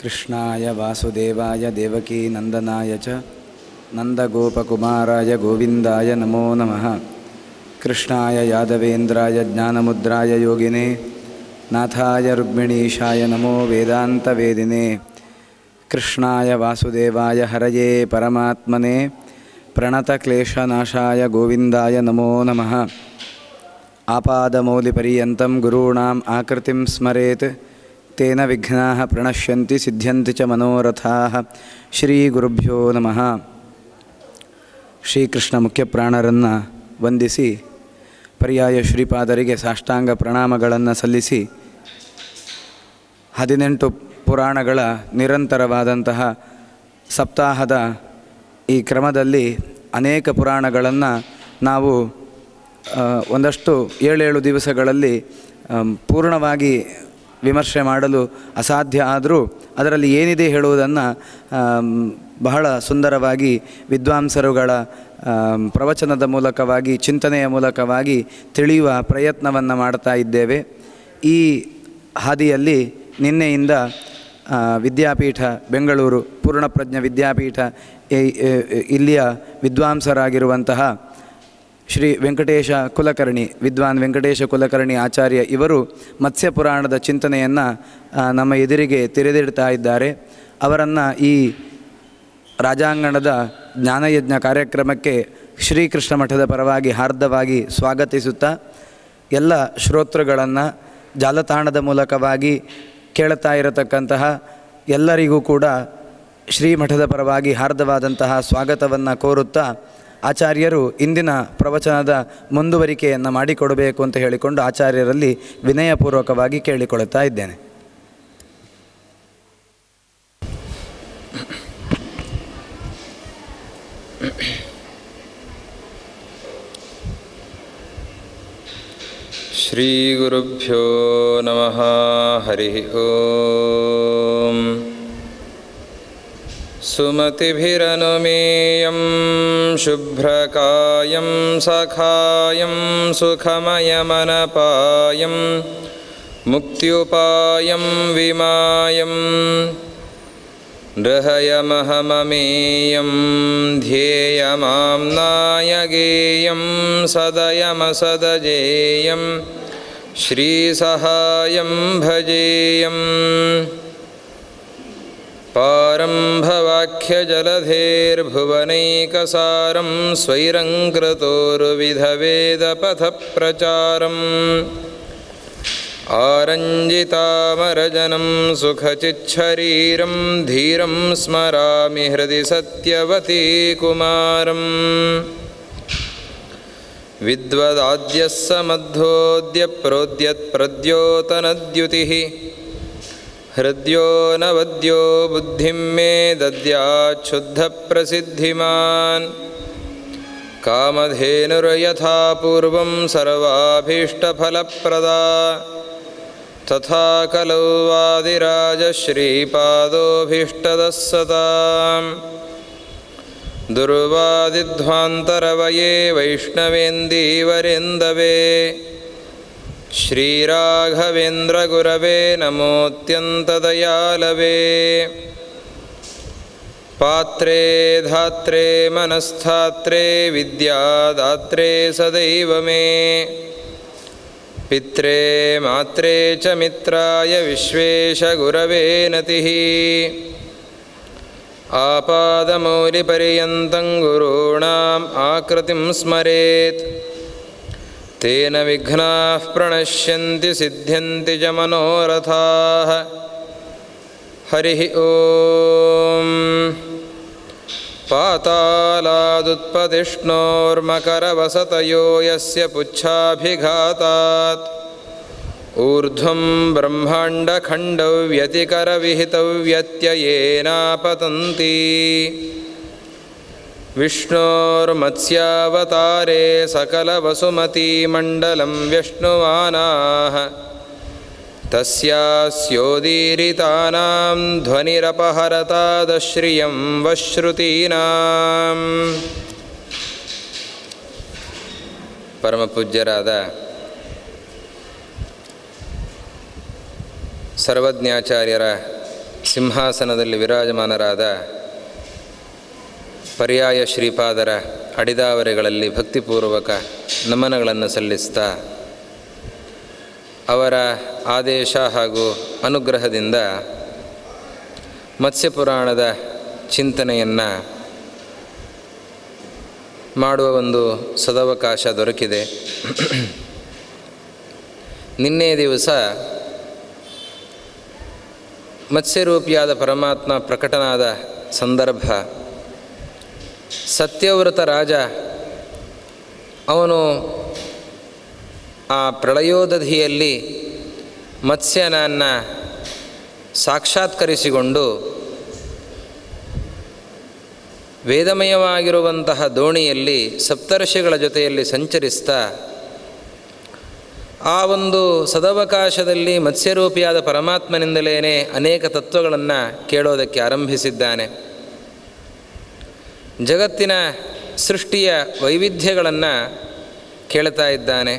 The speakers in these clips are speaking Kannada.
कृष्णाय वासुदेवाय देवकीनन्दनाय च नन्दगोपकुमाराय गोविन्दाय नमो नमः कृष्णाय यादवेन्द्राय ज्ञानमुद्राय योगिने नाथाय रुक्मिणीशाय नमो वेदान्तवेदिने कृष्णाय वासुदेवाय हरये परमात्मने प्रणतक्लेशनाशाय गोविन्दाय नमो नमः आपादमौलिपर्यन्तं गुरूणाम् आकृतिं स्मरेत् तेन विघ्नाः प्रणश्यन्ति सिद्ध्यन्ति च मनोरथाः ಶ್ರೀಗುರುಭ್ಯೋ ನಮಃ ಶ್ರೀಕೃಷ್ಣ ಮುಖ್ಯಪ್ರಾಣರನ್ನು ವಂದಿಸಿ ಪರ್ಯಾಯ ಶ್ರೀಪಾದರಿಗೆ ಸಾಷ್ಟಾಂಗ ಪ್ರಣಾಮಗಳನ್ನು ಸಲ್ಲಿಸಿ ಹದಿನೆಂಟು ಪುರಾಣಗಳ ನಿರಂತರವಾದಂತಹ ಸಪ್ತಾಹದ ಈ ಕ್ರಮದಲ್ಲಿ ಅನೇಕ ಪುರಾಣಗಳನ್ನು ನಾವು ಆ, ಒಂದಷ್ಟು ಏಳೇಳು ದಿವಸಗಳಲ್ಲಿ ಆಮ್, ಪೂರ್ಣವಾಗಿ ವಿಮರ್ಶೆ ಮಾಡಲು ಅಸಾಧ್ಯ ಆದರೂ ಅದರಲ್ಲಿ ಏನಿದೆ ಹೇಳುವುದನ್ನು ಆಮ್, ಬಹಳ ಸುಂದರವಾಗಿ ವಿದ್ವಾಂಸರುಗಳ ಆಮ್, ಪ್ರವಚನದ ಮೂಲಕವಾಗಿ ಚಿಂತನೆಯ ಮೂಲಕವಾಗಿ ತಿಳಿಯುವ ಪ್ರಯತ್ನವನ್ನು ಮಾಡ್ತಾ ಇದ್ದೇವೆ ಈ ಹಾದಿಯಲ್ಲಿ ನಿನ್ನೆಯಿಂದ ಆ, ವಿದ್ಯಾಪೀಠ ಬೆಂಗಳೂರು ಪೂರ್ಣಪ್ರಜ್ಞ ವಿದ್ಯಾಪೀಠ ಈ- ಈ- ಇಲ್ಲಿಯ ವಿದ್ವಾಂಸರಾಗಿರುವಂತಹ ಶ್ರೀ ವೆಂಕಟೇಶ ಕುಲಕರ್ಣಿ ವಿದ್ವಾನ್ ವೆಂಕಟೇಶ ಕುಲಕರ್ಣಿ ಆಚಾರ್ಯ ಇವರು ಮತ್ಸ್ಯ ಪುರಾಣದ ಚಿಂತನೆಯನ್ನು ನಮ್ಮ ಎದುರಿಗೆ ತೆರೆದಿಡ್ತಾ ಇದ್ದಾರೆ ಅವರನ್ನು ಈ ರಾಜಾಂಗಣದ ಜ್ಞಾನಯಜ್ಞ ಕಾರ್ಯಕ್ರಮಕ್ಕೆ ಶ್ರೀಕೃಷ್ಣ ಮಠದ ಪರವಾಗಿ ಹಾರ್ದವಾಗಿ ಸ್ವಾಗತಿಸುತ್ತಾ ಎಲ್ಲ ಶ್ರೋತೃಗಳನ್ನು ಜಾಲತಾಣದ ಮೂಲಕವಾಗಿ ಕೇಳುತ್ತಾ ಇರತಕ್ಕಂತಹ ಎಲ್ಲರಿಗೂ ಕೂಡ ಶ್ರೀಮಠದ ಪರವಾಗಿ ಹಾರ್ದವಾದಂತಹ ಸ್ವಾಗತವನ್ನು ಕೋರುತ್ತಾ ಆಚಾರ್ಯರು ಇಂದಿನ ಪ್ರವಚನದ ಮುಂದುವರಿಕೆಯನ್ನು ಮಾಡಿಕೊಡಬೇಕು ಅಂತ ಹೇಳಿಕೊಂಡು ಆಚಾರ್ಯರಲ್ಲಿ ವಿನಯಪೂರ್ವಕವಾಗಿ ಕೇಳಿಕೊಳ್ಳುತ್ತಾ ಇದ್ದೇನೆ श्रीगुरुभ्यो नमः हरिः ॐ सुमतिभिरनुमेयं शुभ्रकायं सखायं सुखमयमनपायं मुक्त्युपायं विमायम् रहयमहममेयं ध्येयमां नायगेयं सदयमसदजेयं श्रीसहायं भजेयम् पारम्भवाख्यजलधेर्भुवनैकसारं स्वैरङ्कृतोर्विधवेदपथप्रचारम् आरञ्जितामरजनं सुखचिच्छरीरं धीरं स्मरामि हृदि सत्यवती कुमारम् विद्वदाद्यः समध्वोऽद्य प्रोद्यत्प्रद्योतनद्युतिः हृद्यो नवद्यो बुद्धिं मे दद्याच्छुद्धप्रसिद्धिमान् कामधेनुर्यथा पूर्वं सर्वाभीष्टफलप्रदा तथा कलौ वादिराजश्रीपादोऽभीष्टदः सताम् दुर्वादिध्वान्तरवये वैष्णवेन्दीवरेन्दवे श्रीराघवेन्द्रगुरवे नमोऽत्यन्तदयालवे पात्रे धात्रे मनस्थात्रे विद्यादात्रे सदैव मे पित्रे मात्रे च मित्राय विश्वेशगुरवे नतिः आपादमौलिपर्यन्तं गुरूणाम् आकृतिं स्मरेत् तेन विघ्नाः प्रणश्यन्ति सिद्ध्यन्ति च मनोरथाः हरिः ॐ पातालादुत्पतिष्णोर्मकरवसतयो यस्य पुच्छाभिघातात् ऊर्ध्वं ब्रह्माण्डखण्डौ व्यतिकरविहितौ व्यत्ययेनापतन्ति विष्णोर्मत्स्यावतारे सकलवसुमतीमण्डलं व्यश्नुवानाः तस्यास्योदीरितानां ध्वनिरपहरतादश्रियं वश्रुतीनाम् ಪರಮಪೂಜ್ಯರಾದ ಸರ್ವಜ್ಞಾಚಾರ್ಯರ ಸಿಂಹಾಸನದಲ್ಲಿ ವಿರಾಜಮಾನರಾದ ಪರ್ಯಾಯ ಶ್ರೀಪಾದರ ಅಡಿದಾವರೆಗಳಲ್ಲಿ ಭಕ್ತಿಪೂರ್ವಕ ನಮನಗಳನ್ನು ಸಲ್ಲಿಸ್ತಾ ಅವರ ಆದೇಶ ಹಾಗೂ ಅನುಗ್ರಹದಿಂದ ಮತ್ಸ್ಯಪುರಾಣದ ಚಿಂತನೆಯನ್ನು ಮಾಡುವ ಒಂದು ಸದವಕಾಶ ದೊರಕಿದೆ ನಿನ್ನೆ ದಿವಸ ಮತ್ಸ್ಯರೂಪಿಯಾದ ಪರಮಾತ್ಮ ಪ್ರಕಟನಾದ ಸಂದರ್ಭ ಸತ್ಯವ್ರತ ರಾಜ ಅವನು ಆ ಪ್ರಳಯೋದಧಿಯಲ್ಲಿ ಮತ್ಸ್ಯನನ್ನು ಸಾಕ್ಷಾತ್ಕರಿಸಿಕೊಂಡು ವೇದಮಯವಾಗಿರುವಂತಹ ದೋಣಿಯಲ್ಲಿ ಸಪ್ತರ್ಷಿಗಳ ಜೊತೆಯಲ್ಲಿ ಸಂಚರಿಸ್ತಾ ಆ ಒಂದು ಸದವಕಾಶದಲ್ಲಿ ಮತ್ಸ್ಯರೂಪಿಯಾದ ಪರಮಾತ್ಮನಿಂದಲೇ ಅನೇಕ ತತ್ವಗಳನ್ನು ಕೇಳೋದಕ್ಕೆ ಆರಂಭಿಸಿದ್ದಾನೆ ಜಗತ್ತಿನ ಸೃಷ್ಟಿಯ ವೈವಿಧ್ಯಗಳನ್ನು ಕೇಳ್ತಾ ಇದ್ದಾನೆ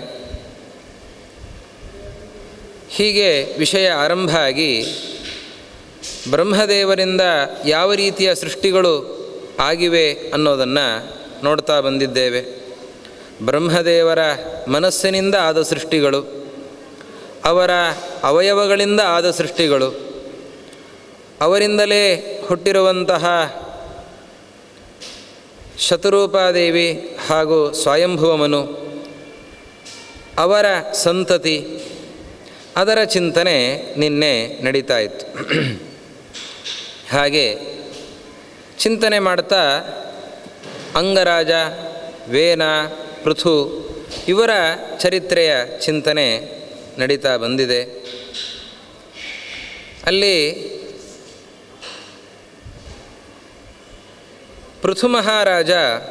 ಹೀಗೆ ವಿಷಯ ಆರಂಭ ಆಗಿ ಬ್ರಹ್ಮದೇವರಿಂದ ಯಾವ ರೀತಿಯ ಸೃಷ್ಟಿಗಳು ಆಗಿವೆ ಅನ್ನೋದನ್ನು ನೋಡ್ತಾ ಬಂದಿದ್ದೇವೆ ಬ್ರಹ್ಮದೇವರ ಮನಸ್ಸಿನಿಂದ ಆದ ಸೃಷ್ಟಿಗಳು ಅವರ ಅವಯವಗಳಿಂದ ಆದ ಸೃಷ್ಟಿಗಳು ಅವರಿಂದಲೇ ಹುಟ್ಟಿರುವಂತಹ ಶತರೂಪಾದೇವಿ ಹಾಗೂ ಸ್ವಯಂಭುವಮನು ಅವರ ಸಂತತಿ ಅದರ ಚಿಂತನೆ ನಿನ್ನೆ ನಡೀತಾ ಇತ್ತು ಹಾಗೆ ಚಿಂತನೆ ಮಾಡ್ತಾ ಅಂಗರಾಜ ವೇನ ಪೃಥು ಇವರ ಚರಿತ್ರೆಯ ಚಿಂತನೆ ನಡೀತಾ ಬಂದಿದೆ ಅಲ್ಲಿ ಪೃಥು ಮಹಾರಾಜ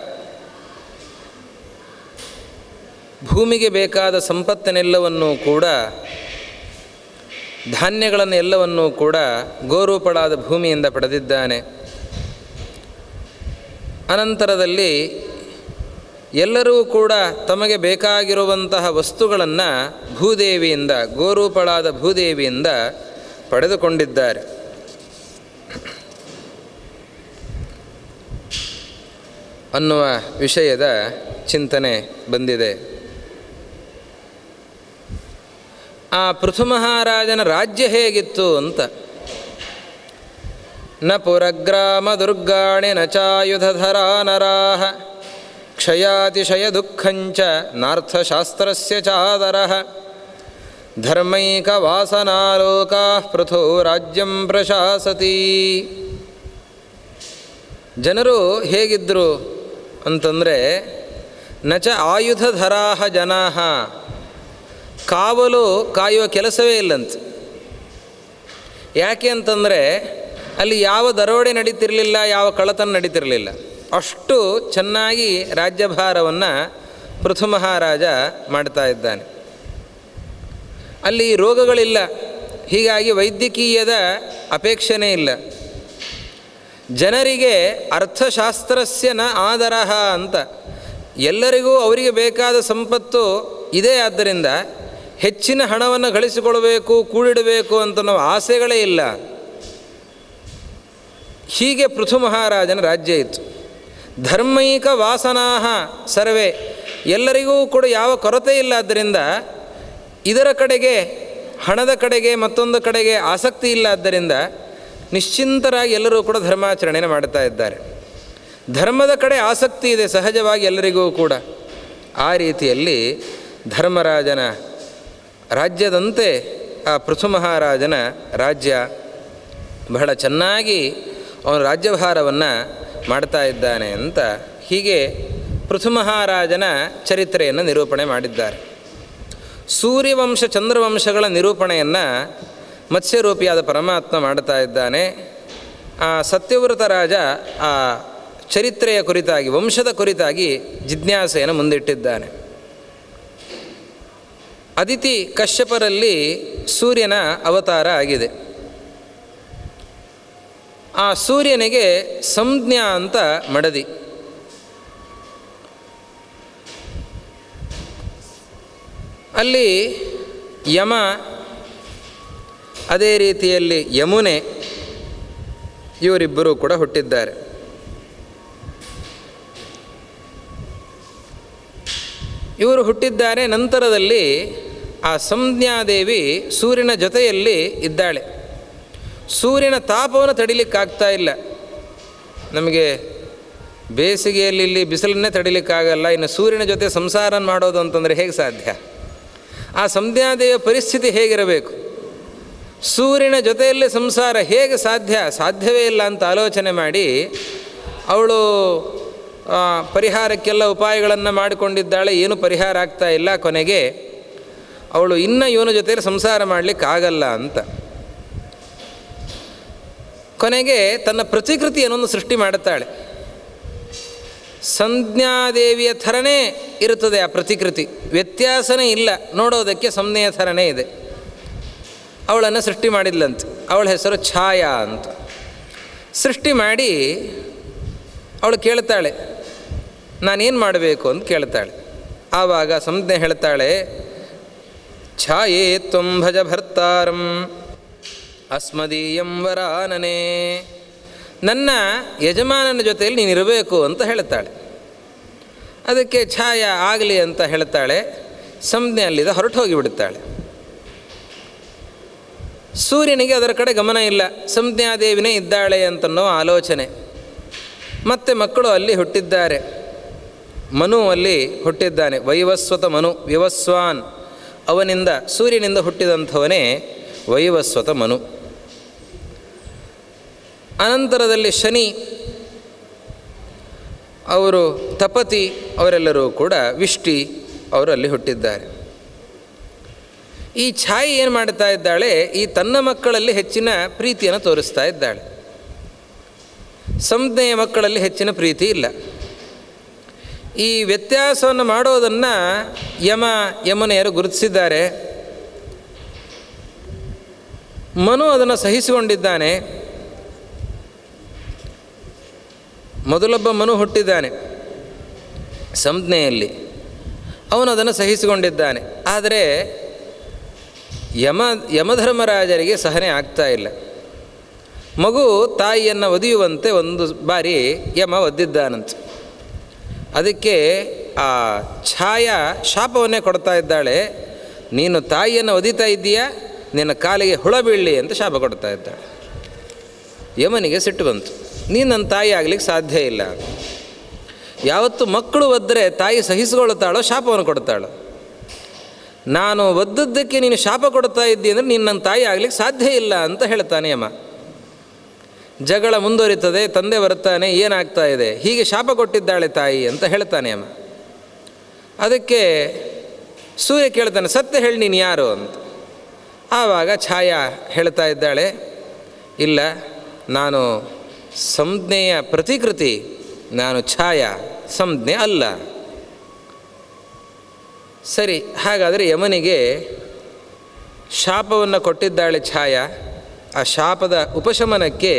ಭೂಮಿಗೆ ಬೇಕಾದ ಸಂಪತ್ತನ್ನೆಲ್ಲವನ್ನೂ ಕೂಡ ಧಾನ್ಯಗಳನ್ನು ಎಲ್ಲವನ್ನೂ ಕೂಡ ಗೋರೂಪಳಾದ ಭೂಮಿಯಿಂದ ಪಡೆದಿದ್ದಾನೆ ಅನಂತರದಲ್ಲಿ ಎಲ್ಲರೂ ಕೂಡ ತಮಗೆ ಬೇಕಾಗಿರುವಂತಹ ವಸ್ತುಗಳನ್ನು ಭೂದೇವಿಯಿಂದ ಗೋರೂಪಳಾದ ಭೂದೇವಿಯಿಂದ ಪಡೆದುಕೊಂಡಿದ್ದಾರೆ ಅನ್ನುವ ವಿಷಯದ ಚಿಂತನೆ ಬಂದಿದೆ ಆ ಪೃಥು ಮಹಾರಾಜನ ರಾಜ್ಯ ಹೇಗಿತ್ತು ಅಂತ ನ ಪುರಗ್ರಾಮ ದುರ್ಗಾಣಿ ನ ಚಾಯುಧಧರಾ ನರಾಹ ಕ್ಷಯಾತಿಶಯ ದುಃಖಂಚ ನಾರ್ಥಶಾಸ್ತ್ರಸ್ಯ ಚಾದರಃ ಧರ್ಮೈಕ ವಾಸನಾಲೋಕಾ ಪೃಥು ರಾಜ್ಯಂ ಪ್ರಶಾಸತಿ ಜನರು ಹೇಗಿದ್ದರು ಅಂತಂದರೆ ನಚ ಆಯುಧಧರಾಹ ಜನಾಹ ಕಾವಲು ಕಾಯುವ ಕೆಲಸವೇ ಇಲ್ಲಂತೆ ಯಾಕೆ ಅಂತಂದರೆ ಅಲ್ಲಿ ಯಾವ ದರೋಡೆ ನಡೀತಿರಲಿಲ್ಲ ಯಾವ ಕಳ್ಳತನ ನಡೀತಿರಲಿಲ್ಲ ಅಷ್ಟು ಚೆನ್ನಾಗಿ ರಾಜ್ಯಭಾರವನ್ನು ಪೃಥು ಮಹಾರಾಜ ಮಾಡ್ತಾ ಇದ್ದಾನೆ ಅಲ್ಲಿ ರೋಗಗಳಿಲ್ಲ ಹೀಗಾಗಿ ವೈದ್ಯಕೀಯದ ಅಪೇಕ್ಷೆನೇ ಇಲ್ಲ ಜನರಿಗೆ ಅರ್ಥಶಾಸ್ತ್ರಸ್ಯ ನ ಆದರ ಅಂತ ಎಲ್ಲರಿಗೂ ಅವರಿಗೆ ಬೇಕಾದ ಸಂಪತ್ತು ಇದೆ ಆದ್ದರಿಂದ ಹೆಚ್ಚಿನ ಹಣವನ್ನು ಗಳಿಸಿಕೊಳ್ಬೇಕು ಕೂಡಿಡಬೇಕು ಅಂತ ನಾವು ಆಸೆಗಳೇ ಇಲ್ಲ ಹೀಗೆ ಪೃಥು ಮಹಾರಾಜನ ರಾಜ್ಯ ಇತ್ತು ಧರ್ಮೈಕ ವಾಸನಾಹ ಸರ್ವೇ ಎಲ್ಲರಿಗೂ ಕೂಡ ಯಾವ ಕೊರತೆ ಇಲ್ಲ ಆದ್ದರಿಂದ ಇದರ ಕಡೆಗೆ ಹಣದ ಕಡೆಗೆ ಮತ್ತೊಂದು ಕಡೆಗೆ ಆಸಕ್ತಿ ಇಲ್ಲ ಆದ್ದರಿಂದ ನಿಶ್ಚಿಂತರಾಗಿ ಎಲ್ಲರೂ ಕೂಡ ಧರ್ಮಾಚರಣೆಯನ್ನು ಮಾಡ್ತಾ ಇದ್ದಾರೆ ಧರ್ಮದ ಕಡೆ ಆಸಕ್ತಿ ಇದೆ ಸಹಜವಾಗಿ ಎಲ್ಲರಿಗೂ ಕೂಡ ಆ ರೀತಿಯಲ್ಲಿ ಧರ್ಮರಾಜನ ರಾಜ್ಯದಂತೆ ಆ ಪೃಥು ಮಹಾರಾಜನ ರಾಜ್ಯ ಬಹಳ ಚೆನ್ನಾಗಿ ಅವನು ರಾಜ್ಯಭಾರವನ್ನು ಮಾಡ್ತಾ ಇದ್ದಾನೆ ಅಂತ ಹೀಗೆ ಪೃಥು ಮಹಾರಾಜನ ಚರಿತ್ರೆಯನ್ನು ನಿರೂಪಣೆ ಮಾಡಿದ್ದಾರೆ ಸೂರ್ಯವಂಶ ಚಂದ್ರವಂಶಗಳ ನಿರೂಪಣೆಯನ್ನು ಮತ್ಸ್ಯರೂಪಿಯಾದ ಪರಮಾತ್ಮ ಮಾಡ್ತಾ ಇದ್ದಾನೆ ಆ ಸತ್ಯವ್ರತ ರಾಜ ಆ ಚರಿತ್ರೆಯ ಕುರಿತಾಗಿ ವಂಶದ ಕುರಿತಾಗಿ ಜಿಜ್ಞಾಸೆಯನ್ನು ಮುಂದಿಟ್ಟಿದ್ದಾನೆ ಅದಿತಿ ಕಶ್ಯಪರಲ್ಲಿ ಸೂರ್ಯನ ಅವತಾರ ಆಗಿದೆ ಆ ಸೂರ್ಯನಿಗೆ ಸಂಜ್ಞಾ ಅಂತ ಮಡದಿ ಅಲ್ಲಿ ಯಮ ಅದೇ ರೀತಿಯಲ್ಲಿ ಯಮುನೆ ಇವರಿಬ್ಬರೂ ಕೂಡ ಹುಟ್ಟಿದ್ದಾರೆ ಇವರು ಹುಟ್ಟಿದ್ದಾರೆ ನಂತರದಲ್ಲಿ ಆ ಸಂಜ್ಞಾದೇವಿ ಸೂರ್ಯನ ಜೊತೆಯಲ್ಲಿ ಇದ್ದಾಳೆ ಸೂರ್ಯನ ತಾಪವನ್ನು ತಡಿಲಿಕ್ಕಾಗ್ತಾ ಇಲ್ಲ ನಮಗೆ ಬೇಸಿಗೆಯಲ್ಲಿ ಇಲ್ಲಿ ಬಿಸಿಲನ್ನೇ ತಡಿಲಿಕ್ಕಾಗಲ್ಲ ಇನ್ನು ಸೂರ್ಯನ ಜೊತೆ ಸಂಸಾರ ಮಾಡೋದು ಅಂತಂದರೆ ಹೇಗೆ ಸಾಧ್ಯ ಆ ಸಂಧ್ಯಾದೇವಿಯ ಪರಿಸ್ಥಿತಿ ಹೇಗಿರಬೇಕು ಸೂರ್ಯನ ಜೊತೆಯಲ್ಲೇ ಸಂಸಾರ ಹೇಗೆ ಸಾಧ್ಯ ಸಾಧ್ಯವೇ ಇಲ್ಲ ಅಂತ ಆಲೋಚನೆ ಮಾಡಿ ಅವಳು ಆ, ಪರಿಹಾರಕ್ಕೆಲ್ಲ ಉಪಾಯಗಳನ್ನು ಮಾಡಿಕೊಂಡಿದ್ದಾಳೆ ಏನು ಪರಿಹಾರ ಆಗ್ತಾ ಇಲ್ಲ ಕೊನೆಗೆ ಅವಳು ಇನ್ನು ಇವನ ಜೊತೆಯಲ್ಲಿ ಸಂಸಾರ ಮಾಡಲಿಕ್ಕಾಗಲ್ಲ ಅಂತ ಕೊನೆಗೆ ತನ್ನ ಪ್ರತಿಕೃತಿಯನ್ನೊಂದು ಸೃಷ್ಟಿ ಮಾಡುತ್ತಾಳೆ ಸಂಜ್ಞಾದೇವಿಯ ಥರನೇ ಇರುತ್ತದೆ ಆ ಪ್ರತಿಕೃತಿ ವ್ಯತ್ಯಾಸನೇ ಇಲ್ಲ ನೋಡೋದಕ್ಕೆ ಸಂಜ್ಞೆಯ ಥರನೇ ಇದೆ ಅವಳನ್ನು ಸೃಷ್ಟಿ ಮಾಡಿದ್ಲಂತೆ ಅವಳ ಹೆಸರು ಛಾಯಾ ಅಂತ ಸೃಷ್ಟಿ ಮಾಡಿ ಅವಳು ಕೇಳ್ತಾಳೆ ನಾನೇನು ಮಾಡಬೇಕು ಅಂತ ಕೇಳ್ತಾಳೆ ಆವಾಗ ಸಂಜ್ಞೆ ಹೇಳ್ತಾಳೆ ಛಾಯೇ ತ್ವಂ ಭಜ ಭರ್ತಾರಂ ಅಸ್ಮದೀಯಂ ವರಾನನೇ ನನ್ನ ಯಜಮಾನನ ಜೊತೆಯಲ್ಲಿ ನೀನಿರಬೇಕು ಅಂತ ಹೇಳ್ತಾಳೆ ಅದಕ್ಕೆ ಛಾಯ ಆಗಲಿ ಅಂತ ಹೇಳ್ತಾಳೆ ಸಂಜ್ಞೆ ಅಲ್ಲಿದ ಹೊರಟು ಹೋಗಿಬಿಡುತ್ತಾಳೆ ಸೂರ್ಯನಿಗೆ ಅದರ ಕಡೆ ಗಮನ ಇಲ್ಲ ಸಂಜ್ಞಾದೇವಿನೇ ಇದ್ದಾಳೆ ಅಂತನ್ನೋ ಆಲೋಚನೆ ಮತ್ತೆ ಮಕ್ಕಳು ಅಲ್ಲಿ ಹುಟ್ಟಿದ್ದಾರೆ ಮನು ಅಲ್ಲಿ ಹುಟ್ಟಿದ್ದಾನೆ ವೈವಸ್ವತ ಮನು ವಿವಸ್ವಾನ್ ಅವನಿಂದ ಸೂರ್ಯನಿಂದ ಹುಟ್ಟಿದಂಥವನೇ ವೈವಸ್ವತ ಮನು ಅನಂತರದಲ್ಲಿ ಶನಿ ಅವರು ತಪತಿ ಅವರೆಲ್ಲರೂ ಕೂಡ ವಿಷ್ಟಿ ಅವರು ಅಲ್ಲಿ ಹುಟ್ಟಿದ್ದಾರೆ ಈ ಛಾಯೆ ಏನು ಮಾಡ್ತಾ ಇದ್ದಾಳೆ ಈ ತನ್ನ ಮಕ್ಕಳಲ್ಲಿ ಹೆಚ್ಚಿನ ಪ್ರೀತಿಯನ್ನು ತೋರಿಸ್ತಾ ಇದ್ದಾಳೆ ಸಂಜ್ಞೆಯ ಮಕ್ಕಳಲ್ಲಿ ಹೆಚ್ಚಿನ ಪ್ರೀತಿ ಇಲ್ಲ ಈ ವ್ಯತ್ಯಾಸವನ್ನು ಮಾಡೋದನ್ನು ಯಮ ಯಮನೆಯರು ಗುರುತಿಸಿದ್ದಾರೆ ಮನು ಅದನ್ನು ಸಹಿಸಿಕೊಂಡಿದ್ದಾನೆ ಮೊದಲೊಬ್ಬ ಮನು ಹುಟ್ಟಿದ್ದಾನೆ ಸಂಜ್ಞೆಯಲ್ಲಿ ಅವನು ಅದನ್ನು ಸಹಿಸಿಕೊಂಡಿದ್ದಾನೆ ಆದರೆ ಯಮ ಯಮಧರ್ಮರಾಜರಿಗೆ ಸಹನೆ ಆಗ್ತಾ ಇಲ್ಲ ಮಗು ತಾಯಿಯನ್ನು ಒದಿಯುವಂತೆ ಒಂದು ಬಾರಿ ಯಮ ಒದ್ದಿದ್ದಾನಂತೆ ಅದಕ್ಕೆ ಆ ಛಾಯಾ ಶಾಪವನ್ನೇ ಕೊಡ್ತಾ ಇದ್ದಾಳೆ ನೀನು ತಾಯಿಯನ್ನು ಒದಿತಾ ಇದ್ದೀಯಾ ನಿನ್ನ ಕಾಲಿಗೆ ಹುಳ ಬೀಳಲಿ ಅಂತ ಶಾಪ ಕೊಡ್ತಾ ಇದ್ದಾಳೆ ಯಮನಿಗೆ ಸಿಟ್ಟು ಬಂತು ನೀನು ನನ್ನ ತಾಯಿ ಆಗ್ಲಿಕ್ಕೆ ಸಾಧ್ಯ ಇಲ್ಲ ಯಾವತ್ತು ಮಕ್ಕಳು ಒದ್ದರೆ ತಾಯಿ ಸಹಿಸಿಕೊಳ್ತಾಳೋ ಶಾಪವನ್ನು ಕೊಡ್ತಾಳೋ ನಾನು ಒದ್ದದ್ದಕ್ಕೆ ನೀನು ಶಾಪ ಕೊಡ್ತಾ ಇದ್ದಿ ಅಂದರೆ ನೀನು ನನ್ನ ತಾಯಿ ಆಗ್ಲಿಕ್ಕೆ ಸಾಧ್ಯ ಇಲ್ಲ ಅಂತ ಹೇಳ್ತಾನೆ ಯಮ ಜಗಳ ಮುಂದುವರಿತದೆ ತಂದೆ ಬರ್ತಾನೆ ಏನಾಗ್ತಾ ಇದೆ ಹೀಗೆ ಶಾಪ ಕೊಟ್ಟಿದ್ದಾಳೆ ತಾಯಿ ಅಂತ ಹೇಳ್ತಾನೆ ಅಮ್ಮ ಅದಕ್ಕೆ ಸೂರ್ಯ ಕೇಳ್ತಾನೆ ಸತ್ಯ ಹೇಳಿ ನೀನು ಯಾರು ಅಂತ ಆವಾಗ ಛಾಯಾ ಹೇಳ್ತಾ ಇದ್ದಾಳೆ ಇಲ್ಲ ನಾನು ಸಂಜ್ಞೆಯ ಪ್ರತಿಕೃತಿ ನಾನು ಛಾಯಾ ಸಂಜ್ಞೆ ಅಲ್ಲ ಸರಿ ಹಾಗಾದರೆ ಯಮನಿಗೆ ಶಾಪವನ್ನು ಕೊಟ್ಟಿದ್ದಾಳೆ ಛಾಯಾ ಆ ಶಾಪದ ಉಪಶಮನಕ್ಕೆ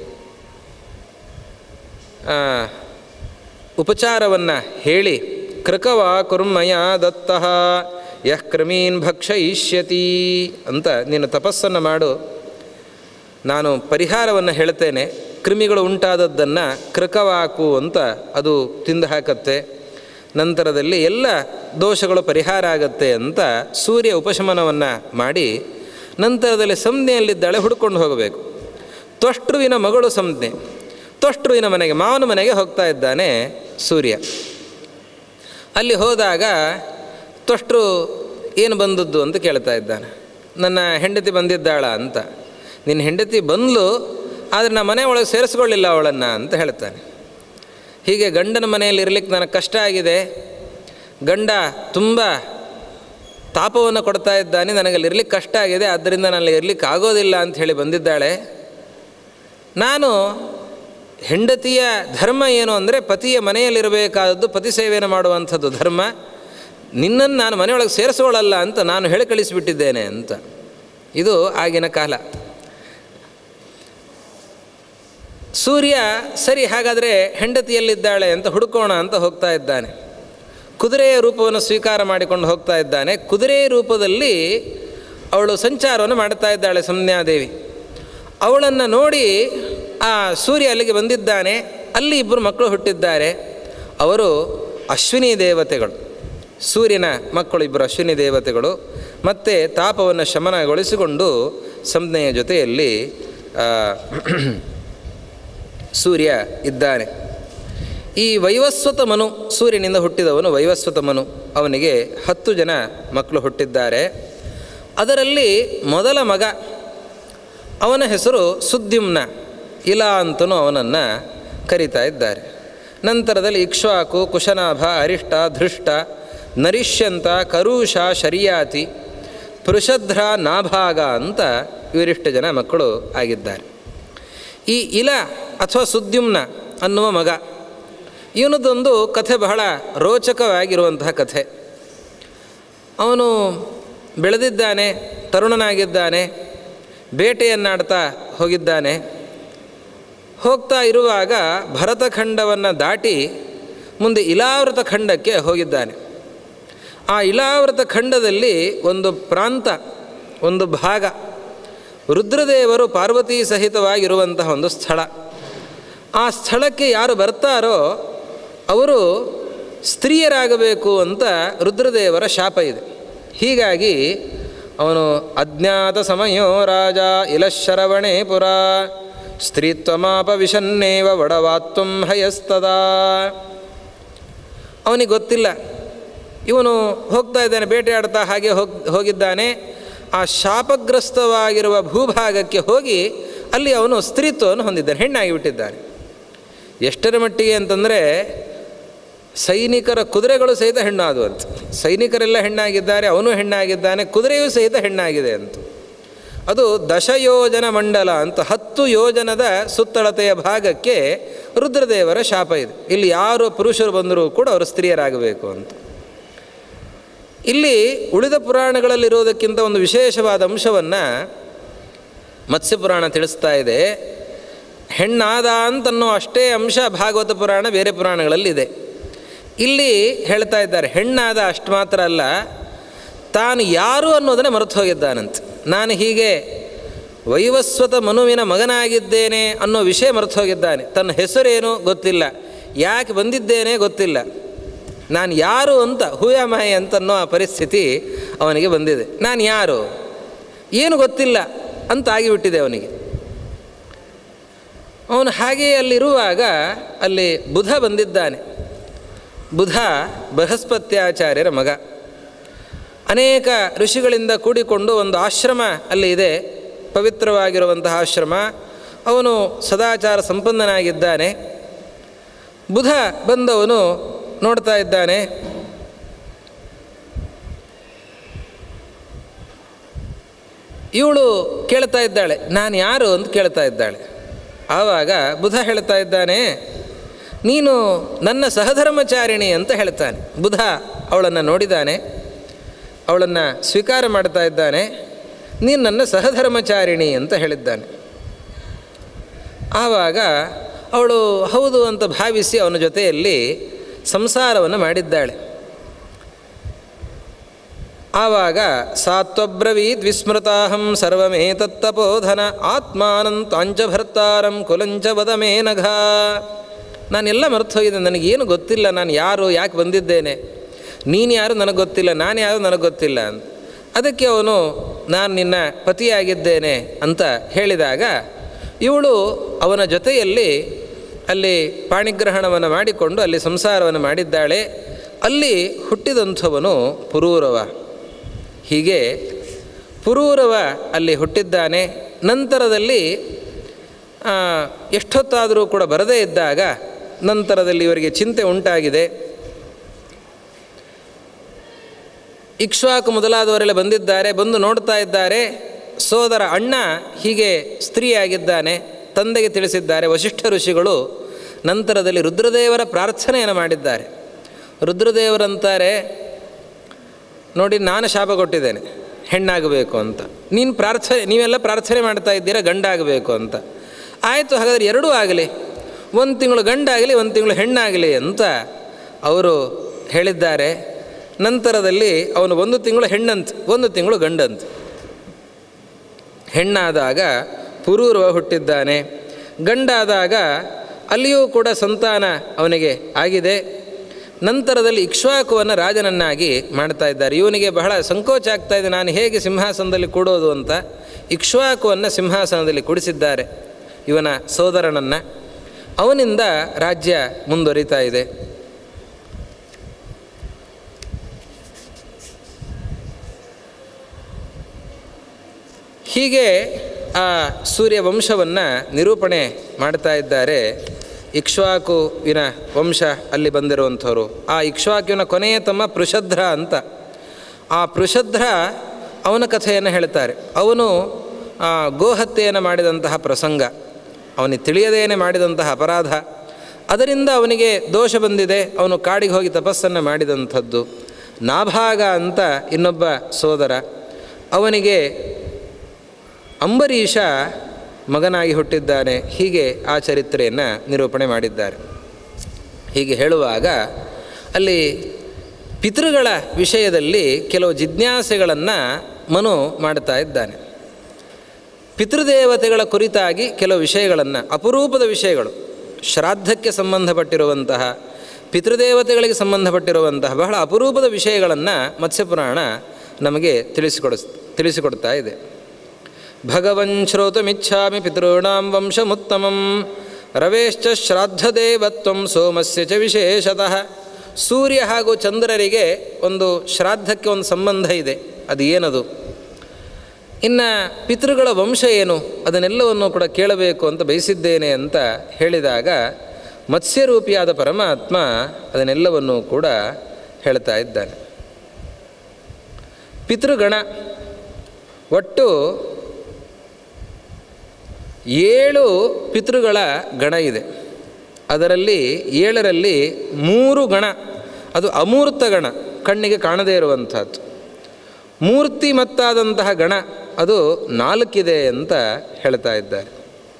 ಉಪಚಾರವನ್ನು ಹೇಳಿ ಕೃಕವ ಕುರ್ಮಯ ದತ್ತಃ ಯಃ ಕ್ರಮೀನ್ ಭಕ್ಷಯಿಷ್ಯತಿ ಅಂತ ನೀನು ತಪಸ್ಸನ್ನು ಮಾಡು ನಾನು ಪರಿಹಾರವನ್ನು ಹೇಳ್ತೇನೆ ಕ್ರಿಮಿಗಳು ಉಂಟಾದದ್ದನ್ನು ಕೃಕವಾಕು ಅಂತ ಅದು ತಿಂದು ಹಾಕತ್ತೆ ನಂತರದಲ್ಲಿ ಎಲ್ಲ ದೋಷಗಳು ಪರಿಹಾರ ಆಗತ್ತೆ ಅಂತ ಸೂರ್ಯ ಉಪಶಮನವನ್ನು ಮಾಡಿ ನಂತರದಲ್ಲಿ ಸಂಜ್ಞೆಯಲ್ಲಿದ್ದಾಳೆ ಹುಡ್ಕೊಂಡು ಹೋಗಬೇಕು ತ್ವಷ್ಟೃವಿನ ಮಗಳು ಸಂಜ್ಞೆ ತ್ವಷ್ಟೃವಿನ ಮನೆಗೆ ಮಾವನ ಮನೆಗೆ ಹೋಗ್ತಾ ಇದ್ದಾನೆ ಸೂರ್ಯ ಅಲ್ಲಿ ಹೋದಾಗ ತ್ವಷ್ಟೃ ಏನು ಬಂದದ್ದು ಅಂತ ಕೇಳ್ತಾ ಇದ್ದಾನೆ ನನ್ನ ಹೆಂಡತಿ ಬಂದಿದ್ದಾಳ ಅಂತ ನಿನ್ನ ಹೆಂಡತಿ ಬಂದ್ಲು ಆದರೆ ನಾ ಮನೆ ಒಳಗೆ ಸೇರಿಸ್ಕೊಳ್ಳಿಲ್ಲ ಅವಳನ್ನು ಅಂತ ಹೇಳ್ತಾನೆ ಹೀಗೆ ಗಂಡನ ಮನೆಯಲ್ಲಿ ಇರಲಿಕ್ಕೆ ನನಗೆ ಕಷ್ಟ ಆಗಿದೆ ಗಂಡ ತುಂಬ ತಾಪವನ್ನು ಕೊಡ್ತಾ ಇದ್ದಾನೆ ನನಗೆ ಅಲ್ಲಿ ಇರ್ಲಿಕ್ಕೆ ಕಷ್ಟ ಆಗಿದೆ ಆದ್ದರಿಂದ ನಾನು ಇರ್ಲಿಕ್ಕೆ ಆಗೋದಿಲ್ಲ ಅಂತ ಹೇಳಿ ಬಂದಿದ್ದಾಳೆ ನಾನು ಹೆಂಡತಿಯ ಧರ್ಮ ಏನು ಅಂದರೆ ಪತಿಯ ಮನೆಯಲ್ಲಿರಬೇಕಾದದ್ದು ಪತಿ ಸೇವೆಯನ್ನು ಮಾಡುವಂಥದ್ದು ಧರ್ಮ ನಿನ್ನನ್ನು ನಾನು ಮನೆಯೊಳಗೆ ಸೇರಿಸ್ಕೊಳ್ಳಲ್ಲ ಅಂತ ನಾನು ಹೇಳಿ ಕಳಿಸಿಬಿಟ್ಟಿದ್ದೇನೆ ಅಂತ ಇದು ಆಗಿನ ಕಾಲ ಸೂರ್ಯ ಸರಿ ಹಾಗಾದರೆ ಹೆಂಡತಿಯಲ್ಲಿದ್ದಾಳೆ ಅಂತ ಹುಡುಕೋಣ ಅಂತ ಹೋಗ್ತಾ ಇದ್ದಾನೆ ಕುದುರೆಯ ರೂಪವನ್ನು ಸ್ವೀಕಾರ ಮಾಡಿಕೊಂಡು ಹೋಗ್ತಾ ಇದ್ದಾನೆ ಕುದುರೆಯ ರೂಪದಲ್ಲಿ ಅವಳು ಸಂಚಾರವನ್ನು ಮಾಡ್ತಾ ಇದ್ದಾಳೆ ಸಂಜ್ಞಾದೇವಿ ಅವಳನ್ನು ನೋಡಿ ಆ ಸೂರ್ಯ ಅಲ್ಲಿಗೆ ಬಂದಿದ್ದಾನೆ ಅಲ್ಲಿ ಇಬ್ಬರು ಮಕ್ಕಳು ಹುಟ್ಟಿದ್ದಾರೆ ಅವರು ಅಶ್ವಿನಿ ದೇವತೆಗಳು ಸೂರ್ಯನ ಮಕ್ಕಳು ಇಬ್ಬರು ಅಶ್ವಿನಿ ದೇವತೆಗಳು ಮತ್ತು ತಾಪವನ್ನು ಶಮನಗೊಳಿಸಿಕೊಂಡು ಸಂಜ್ಞೆಯ ಜೊತೆಯಲ್ಲಿ ಆ, ಸೂರ್ಯ ಇದ್ದಾನೆ ಈ ವೈವಸ್ವತ ಮನು ಸೂರ್ಯನಿಂದ ಹುಟ್ಟಿದವನು ವೈವಸ್ವತ ಮನು ಅವನಿಗೆ ಹತ್ತು ಜನ ಮಕ್ಕಳು ಹುಟ್ಟಿದ್ದಾರೆ ಅದರಲ್ಲಿ ಮೊದಲ ಮಗ ಅವನ ಹೆಸರು ಸುದ್ಯುಮ್ನ ಇಲ ಅಂತಲೂ ಅವನನ್ನು ಕರೀತಾ ಇದ್ದಾರೆ ನಂತರದಲ್ಲಿ ಇಕ್ಷ್ವಾಕು ಕುಶನಾಭ ಅರಿಷ್ಟ ಧೃಷ್ಟ ನರಿಷ್ಯಂತ ಕರೂಷ ಶರಿಯಾತಿ ಪೃಷಧ್ರ ನಾಭಾಗ ಅಂತ ಇವರಿಷ್ಟು ಜನ ಮಕ್ಕಳು ಆಗಿದ್ದಾರೆ ಈ ಇಲ ಅಥವಾ ಸುದ್ಯುಮ್ನ ಅನ್ನುವ ಮಗ ಇವನದೊಂದು ಕಥೆ ಬಹಳ ರೋಚಕವಾಗಿರುವಂತಹ ಕಥೆ ಅವನು ಬೆಳೆದಿದ್ದಾನೆ ತರುಣನಾಗಿದ್ದಾನೆ ಬೇಟೆಯನ್ನಾಡ್ತಾ ಹೋಗಿದ್ದಾನೆ ಹೋಗ್ತಾ ಇರುವಾಗ ಭರತಖಂಡವನ್ನು ದಾಟಿ ಮುಂದೆ ಇಲಾವೃತ ಖಂಡಕ್ಕೆ ಹೋಗಿದ್ದಾನೆ ಆ ಇಲಾವೃತ ಖಂಡದಲ್ಲಿ ಒಂದು ಪ್ರಾಂತ ಒಂದು ಭಾಗ ರುದ್ರದೇವರು ಪಾರ್ವತಿ ಸಹಿತವಾಗಿರುವಂತಹ ಒಂದು ಸ್ಥಳ ಆ ಸ್ಥಳಕ್ಕೆ ಯಾರು ಬರ್ತಾರೋ ಅವರು ಸ್ತ್ರೀಯರಾಗಬೇಕು ಅಂತ ರುದ್ರದೇವರ ಶಾಪ ಇದೆ ಹೀಗಾಗಿ ಅವನು ಅಜ್ಞಾತ ಸಮಯೋ ರಾಜ ಇಲಶರವಣೆ ಪುರ ಸ್ತ್ರೀತ್ವಮಾಪ ವಿಷನ್ನೇವ ವಡವಾತ್ವಂ ಹಯಸ್ತದಾ ಅವನಿಗೆ ಗೊತ್ತಿಲ್ಲ ಇವನು ಹೋಗ್ತಾ ಇದ್ದಾನೆ ಬೇಟೆಯಾಡ್ತಾ ಹಾಗೆ ಹೋಗ್ ಹೋಗಿದ್ದಾನೆ ಆ ಶಾಪಗ್ರಸ್ತವಾಗಿರುವ ಭೂಭಾಗಕ್ಕೆ ಹೋಗಿ ಅಲ್ಲಿ ಅವನು ಸ್ತ್ರೀತ್ವವನ್ನು ಹೊಂದಿದ್ದಾನೆ ಹೆಣ್ಣಾಗಿ ಬಿಟ್ಟಿದ್ದಾನೆ ಎಷ್ಟರ ಮಟ್ಟಿಗೆ ಅಂತಂದರೆ ಸೈನಿಕರ ಕುದುರೆಗಳು ಸಹಿತ ಹೆಣ್ಣಾದವು ಅಂತ ಸೈನಿಕರೆಲ್ಲ ಹೆಣ್ಣಾಗಿದ್ದಾರೆ ಅವನು ಹೆಣ್ಣಾಗಿದ್ದಾನೆ ಕುದುರೆಯೂ ಸಹಿತ ಹೆಣ್ಣಾಗಿದೆ ಅಂತ ಅದು ದಶಯೋಜನ ಮಂಡಲ ಅಂತ ಹತ್ತು ಯೋಜನದ ಸುತ್ತಳತೆಯ ಭಾಗಕ್ಕೆ ರುದ್ರದೇವರ ಶಾಪ ಇದೆ ಇಲ್ಲಿ ಯಾರು ಪುರುಷರು ಬಂದರೂ ಕೂಡ ಅವರು ಸ್ತ್ರೀಯರಾಗಬೇಕು ಅಂತ ಇಲ್ಲಿ ಉಳಿದ ಪುರಾಣಗಳಲ್ಲಿರೋದಕ್ಕಿಂತ ಒಂದು ವಿಶೇಷವಾದ ಅಂಶವನ್ನು ಮತ್ಸ್ಯಪುರಾಣ ತಿಳಿಸ್ತಾ ಇದೆ ಹೆಣ್ಣಾದ ಅಂತನ್ನೋ ಅಷ್ಟೇ ಅಂಶ ಭಾಗವತ ಪುರಾಣ ಬೇರೆ ಪುರಾಣಗಳಲ್ಲಿದೆ ಇಲ್ಲಿ ಹೇಳ್ತಾ ಇದ್ದಾರೆ ಹೆಣ್ಣಾದ ಅಷ್ಟು ಮಾತ್ರ ಅಲ್ಲ ತಾನು ಯಾರು ಅನ್ನೋದನ್ನೇ ಮರೆತು ಹೋಗಿದ್ದಾನಂತೆ ನಾನು ಹೀಗೆ ವೈವಸ್ವತ ಮನುವಿನ ಮಗನಾಗಿದ್ದೇನೆ ಅನ್ನೋ ವಿಷಯ ಮರೆತು ಹೋಗಿದ್ದಾನೆ ತನ್ನ ಹೆಸರೇನು ಗೊತ್ತಿಲ್ಲ ಯಾಕೆ ಬಂದಿದ್ದೇನೆ ಗೊತ್ತಿಲ್ಲ ನಾನು ಯಾರು ಅಂತ ಹೂಯಮಾಯಿ ಅಂತನ್ನೋ ಆ ಪರಿಸ್ಥಿತಿ ಅವನಿಗೆ ಬಂದಿದೆ ನಾನು ಯಾರು ಏನು ಗೊತ್ತಿಲ್ಲ ಅಂತ ಆಗಿಬಿಟ್ಟಿದೆ ಅವನಿಗೆ ಅವನು ಹಾಗೆಯೇ ಅಲ್ಲಿರುವಾಗ ಅಲ್ಲಿ ಬುಧ ಬಂದಿದ್ದಾನೆ ಬುಧ ಬೃಹಸ್ಪತ್ಯಾಚಾರ್ಯರ ಮಗ ಅನೇಕ ಋಷಿಗಳಿಂದ ಕೂಡಿಕೊಂಡು ಒಂದು ಆಶ್ರಮ ಅಲ್ಲಿ ಇದೆ ಪವಿತ್ರವಾಗಿರುವಂತಹ ಆಶ್ರಮ ಅವನು ಸದಾಚಾರ ಸಂಪನ್ನನಾಗಿದ್ದಾನೆ ಬುಧ ಬಂದವನು ನೋಡ್ತಾ ಇದ್ದಾನೆ ಇವಳು ಕೇಳ್ತಾ ಇದ್ದಾಳೆ ನಾನು ಯಾರು ಅಂತ ಕೇಳ್ತಾ ಇದ್ದಾಳೆ ಆವಾಗ ಬುಧ ಹೇಳ್ತಾ ಇದ್ದಾನೆ ನೀನು ನನ್ನ ಸಹಧರ್ಮಚಾರಿಣಿ ಅಂತ ಹೇಳ್ತಾನೆ ಬುಧ ಅವಳನ್ನು ನೋಡಿದ್ದಾನೆ ಅವಳನ್ನು ಸ್ವೀಕಾರ ಮಾಡ್ತಾ ಇದ್ದಾನೆ ನೀನು ನನ್ನ ಸಹಧರ್ಮಚಾರಿಣಿ ಅಂತ ಹೇಳಿದ್ದಾನೆ ಆವಾಗ ಅವಳು ಹೌದು ಅಂತ ಭಾವಿಸಿ ಅವನ ಜೊತೆಯಲ್ಲಿ ಸಂಸಾರವನ್ನು ಮಾಡಿದ್ದಾಳೆ ಆವಾಗ ಸಾತ್ವಬ್ರವೀದ್ ವಿಸ್ಮೃತಾಹಂ ಸರ್ವಮೇತತ್ತಪೋಧನ ಆತ್ಮಾನಂತಾಂಚ ಭರ್ತಾರಂ ಕುಲಂಚ ವದಮೇ ನಘ ನಾನೆಲ್ಲ ಮರೆತು ಹೋಗಿದ್ದೆ ನನಗೇನು ಗೊತ್ತಿಲ್ಲ ನಾನು ಯಾರು ಯಾಕೆ ಬಂದಿದ್ದೇನೆ ನೀನು ಯಾರು ನನಗೆ ಗೊತ್ತಿಲ್ಲ ನಾನು ಯಾರು ನನಗೆ ಗೊತ್ತಿಲ್ಲ ಅಂತ ಅದಕ್ಕೆ ಅವನು ನಾನು ನಿನ್ನ ಪತಿಯಾಗಿದ್ದೇನೆ ಅಂತ ಹೇಳಿದಾಗ ಇವಳು ಅವನ ಜೊತೆಯಲ್ಲಿ ಅಲ್ಲಿ ಪಾಣಿಗ್ರಹಣವನ್ನು ಮಾಡಿಕೊಂಡು ಅಲ್ಲಿ ಸಂಸಾರವನ್ನು ಮಾಡಿದ್ದಾಳೆ ಅಲ್ಲಿ ಹುಟ್ಟಿದಂಥವನು ಪುರೂರವ ಹೀಗೆ ಪುರೂರವ ಅಲ್ಲಿ ಹುಟ್ಟಿದ್ದಾನೆ ನಂತರದಲ್ಲಿ ಆ, ಎಷ್ಟೊತ್ತಾದರೂ ಕೂಡ ಬರದೇ ಇದ್ದಾಗ ನಂತರದಲ್ಲಿ ಇವರಿಗೆ ಚಿಂತೆ ಉಂಟಾಗಿದೆ ಇಕ್ಷ್ವಾಕು ಮೊದಲಾದವರೆಲ್ಲ ಬಂದಿದ್ದಾರೆ ಬಂದು ನೋಡ್ತಾ ಇದ್ದಾರೆ ಸೋದರ ಅಣ್ಣ ಹೀಗೆ ಸ್ತ್ರೀಯಾಗಿದ್ದಾನೆ ತಂದೆಗೆ ತಿಳಿಸಿದ್ದಾರೆ ವಶಿಷ್ಠ ಋಷಿಗಳು ನಂತರದಲ್ಲಿ ರುದ್ರದೇವರ ಪ್ರಾರ್ಥನೆಯನ್ನು ಮಾಡಿದ್ದಾರೆ ರುದ್ರದೇವರಂತಾರೆ ನೋಡಿ ನಾನು ಶಾಪ ಕೊಟ್ಟಿದ್ದೇನೆ ಹೆಣ್ಣಾಗಬೇಕು ಅಂತ ನೀನು ಪ್ರಾರ್ಥನೆ ನೀವೆಲ್ಲ ಪ್ರಾರ್ಥನೆ ಮಾಡ್ತಾ ಇದ್ದೀರಾ ಗಂಡಾಗಬೇಕು ಅಂತ ಆಯಿತು ಹಾಗಾದರೆ ಎರಡೂ ಆಗಲಿ ಒಂದು ತಿಂಗಳು ಗಂಡಾಗಲಿ ಒಂದು ತಿಂಗಳು ಹೆಣ್ಣಾಗಲಿ ಅಂತ ಅವರು ಹೇಳಿದ್ದಾರೆ ನಂತರದಲ್ಲಿ ಅವನು ಒಂದು ತಿಂಗಳು ಹೆಣ್ಣಂತ ಒಂದು ತಿಂಗಳು ಗಂಡಂತ ಹೆಣ್ಣಾದಾಗ ಪುರೂರ್ವ ಹುಟ್ಟಿದ್ದಾನೆ ಗಂಡಾದಾಗ ಅಲ್ಲಿಯೂ ಕೂಡ ಸಂತಾನ ಅವನಿಗೆ ಆಗಿದೆ ನಂತರದಲ್ಲಿ ಇಕ್ಷ್ವಾಕುವನ್ನು ರಾಜನನ್ನಾಗಿ ಮಾಡ್ತಾ ಇದ್ದಾರೆ ಇವನಿಗೆ ಬಹಳ ಸಂಕೋಚ ಆಗ್ತಾ ಇದೆ ನಾನು ಹೇಗೆ ಸಿಂಹಾಸನದಲ್ಲಿ ಕೂಡೋದು ಅಂತ ಇಕ್ಷ್ವಾಕುವನ್ನು ಸಿಂಹಾಸನದಲ್ಲಿ ಕೂಡಿಸಿದ್ದಾರೆ ಇವನ ಸೋದರನನ್ನು ಅವನಿಂದ ರಾಜ್ಯ ಮುಂದುವರಿತಾ ಇದೆ ಹೀಗೆ ಆ ಸೂರ್ಯ ವಂಶವನ್ನು ನಿರೂಪಣೆ ಮಾಡ್ತಾ ಇದ್ದಾರೆ ಇಕ್ಷ್ವಾಕುವಿನ ವಂಶ ಅಲ್ಲಿ ಬಂದಿರುವಂಥವ್ರು ಆ ಇಕ್ಷ್ವಾಕುವಿನ ಕೊನೆಯ ತಮ್ಮ ಪೃಷಧ್ರ ಅಂತ ಆ ಪೃಷಧ್ರ ಅವನ ಕಥೆಯನ್ನು ಹೇಳ್ತಾರೆ ಅವನು ಆ, ಗೋಹತ್ಯೆಯನ್ನು ಮಾಡಿದಂತಹ ಪ್ರಸಂಗ ಅವನಿಗೆ ತಿಳಿಯದೇನೆ ಮಾಡಿದಂತಹ ಅಪರಾಧ ಅದರಿಂದ ಅವನಿಗೆ ದೋಷ ಬಂದಿದೆ ಅವನು ಕಾಡಿಗೆ ಹೋಗಿ ತಪಸ್ಸನ್ನು ಮಾಡಿದಂಥದ್ದು ನಾಭಾಗ ಅಂತ ಇನ್ನೊಬ್ಬ ಸೋದರ ಅವನಿಗೆ ಅಂಬರೀಷ ಮಗನಾಗಿ ಹುಟ್ಟಿದ್ದಾನೆ ಹೀಗೆ ಆ ಚರಿತ್ರೆಯನ್ನು ನಿರೂಪಣೆ ಮಾಡಿದ್ದಾರೆ ಹೀಗೆ ಹೇಳುವಾಗ ಅಲ್ಲಿ ಪಿತೃಗಳ ವಿಷಯದಲ್ಲಿ ಕೆಲವು ಜಿಜ್ಞಾಸೆಗಳನ್ನು ಮನು ಮಾಡ್ತಾ ಇದ್ದಾನೆ ಪಿತೃದೇವತೆಗಳ ಕುರಿತಾಗಿ ಕೆಲವು ವಿಷಯಗಳನ್ನು ಅಪರೂಪದ ವಿಷಯಗಳು ಶ್ರಾದ್ದಕ್ಕೆ ಸಂಬಂಧಪಟ್ಟಿರುವಂತಹ ಪಿತೃದೇವತೆಗಳಿಗೆ ಸಂಬಂಧಪಟ್ಟಿರುವಂತಹ ಬಹಳ ಅಪರೂಪದ ವಿಷಯಗಳನ್ನು ಮತ್ಸ್ಯಪುರಾಣ ನಮಗೆ ತಿಳಿಸಿಕೊಡಿಸ್ ತಿಳಿಸಿಕೊಡ್ತಾ ಇದೆ ಭಗವನ್ ಶ್ರೋತುಮಿಚ್ಛಾಮಿ ಪಿತॄಣಾಂ ವಂಶಮುತ್ತಮಂ ರವೇಶ್ಚ ಶ್ರಾದ್ದದೇವತ್ವಂ ಸೋಮಸ್ಯ ಚ ವಿಶೇಷತಃ ಸೂರ್ಯ ಹಾಗೂ ಚಂದ್ರರಿಗೆ ಒಂದು ಶ್ರಾದ್ದಕ್ಕೆ ಒಂದು ಸಂಬಂಧ ಇದೆ ಅದು ಏನದು ಇನ್ನು ಪಿತೃಗಳ ವಂಶ ಏನು ಅದನ್ನೆಲ್ಲವನ್ನು ಕೂಡ ಕೇಳಬೇಕು ಅಂತ ಬಯಸಿದ್ದೇನೆ ಅಂತ ಹೇಳಿದಾಗ ಮತ್ಸ್ಯರೂಪಿಯಾದ ಪರಮಾತ್ಮ ಅದನ್ನೆಲ್ಲವನ್ನು ಕೂಡ ಹೇಳ್ತಾ ಇದ್ದಾನೆ ಪಿತೃಗಣ ಒಟ್ಟು ಏಳು ಪಿತೃಗಳ ಗಣ ಇದೆ ಅದರಲ್ಲಿ ಏಳರಲ್ಲಿ ಮೂರು ಗಣ ಅದು ಅಮೂರ್ತ ಗಣ ಕಣ್ಣಿಗೆ ಕಾಣದೇ ಇರುವಂಥದ್ದು ಮೂರ್ತಿ ಮತ್ತಾದಂತಹ ಗಣ ಅದು ನಾಲ್ಕಿದೆ ಅಂತ ಹೇಳ್ತಾ ಇದ್ದಾರೆ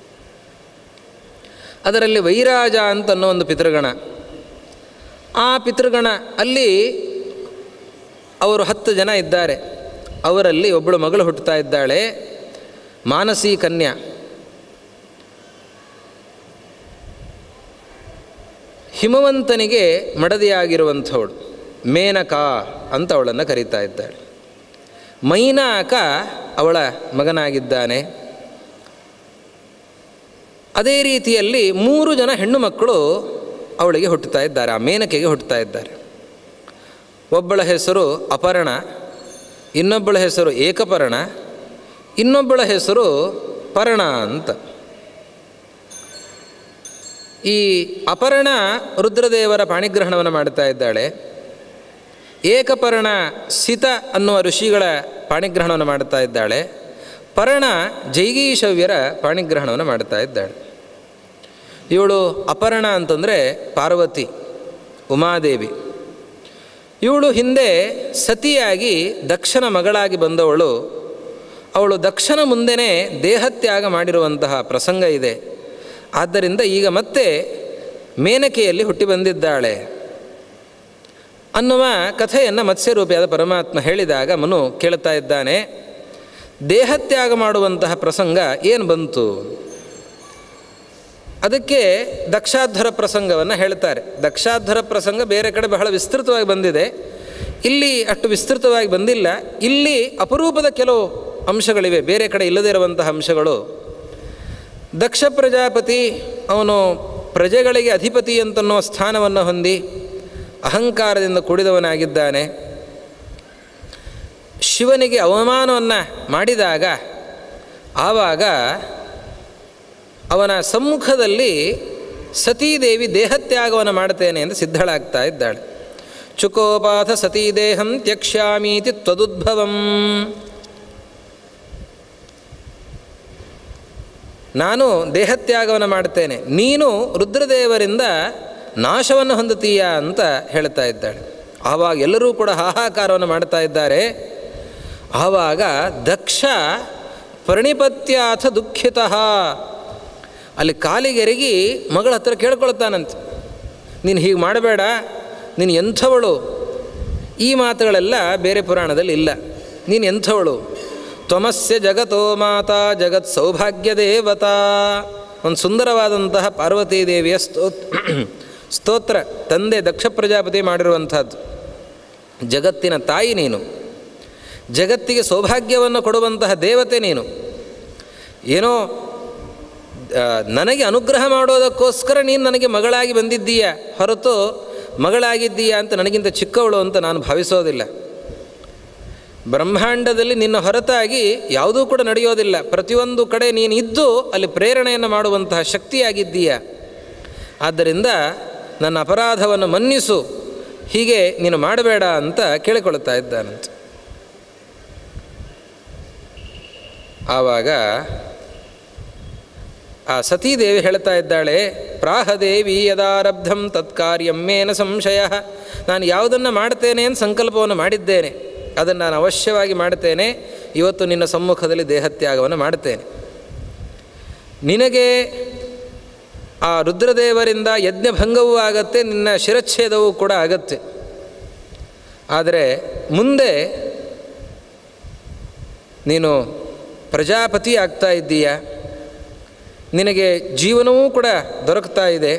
ಅದರಲ್ಲಿ ವೈರಾಜ ಅಂತನ್ನೋ ಒಂದು ಪಿತೃಗಣ ಆ ಪಿತೃಗಣ ಅಲ್ಲಿ ಅವರು ಹತ್ತು ಜನ ಇದ್ದಾರೆ ಅವರಲ್ಲಿ ಒಬ್ಬಳು ಮಗಳು ಹುಟ್ಟುತ್ತಾ ಇದ್ದಾಳೆ ಮಾನಸಿ ಕನ್ಯಾ ಹಿಮವಂತನಿಗೆ ಮಡದಿಯಾಗಿರುವಂಥವಳು ಮೇನಕಾ ಅಂತ ಅವಳನ್ನು ಕರೀತಾ ಇದ್ದಾಳೆ ಮೈನಾಕ ಅವಳ ಮಗನಾಗಿದ್ದಾನೆ ಅದೇ ರೀತಿಯಲ್ಲಿ ಮೂರು ಜನ ಹೆಣ್ಣು ಮಕ್ಕಳು ಅವಳಿಗೆ ಹುಟ್ಟುತ್ತಾ ಇದ್ದಾರೆ ಆ ಮೇನಕೆಗೆ ಹುಟ್ಟುತ್ತಾ ಇದ್ದಾರೆ ಒಬ್ಬಳ ಹೆಸರು ಅಪರ್ಣ ಇನ್ನೊಬ್ಬಳ ಹೆಸರು ಏಕಪರ್ಣ ಇನ್ನೊಬ್ಬಳ ಹೆಸರು ಪರ್ಣ ಅಂತ ಈ ಅಪರ್ಣ ರುದ್ರದೇವರ ಪಾಣಿಗ್ರಹಣವನ್ನು ಮಾಡ್ತಾ ಇದ್ದಾಳೆ ಏಕಪರ್ಣ ಸಿತ ಅನ್ನುವ ಋಷಿಗಳ ಪಾಣಿಗ್ರಹಣವನ್ನು ಮಾಡ್ತಾ ಇದ್ದಾಳೆ ಪರ್ಣ ಜೈಗೀಶವ್ಯರ ಪಾಣಿಗ್ರಹಣವನ್ನು ಮಾಡ್ತಾ ಇದ್ದಾಳೆ ಇವಳು ಅಪರ್ಣ ಅಂತಂದರೆ ಪಾರ್ವತಿ ಉಮಾದೇವಿ ಇವಳು ಹಿಂದೆ ಸತಿಯಾಗಿ ದಕ್ಷನ ಮಗಳಾಗಿ ಬಂದವಳು ಅವಳು ದಕ್ಷನ ಮುಂದೆನೇ ದೇಹತ್ಯಾಗ ಮಾಡಿರುವಂತಹ ಪ್ರಸಂಗ ಇದೆ ಆದ್ದರಿಂದ ಈಗ ಮತ್ತೆ ಮೇನಕೆಯಲ್ಲಿ ಹುಟ್ಟಿ ಬಂದಿದ್ದಾಳೆ ಅನ್ನುವ ಕಥೆಯನ್ನು ಮತ್ಸ್ಯರೂಪಿಯಾದ ಪರಮಾತ್ಮ ಹೇಳಿದಾಗ ಮನು ಕೇಳ್ತಾ ಇದ್ದಾನೆ ದೇಹತ್ಯಾಗ ಮಾಡುವಂತಹ ಪ್ರಸಂಗ ಏನು ಬಂತು ಅದಕ್ಕೆ ದಕ್ಷಾಧ್ವರ ಪ್ರಸಂಗವನ್ನು ಹೇಳ್ತಾರೆ ದಕ್ಷಾಧ್ವರ ಪ್ರಸಂಗ ಬೇರೆ ಕಡೆ ಬಹಳ ವಿಸ್ತೃತವಾಗಿ ಬಂದಿದೆ ಇಲ್ಲಿ ಅಷ್ಟು ವಿಸ್ತೃತವಾಗಿ ಬಂದಿಲ್ಲ ಇಲ್ಲಿ ಅಪರೂಪದ ಕೆಲವು ಅಂಶಗಳಿವೆ ಬೇರೆ ಕಡೆ ಇಲ್ಲದೇ ಇರುವಂತಹ ಅಂಶಗಳು ದಕ್ಷ ಪ್ರಜಾಪತಿ ಅವನು ಪ್ರಜೆಗಳಿಗೆ ಅಧಿಪತಿ ಅಂತನ್ನುವ ಸ್ಥಾನವನ್ನು ಹೊಂದಿ ಅಹಂಕಾರದಿಂದ ಕೂಡಿದವನಾಗಿದ್ದಾನೆ ಶಿವನಿಗೆ ಅವಮಾನವನ್ನು ಮಾಡಿದಾಗ ಆವಾಗ ಅವನ ಸಮ್ಮುಖದಲ್ಲಿ ಸತೀದೇವಿ ದೇಹತ್ಯಾಗವನ್ನು ಮಾಡ್ತೇನೆ ಎಂದು ಸಿದ್ಧಳಾಗ್ತಾ ಇದ್ದಾಳೆ ಚುಕೋಪಾಥ ಸತೀದೇಹಂ ತ್ಯಕ್ಷ್ಯಾಮೀತಿ ತ್ವದುದ್ಭವಂ ನಾನು ದೇಹತ್ಯಾಗವನ್ನು ಮಾಡ್ತೇನೆ ನೀನು ರುದ್ರದೇವರಿಂದ ನಾಶವನ್ನು ಹೊಂದುತ್ತೀಯ ಅಂತ ಹೇಳ್ತಾ ಇದ್ದಾಳೆ ಆವಾಗ ಎಲ್ಲರೂ ಕೂಡ ಹಾಹಾಕಾರವನ್ನು ಮಾಡ್ತಾ ಇದ್ದಾರೆ ಆವಾಗ ದಕ್ಷ ಪರಿಣಿಪತ್ಯಾಥ ದುಃಖಿತಃ ಅಲ್ಲಿ ಕಾಲಿಗೆರಗಿ ಮಗಳ ಹತ್ರ ಕೇಳ್ಕೊಳ್ತಾನಂತೆ ನೀನು ಹೀಗೆ ಮಾಡಬೇಡ ನೀನು ಎಂಥವಳು ಈ ಮಾತುಗಳೆಲ್ಲ ಬೇರೆ ಪುರಾಣದಲ್ಲಿ ಇಲ್ಲ ನೀನು ಎಂಥವಳು ತ್ವಮಸ್ಯ ಜಗತೋ ಮಾತಾ ಜಗತ್ ಸೌಭಾಗ್ಯ ದೇವತಾ ಒಂದು ಸುಂದರವಾದಂತಹ ಪಾರ್ವತೀ ದೇವಿಯ ಸ್ತೋತ್ ಸ್ತೋತ್ರ ತಂದೆ ದಕ್ಷ ಪ್ರಜಾಪತಿ ಮಾಡಿರುವಂಥದ್ದು ಜಗತ್ತಿನ ತಾಯಿ ನೀನು ಜಗತ್ತಿಗೆ ಸೌಭಾಗ್ಯವನ್ನು ಕೊಡುವಂತಹ ದೇವತೆ ನೀನು ಏನೋ ಆ, ನನಗೆ ಅನುಗ್ರಹ ಮಾಡೋದಕ್ಕೋಸ್ಕರ ನೀನು ನನಗೆ ಮಗಳಾಗಿ ಬಂದಿದ್ದೀಯ ಹೊರತು ಮಗಳಾಗಿದ್ದೀಯಾ ಅಂತ ನನಗಿಂತ ಚಿಕ್ಕವಳು ಅಂತ ನಾನು ಭಾವಿಸೋದಿಲ್ಲ ಬ್ರಹ್ಮಾಂಡದಲ್ಲಿ ನಿನ್ನ ಹೊರತಾಗಿ ಯಾವುದೂ ಕೂಡ ನಡೆಯೋದಿಲ್ಲ ಪ್ರತಿಯೊಂದು ಕಡೆ ನೀನು ಇದ್ದು ಅಲ್ಲಿ ಪ್ರೇರಣೆಯನ್ನು ಮಾಡುವಂತಹ ಶಕ್ತಿಯಾಗಿದ್ದೀಯ ಆದ್ದರಿಂದ ನನ್ನ ಅಪರಾಧವನ್ನು ಮನ್ನಿಸು ಹೀಗೆ ನೀನು ಮಾಡಬೇಡ ಅಂತ ಕೇಳಿಕೊಳ್ಳುತ್ತಾ ಇದ್ದಾನಂತೆ ಆವಾಗ ಆ ಸತೀದೇವಿ ಹೇಳ್ತಾ ಇದ್ದಾಳೆ ಪ್ರಾಹದೇವಿ ಯದಾರಬ್ಧಂ ತತ್ಕಾರ್ಯಂ ಮೇನ ಸಂಶಯ ನಾನು ಯಾವುದನ್ನು ಮಾಡ್ತೇನೆ ಅಂತ ಸಂಕಲ್ಪವನ್ನು ಮಾಡಿದ್ದೇನೆ ಅದನ್ನು ನಾನು ಅವಶ್ಯವಾಗಿ ಮಾಡ್ತೇನೆ ಇವತ್ತು ನಿನ್ನ ಸಮ್ಮುಖದಲ್ಲಿ ದೇಹತ್ಯಾಗವನ್ನು ಮಾಡ್ತೇನೆ ನಿನಗೆ ಆ ರುದ್ರದೇವರಿಂದ ಯಜ್ಞಭಂಗವೂ ಆಗತ್ತೆ ನಿನ್ನ ಶಿರಚ್ಛೇದವೂ ಕೂಡ ಆಗತ್ತೆ ಆದರೆ ಮುಂದೆ ನೀನು ಪ್ರಜಾಪತಿ ಆಗ್ತಾ ಇದ್ದೀಯ ನಿನಗೆ ಜೀವನವೂ ಕೂಡ ದೊರಕ್ತಾ ಇದೆ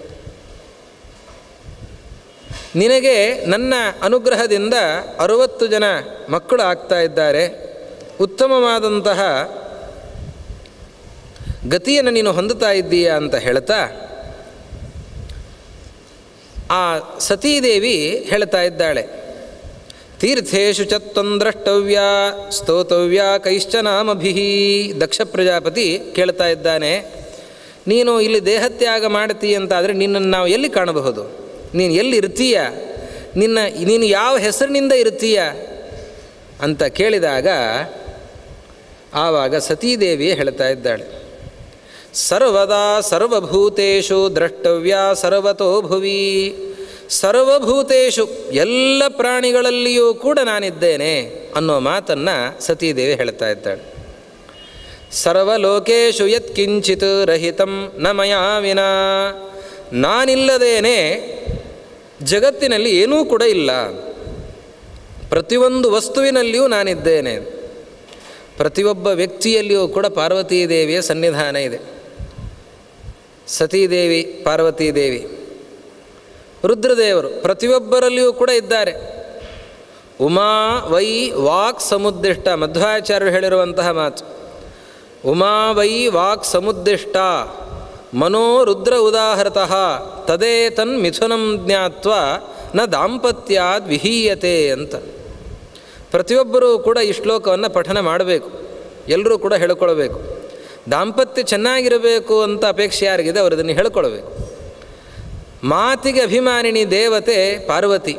ನಿನಗೆ ನನ್ನ ಅನುಗ್ರಹದಿಂದ ಅರುವತ್ತು ಜನ ಮಕ್ಕಳು ಆಗ್ತಾ ಇದ್ದಾರೆ ಉತ್ತಮವಾದಂತಹ ಗತಿಯನ್ನು ನೀನು ಹೊಂದುತ್ತಾ ಇದ್ದೀಯಾ ಅಂತ ಹೇಳ್ತಾ ಆ ಸತೀದೇವಿ ಹೇಳ್ತಾ ಇದ್ದಾಳೆ ತೀರ್ಥೇಶು ಚತ್ತೊಂದ್ರಷ್ಟವ್ಯ ಸ್ತೋತವ್ಯ ಕೈಶ್ಚನಾಮಭಿ ದಕ್ಷ ಪ್ರಜಾಪತಿ ಕೇಳ್ತಾ ಇದ್ದಾನೆ ನೀನು ಇಲ್ಲಿ ದೇಹತ್ಯಾಗ ಮಾಡ್ತೀಯ ಅಂತಾದರೆ ನಿನ್ನನ್ನು ನಾವು ಎಲ್ಲಿ ಕಾಣಬಹುದು ನೀನು ಎಲ್ಲಿ ಇರ್ತೀಯ ನಿನ್ನ ನೀನು ಯಾವ ಹೆಸರಿನಿಂದ ಇರ್ತೀಯ ಅಂತ ಕೇಳಿದಾಗ ಆವಾಗ ಸತೀದೇವಿ ಹೇಳ್ತಾ ಇದ್ದಾಳೆ ಸರ್ವದಾ ಸರ್ವಭೂತೇಷು ದ್ರಷ್ಟವ್ಯ ಸರ್ವತೋ ಭುವಿ ಸರ್ವಭೂತೇಷು ಎಲ್ಲ ಪ್ರಾಣಿಗಳಲ್ಲಿಯೂ ಕೂಡ ನಾನಿದ್ದೇನೆ ಅನ್ನೋ ಮಾತನ್ನು ಸತೀದೇವಿ ಹೇಳ್ತಾ ಇದ್ದಾಳೆ ಸರ್ವಲೋಕೇಶು ಯತ್ಕಿಂಚಿತ್ ರಹಿತಂ ನ ಮಯಾ ವಿನಾ ನಾನಿಲ್ಲದೇನೆ ಜಗತ್ತಿನಲ್ಲಿ ಏನೂ ಕೂಡ ಇಲ್ಲ ಪ್ರತಿಯೊಂದು ವಸ್ತುವಿನಲ್ಲಿಯೂ ನಾನಿದ್ದೇನೆ ಪ್ರತಿಯೊಬ್ಬ ವ್ಯಕ್ತಿಯಲ್ಲಿಯೂ ಕೂಡ ಪಾರ್ವತೀ ದೇವಿಯ ಸನ್ನಿಧಾನ ಇದೆ ಸತೀದೇವಿ ಪಾರ್ವತೀ ದೇವಿ ರುದ್ರದೇವರು ಪ್ರತಿಯೊಬ್ಬರಲ್ಲಿಯೂ ಕೂಡ ಇದ್ದಾರೆ ಉಮಾ ವೈ ವಾಕ್ ಸಮುದ್ದಿಷ್ಟ ಮಧ್ವಾಚಾರ್ಯರು ಹೇಳಿರುವಂತಹ ಮಾತು ಉಮಾ ವೈ ವಾಕ್ ಸಮುದ್ದಿಷ್ಟ ಮನೋ ರುದ್ರ ಉದಾಹೃತಃ ತದೇ ತನ್ ಮಿಥುನಂ ಜ್ಞಾತ್ವ ನ ದಾಂಪತ್ಯಾದ್ ವಿಹೀಯತೆ ಅಂತ ಪ್ರತಿಯೊಬ್ಬರೂ ಕೂಡ ಈ ಶ್ಲೋಕವನ್ನು ಪಠನ ಮಾಡಬೇಕು ಎಲ್ಲರೂ ಕೂಡ ಹೇಳ್ಕೊಳ್ಬೇಕು ದಾಂಪತ್ಯ ಚೆನ್ನಾಗಿರಬೇಕು ಅಂತ ಅಪೇಕ್ಷೆ ಯಾರಿಗಿದೆ ಅವರು ಇದನ್ನು ಹೇಳ್ಕೊಳ್ಬೇಕು ಮಾತಿಗೆ ಅಭಿಮಾನಿನಿ ದೇವತೆ ಪಾರ್ವತಿ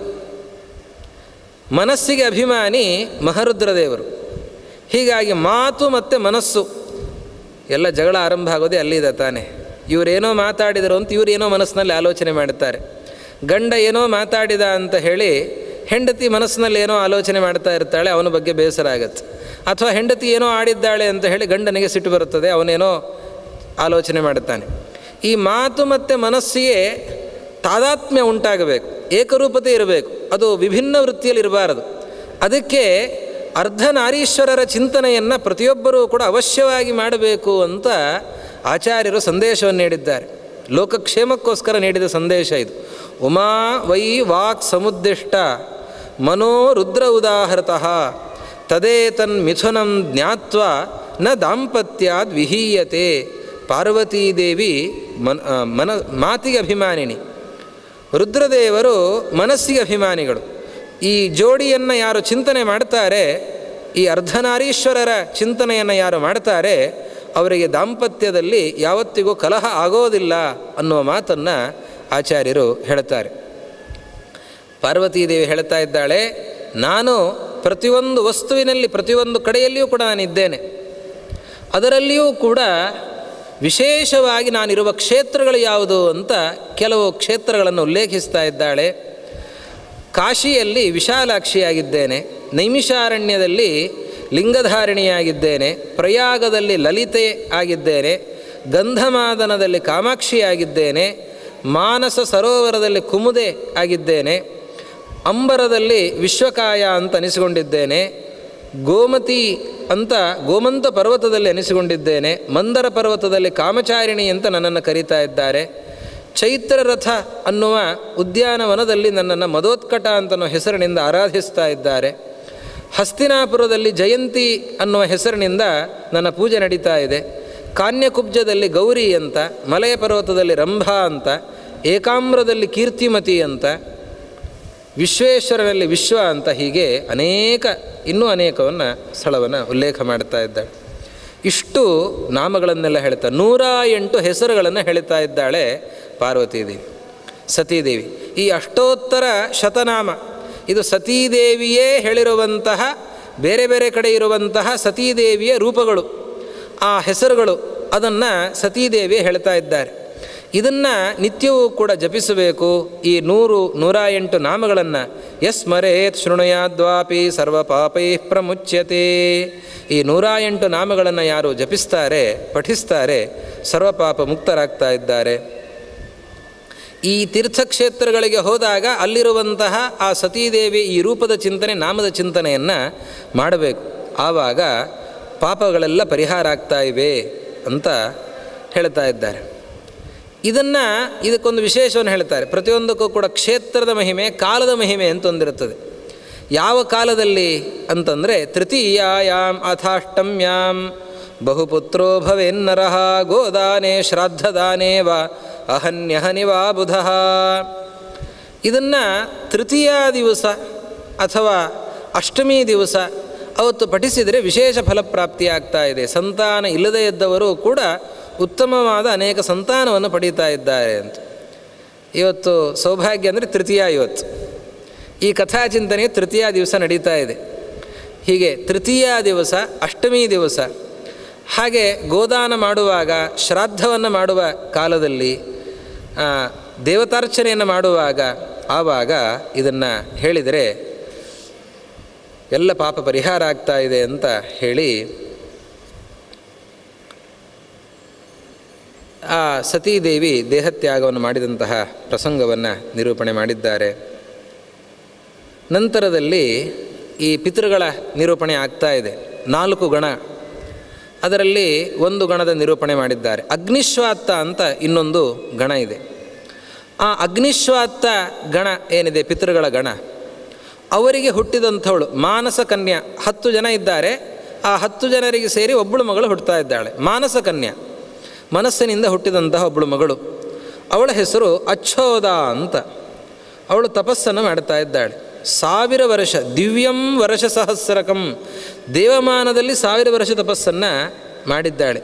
ಮನಸ್ಸಿಗೆ ಅಭಿಮಾನಿ ಮಹರುದ್ರದೇವರು ಹೀಗಾಗಿ ಮಾತು ಮತ್ತು ಮನಸ್ಸು ಎಲ್ಲ ಜಗಳ ಆರಂಭ ಆಗೋದೇ ಅಲ್ಲಿದೆ ತಾನೆ ಇವರೇನೋ ಮಾತಾಡಿದರು ಅಂತ ಇವರೇನೋ ಮನಸ್ಸಿನಲ್ಲಿ ಆಲೋಚನೆ ಮಾಡುತ್ತಾರೆ ಗಂಡ ಏನೋ ಮಾತಾಡಿದ ಅಂತ ಹೇಳಿ ಹೆಂಡತಿ ಮನಸ್ಸಿನಲ್ಲಿ ಏನೋ ಆಲೋಚನೆ ಮಾಡ್ತಾ ಇರ್ತಾಳೆ ಅವನ ಬಗ್ಗೆ ಬೇಸರ ಆಗತ್ತೆ ಅಥವಾ ಹೆಂಡತಿ ಏನೋ ಆಡಿದ್ದಾಳೆ ಅಂತ ಹೇಳಿ ಗಂಡನಿಗೆ ಸಿಟ್ಟು ಬರುತ್ತದೆ ಅವನೇನೋ ಆಲೋಚನೆ ಮಾಡುತ್ತಾನೆ ಈ ಮಾತು ಮತ್ತು ಮನಸ್ಸಿಗೆ ತಾದಾತ್ಮ್ಯ ಉಂಟಾಗಬೇಕು ಏಕರೂಪತೆ ಇರಬೇಕು ಅದು ವಿಭಿನ್ನ ವೃತ್ತಿಯಲ್ಲಿ ಇರಬಾರದು ಅದಕ್ಕೆ ಅರ್ಧನಾರೀಶ್ವರರ ಚಿಂತನೆಯನ್ನು ಪ್ರತಿಯೊಬ್ಬರೂ ಕೂಡ ಅವಶ್ಯವಾಗಿ ಮಾಡಬೇಕು ಅಂತ ಆಚಾರ್ಯರು ಸಂದೇಶವನ್ನು ನೀಡಿದ್ದಾರೆ ಲೋಕಕ್ಷೇಮಕ್ಕೋಸ್ಕರ ನೀಡಿದ ಸಂದೇಶ ಇದು ಉಮಾ ವೈ ವಾಕ್ ಸಮುದ್ದಿಷ್ಟ ಮನೋ ರುದ್ರ ಉದಾಹೃತಃ ತದೇ ತನ್ ಮಿಥುನಂ ಜ್ಞಾತ್ವ ನ ದಾಂಪತ್ಯಾದ್ ವಿಹೀಯತೆ ಪಾರ್ವತೀದೇವಿ ಮನ್ ಆ, ಮನ ಮಾತಿಗೆ ಅಭಿಮಾನಿನಿ ರುದ್ರದೇವರು ಮನಸ್ಸಿಗೆ ಅಭಿಮಾನಿಗಳು ಈ ಜೋಡಿಯನ್ನು ಯಾರು ಚಿಂತನೆ ಮಾಡ್ತಾರೆ ಈ ಅರ್ಧನಾರೀಶ್ವರರ ಚಿಂತನೆಯನ್ನು ಯಾರು ಮಾಡ್ತಾರೆ ಅವರಿಗೆ ದಾಂಪತ್ಯದಲ್ಲಿ ಯಾವತ್ತಿಗೂ ಕಲಹ ಆಗೋದಿಲ್ಲ ಅನ್ನುವ ಮಾತನ್ನು ಆಚಾರ್ಯರು ಹೇಳ್ತಾರೆ ಪಾರ್ವತೀದೇವಿ ಹೇಳ್ತಾ ಇದ್ದಾಳೆ ನಾನು ಪ್ರತಿಯೊಂದು ವಸ್ತುವಿನಲ್ಲಿ ಪ್ರತಿಯೊಂದು ಕಡೆಯಲ್ಲಿಯೂ ಕೂಡ ನಾನಿದ್ದೇನೆ ಅದರಲ್ಲಿಯೂ ಕೂಡ ವಿಶೇಷವಾಗಿ ನಾನಿರುವ ಕ್ಷೇತ್ರಗಳು ಯಾವುದು ಅಂತ ಕೆಲವು ಕ್ಷೇತ್ರಗಳನ್ನು ಉಲ್ಲೇಖಿಸ್ತಾ ಇದ್ದಾಳೆ ಕಾಶಿಯಲ್ಲಿ ವಿಶಾಲಾಕ್ಷಿಯಾಗಿದ್ದೇನೆ ನೈಮಿಷಾರಣ್ಯದಲ್ಲಿ ಲಿಂಗಧಾರಿಣಿಯಾಗಿದ್ದೇನೆ ಪ್ರಯಾಗದಲ್ಲಿ ಲಲಿತೆ ಆಗಿದ್ದೇನೆ ಗಂಧಮಾದನದಲ್ಲಿ ಕಾಮಾಕ್ಷಿಯಾಗಿದ್ದೇನೆ ಮಾನಸ ಸರೋವರದಲ್ಲಿ ಕುಮುದೆ ಆಗಿದ್ದೇನೆ ಅಂಬರದಲ್ಲಿ ವಿಶ್ವಕಾಯ ಅಂತ ಅನಿಸಿಕೊಂಡಿದ್ದೇನೆ ಗೋಮತಿ ಅಂತ ಗೋಮಂತ ಪರ್ವತದಲ್ಲಿ ಎನಿಸಿಕೊಂಡಿದ್ದೇನೆ ಮಂದರ ಪರ್ವತದಲ್ಲಿ ಕಾಮಚಾರಿಣಿ ಅಂತ ನನ್ನನ್ನು ಕರೀತಾ ಇದ್ದಾರೆ ಚೈತ್ರ ರಥ ಅನ್ನುವ ಉದ್ಯಾನವನದಲ್ಲಿ ನನ್ನನ್ನು ಮದೋತ್ಕಟ ಅಂತನೋ ಹೆಸರಿನಿಂದ ಆರಾಧಿಸ್ತಾ ಇದ್ದಾರೆ ಹಸ್ತಿನಾಪುರದಲ್ಲಿ ಜಯಂತಿ ಅನ್ನುವ ಹೆಸರಿನಿಂದ ನನ್ನ ಪೂಜೆ ನಡೀತಾ ಇದೆ ಕಾನ್ಯಕುಬ್ಜದಲ್ಲಿ ಗೌರಿ ಅಂತ ಮಲಯ ಪರ್ವತದಲ್ಲಿ ರಂಭಾ ಅಂತ ಏಕಾಮ್ರದಲ್ಲಿ ಕೀರ್ತಿಮತಿ ಅಂತ ವಿಶ್ವೇಶ್ವರನಲ್ಲಿ ವಿಶ್ವ ಅಂತ ಹೀಗೆ ಅನೇಕ ಇನ್ನೂ ಅನೇಕವನ್ನು ಸ್ಥಳವನ್ನು ಉಲ್ಲೇಖ ಮಾಡ್ತಾ ಇದ್ದಾಳೆ ಇಷ್ಟು ನಾಮಗಳನ್ನೆಲ್ಲ ಹೇಳ್ತಾ ನೂರ ಎಂಟು ಹೆಸರುಗಳನ್ನು ಹೇಳ್ತಾ ಇದ್ದಾಳೆ ಪಾರ್ವತೀದೇವಿ ಸತೀದೇವಿ ಈ ಅಷ್ಟೋತ್ತರ ಶತನಾಮ ಇದು ಸತೀದೇವಿಯೇ ಹೇಳಿರುವಂತಹ ಬೇರೆ ಬೇರೆ ಕಡೆ ಇರುವಂತಹ ಸತೀದೇವಿಯ ರೂಪಗಳು ಆ ಹೆಸರುಗಳು ಅದನ್ನು ಸತೀದೇವಿ ಹೇಳ್ತಾ ಇದ್ದಾರೆ ಇದನ್ನು ನಿತ್ಯವೂ ಕೂಡ ಜಪಿಸಬೇಕು ಈ ನೂರು ನೂರ ಎಂಟು ನಾಮಗಳನ್ನು ಯಸ್ ಮರೇತ್ ಶೃಣುಯಾದ್ವಾಪಿ ಸರ್ವ ಪಾಪೈ ಪ್ರಮುಚ್ಯತೆ ಈ ನೂರ ಎಂಟು ನಾಮಗಳನ್ನು ಯಾರು ಜಪಿಸ್ತಾರೆ ಪಠಿಸ್ತಾರೆ ಸರ್ವ ಪಾಪ ಮುಕ್ತರಾಗ್ತಾ ಇದ್ದಾರೆ ಈ ತೀರ್ಥಕ್ಷೇತ್ರಗಳಿಗೆ ಹೋದಾಗ ಅಲ್ಲಿರುವಂತಹ ಆ ಸತೀದೇವಿ ಈ ರೂಪದ ಚಿಂತನೆ ನಾಮದ ಚಿಂತನೆಯನ್ನು ಮಾಡಬೇಕು ಆವಾಗ ಪಾಪಗಳೆಲ್ಲ ಪರಿಹಾರ ಆಗ್ತಾ ಇವೆ ಅಂತ ಹೇಳ್ತಾ ಇದ್ದಾರೆ ಇದನ್ನು ಇದಕ್ಕೊಂದು ವಿಶೇಷವನ್ನು ಹೇಳ್ತಾರೆ ಪ್ರತಿಯೊಂದಕ್ಕೂ ಕೂಡ ಕ್ಷೇತ್ರದ ಮಹಿಮೆ ಕಾಲದ ಮಹಿಮೆ ಅಂತ ಒಂದಿರುತ್ತದೆ ಯಾವ ಕಾಲದಲ್ಲಿ ಅಂತಂದರೆ ತೃತೀಯಾಯಾಮ್ ಅಥಾಷ್ಟಮ್ಯಾಂ ಬಹುಪುತ್ರೋ ಭವೇನ್ನರಃ ಗೋದಾನೆ ಶ್ರಾದ್ದದಾನೇ ವಾ ಅಹನ್ಯಹನಿ ವಾ ಬುಧ ಇದನ್ನು ತೃತೀಯ ದಿವಸ ಅಥವಾ ಅಷ್ಟಮಿ ದಿವಸ ಅವತ್ತು ಪಠಿಸಿದರೆ ವಿಶೇಷ ಫಲಪ್ರಾಪ್ತಿಯಾಗ್ತಾ ಇದೆ ಸಂತಾನ ಇಲ್ಲದೇ ಇದ್ದವರು ಕೂಡ ಉತ್ತಮವಾದ ಅನೇಕ ಸಂತಾನವನ್ನು ಪಡೀತಾ ಇದ್ದಾರೆ ಅಂತ ಇವತ್ತು ಸೌಭಾಗ್ಯ ಅಂದರೆ ತೃತೀಯ ಇವತ್ತು ಈ ಕಥಾಚಿಂತನೆ ತೃತೀಯ ದಿವಸ ನಡೀತಾ ಇದೆ ಹೀಗೆ ತೃತೀಯ ದಿವಸ ಅಷ್ಟಮಿ ದಿವಸ ಹಾಗೆ ಗೋದಾನ ಮಾಡುವಾಗ ಶ್ರಾದ್ದವನ್ನು ಮಾಡುವ ಕಾಲದಲ್ಲಿ ದೇವತಾರ್ಚನೆಯನ್ನು ಮಾಡುವಾಗ ಆವಾಗ ಇದನ್ನು ಹೇಳಿದರೆ ಎಲ್ಲ ಪಾಪ ಪರಿಹಾರ ಆಗ್ತಾ ಇದೆ ಅಂತ ಹೇಳಿ ಆ ಸತೀದೇವಿ ದೇಹತ್ಯಾಗವನ್ನು ಮಾಡಿದಂತಹ ಪ್ರಸಂಗವನ್ನು ನಿರೂಪಣೆ ಮಾಡಿದ್ದಾರೆ ನಂತರದಲ್ಲಿ ಈ ಪಿತೃಗಳ ನಿರೂಪಣೆ ಆಗ್ತಾ ಇದೆ ನಾಲ್ಕು ಗಣ ಅದರಲ್ಲಿ ಒಂದು ಗಣದ ನಿರೂಪಣೆ ಮಾಡಿದ್ದಾರೆ ಅಗ್ನಿಶ್ವಾತ್ತ ಅಂತ ಇನ್ನೊಂದು ಗಣ ಇದೆ ಆ ಅಗ್ನಿಶ್ವಾತ್ತ ಗಣ ಏನಿದೆ ಪಿತೃಗಳ ಗಣ ಅವರಿಗೆ ಹುಟ್ಟಿದಂಥವಳು ಮಾನಸ ಕನ್ಯಾ ಹತ್ತು ಜನ ಇದ್ದಾರೆ ಆ ಹತ್ತು ಜನರಿಗೆ ಸೇರಿ ಒಬ್ಬಳು ಮಗಳು ಹುಟ್ಟುತ್ತಾ ಇದ್ದಾಳೆ ಮಾನಸ ಕನ್ಯಾ ಮನಸ್ಸಿನಿಂದ ಹುಟ್ಟಿದಂತಹ ಒಬ್ಬಳು ಮಗಳು ಅವಳ ಹೆಸರು ಅಚ್ಛೋದ ಅಂತ ಅವಳು ತಪಸ್ಸನ್ನು ಮಾಡ್ತಾ ಇದ್ದಾಳೆ ಸಾವಿರ ವರ್ಷ ದಿವ್ಯಂ ವರ್ಷ ಸಹಸ್ರಕಂ ದೇವಮಾನದಲ್ಲಿ ಸಾವಿರ ವರ್ಷ ತಪಸ್ಸನ್ನು ಮಾಡಿದ್ದಾಳೆ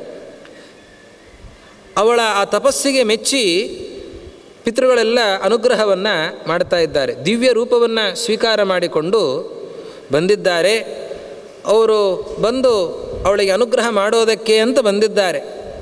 ಅವಳ ಆ ತಪಸ್ಸಿಗೆ ಮೆಚ್ಚಿ ಪಿತೃಗಳೆಲ್ಲ ಅನುಗ್ರಹವನ್ನು ಮಾಡ್ತಾ ಇದ್ದಾರೆ ದಿವ್ಯ ರೂಪವನ್ನು ಸ್ವೀಕಾರ ಮಾಡಿಕೊಂಡು ಬಂದಿದ್ದಾರೆ ಅವರು ಬಂದು ಅವಳಿಗೆ ಅನುಗ್ರಹ ಮಾಡೋದಕ್ಕೆ ಅಂತ ಬಂದಿದ್ದಾರೆ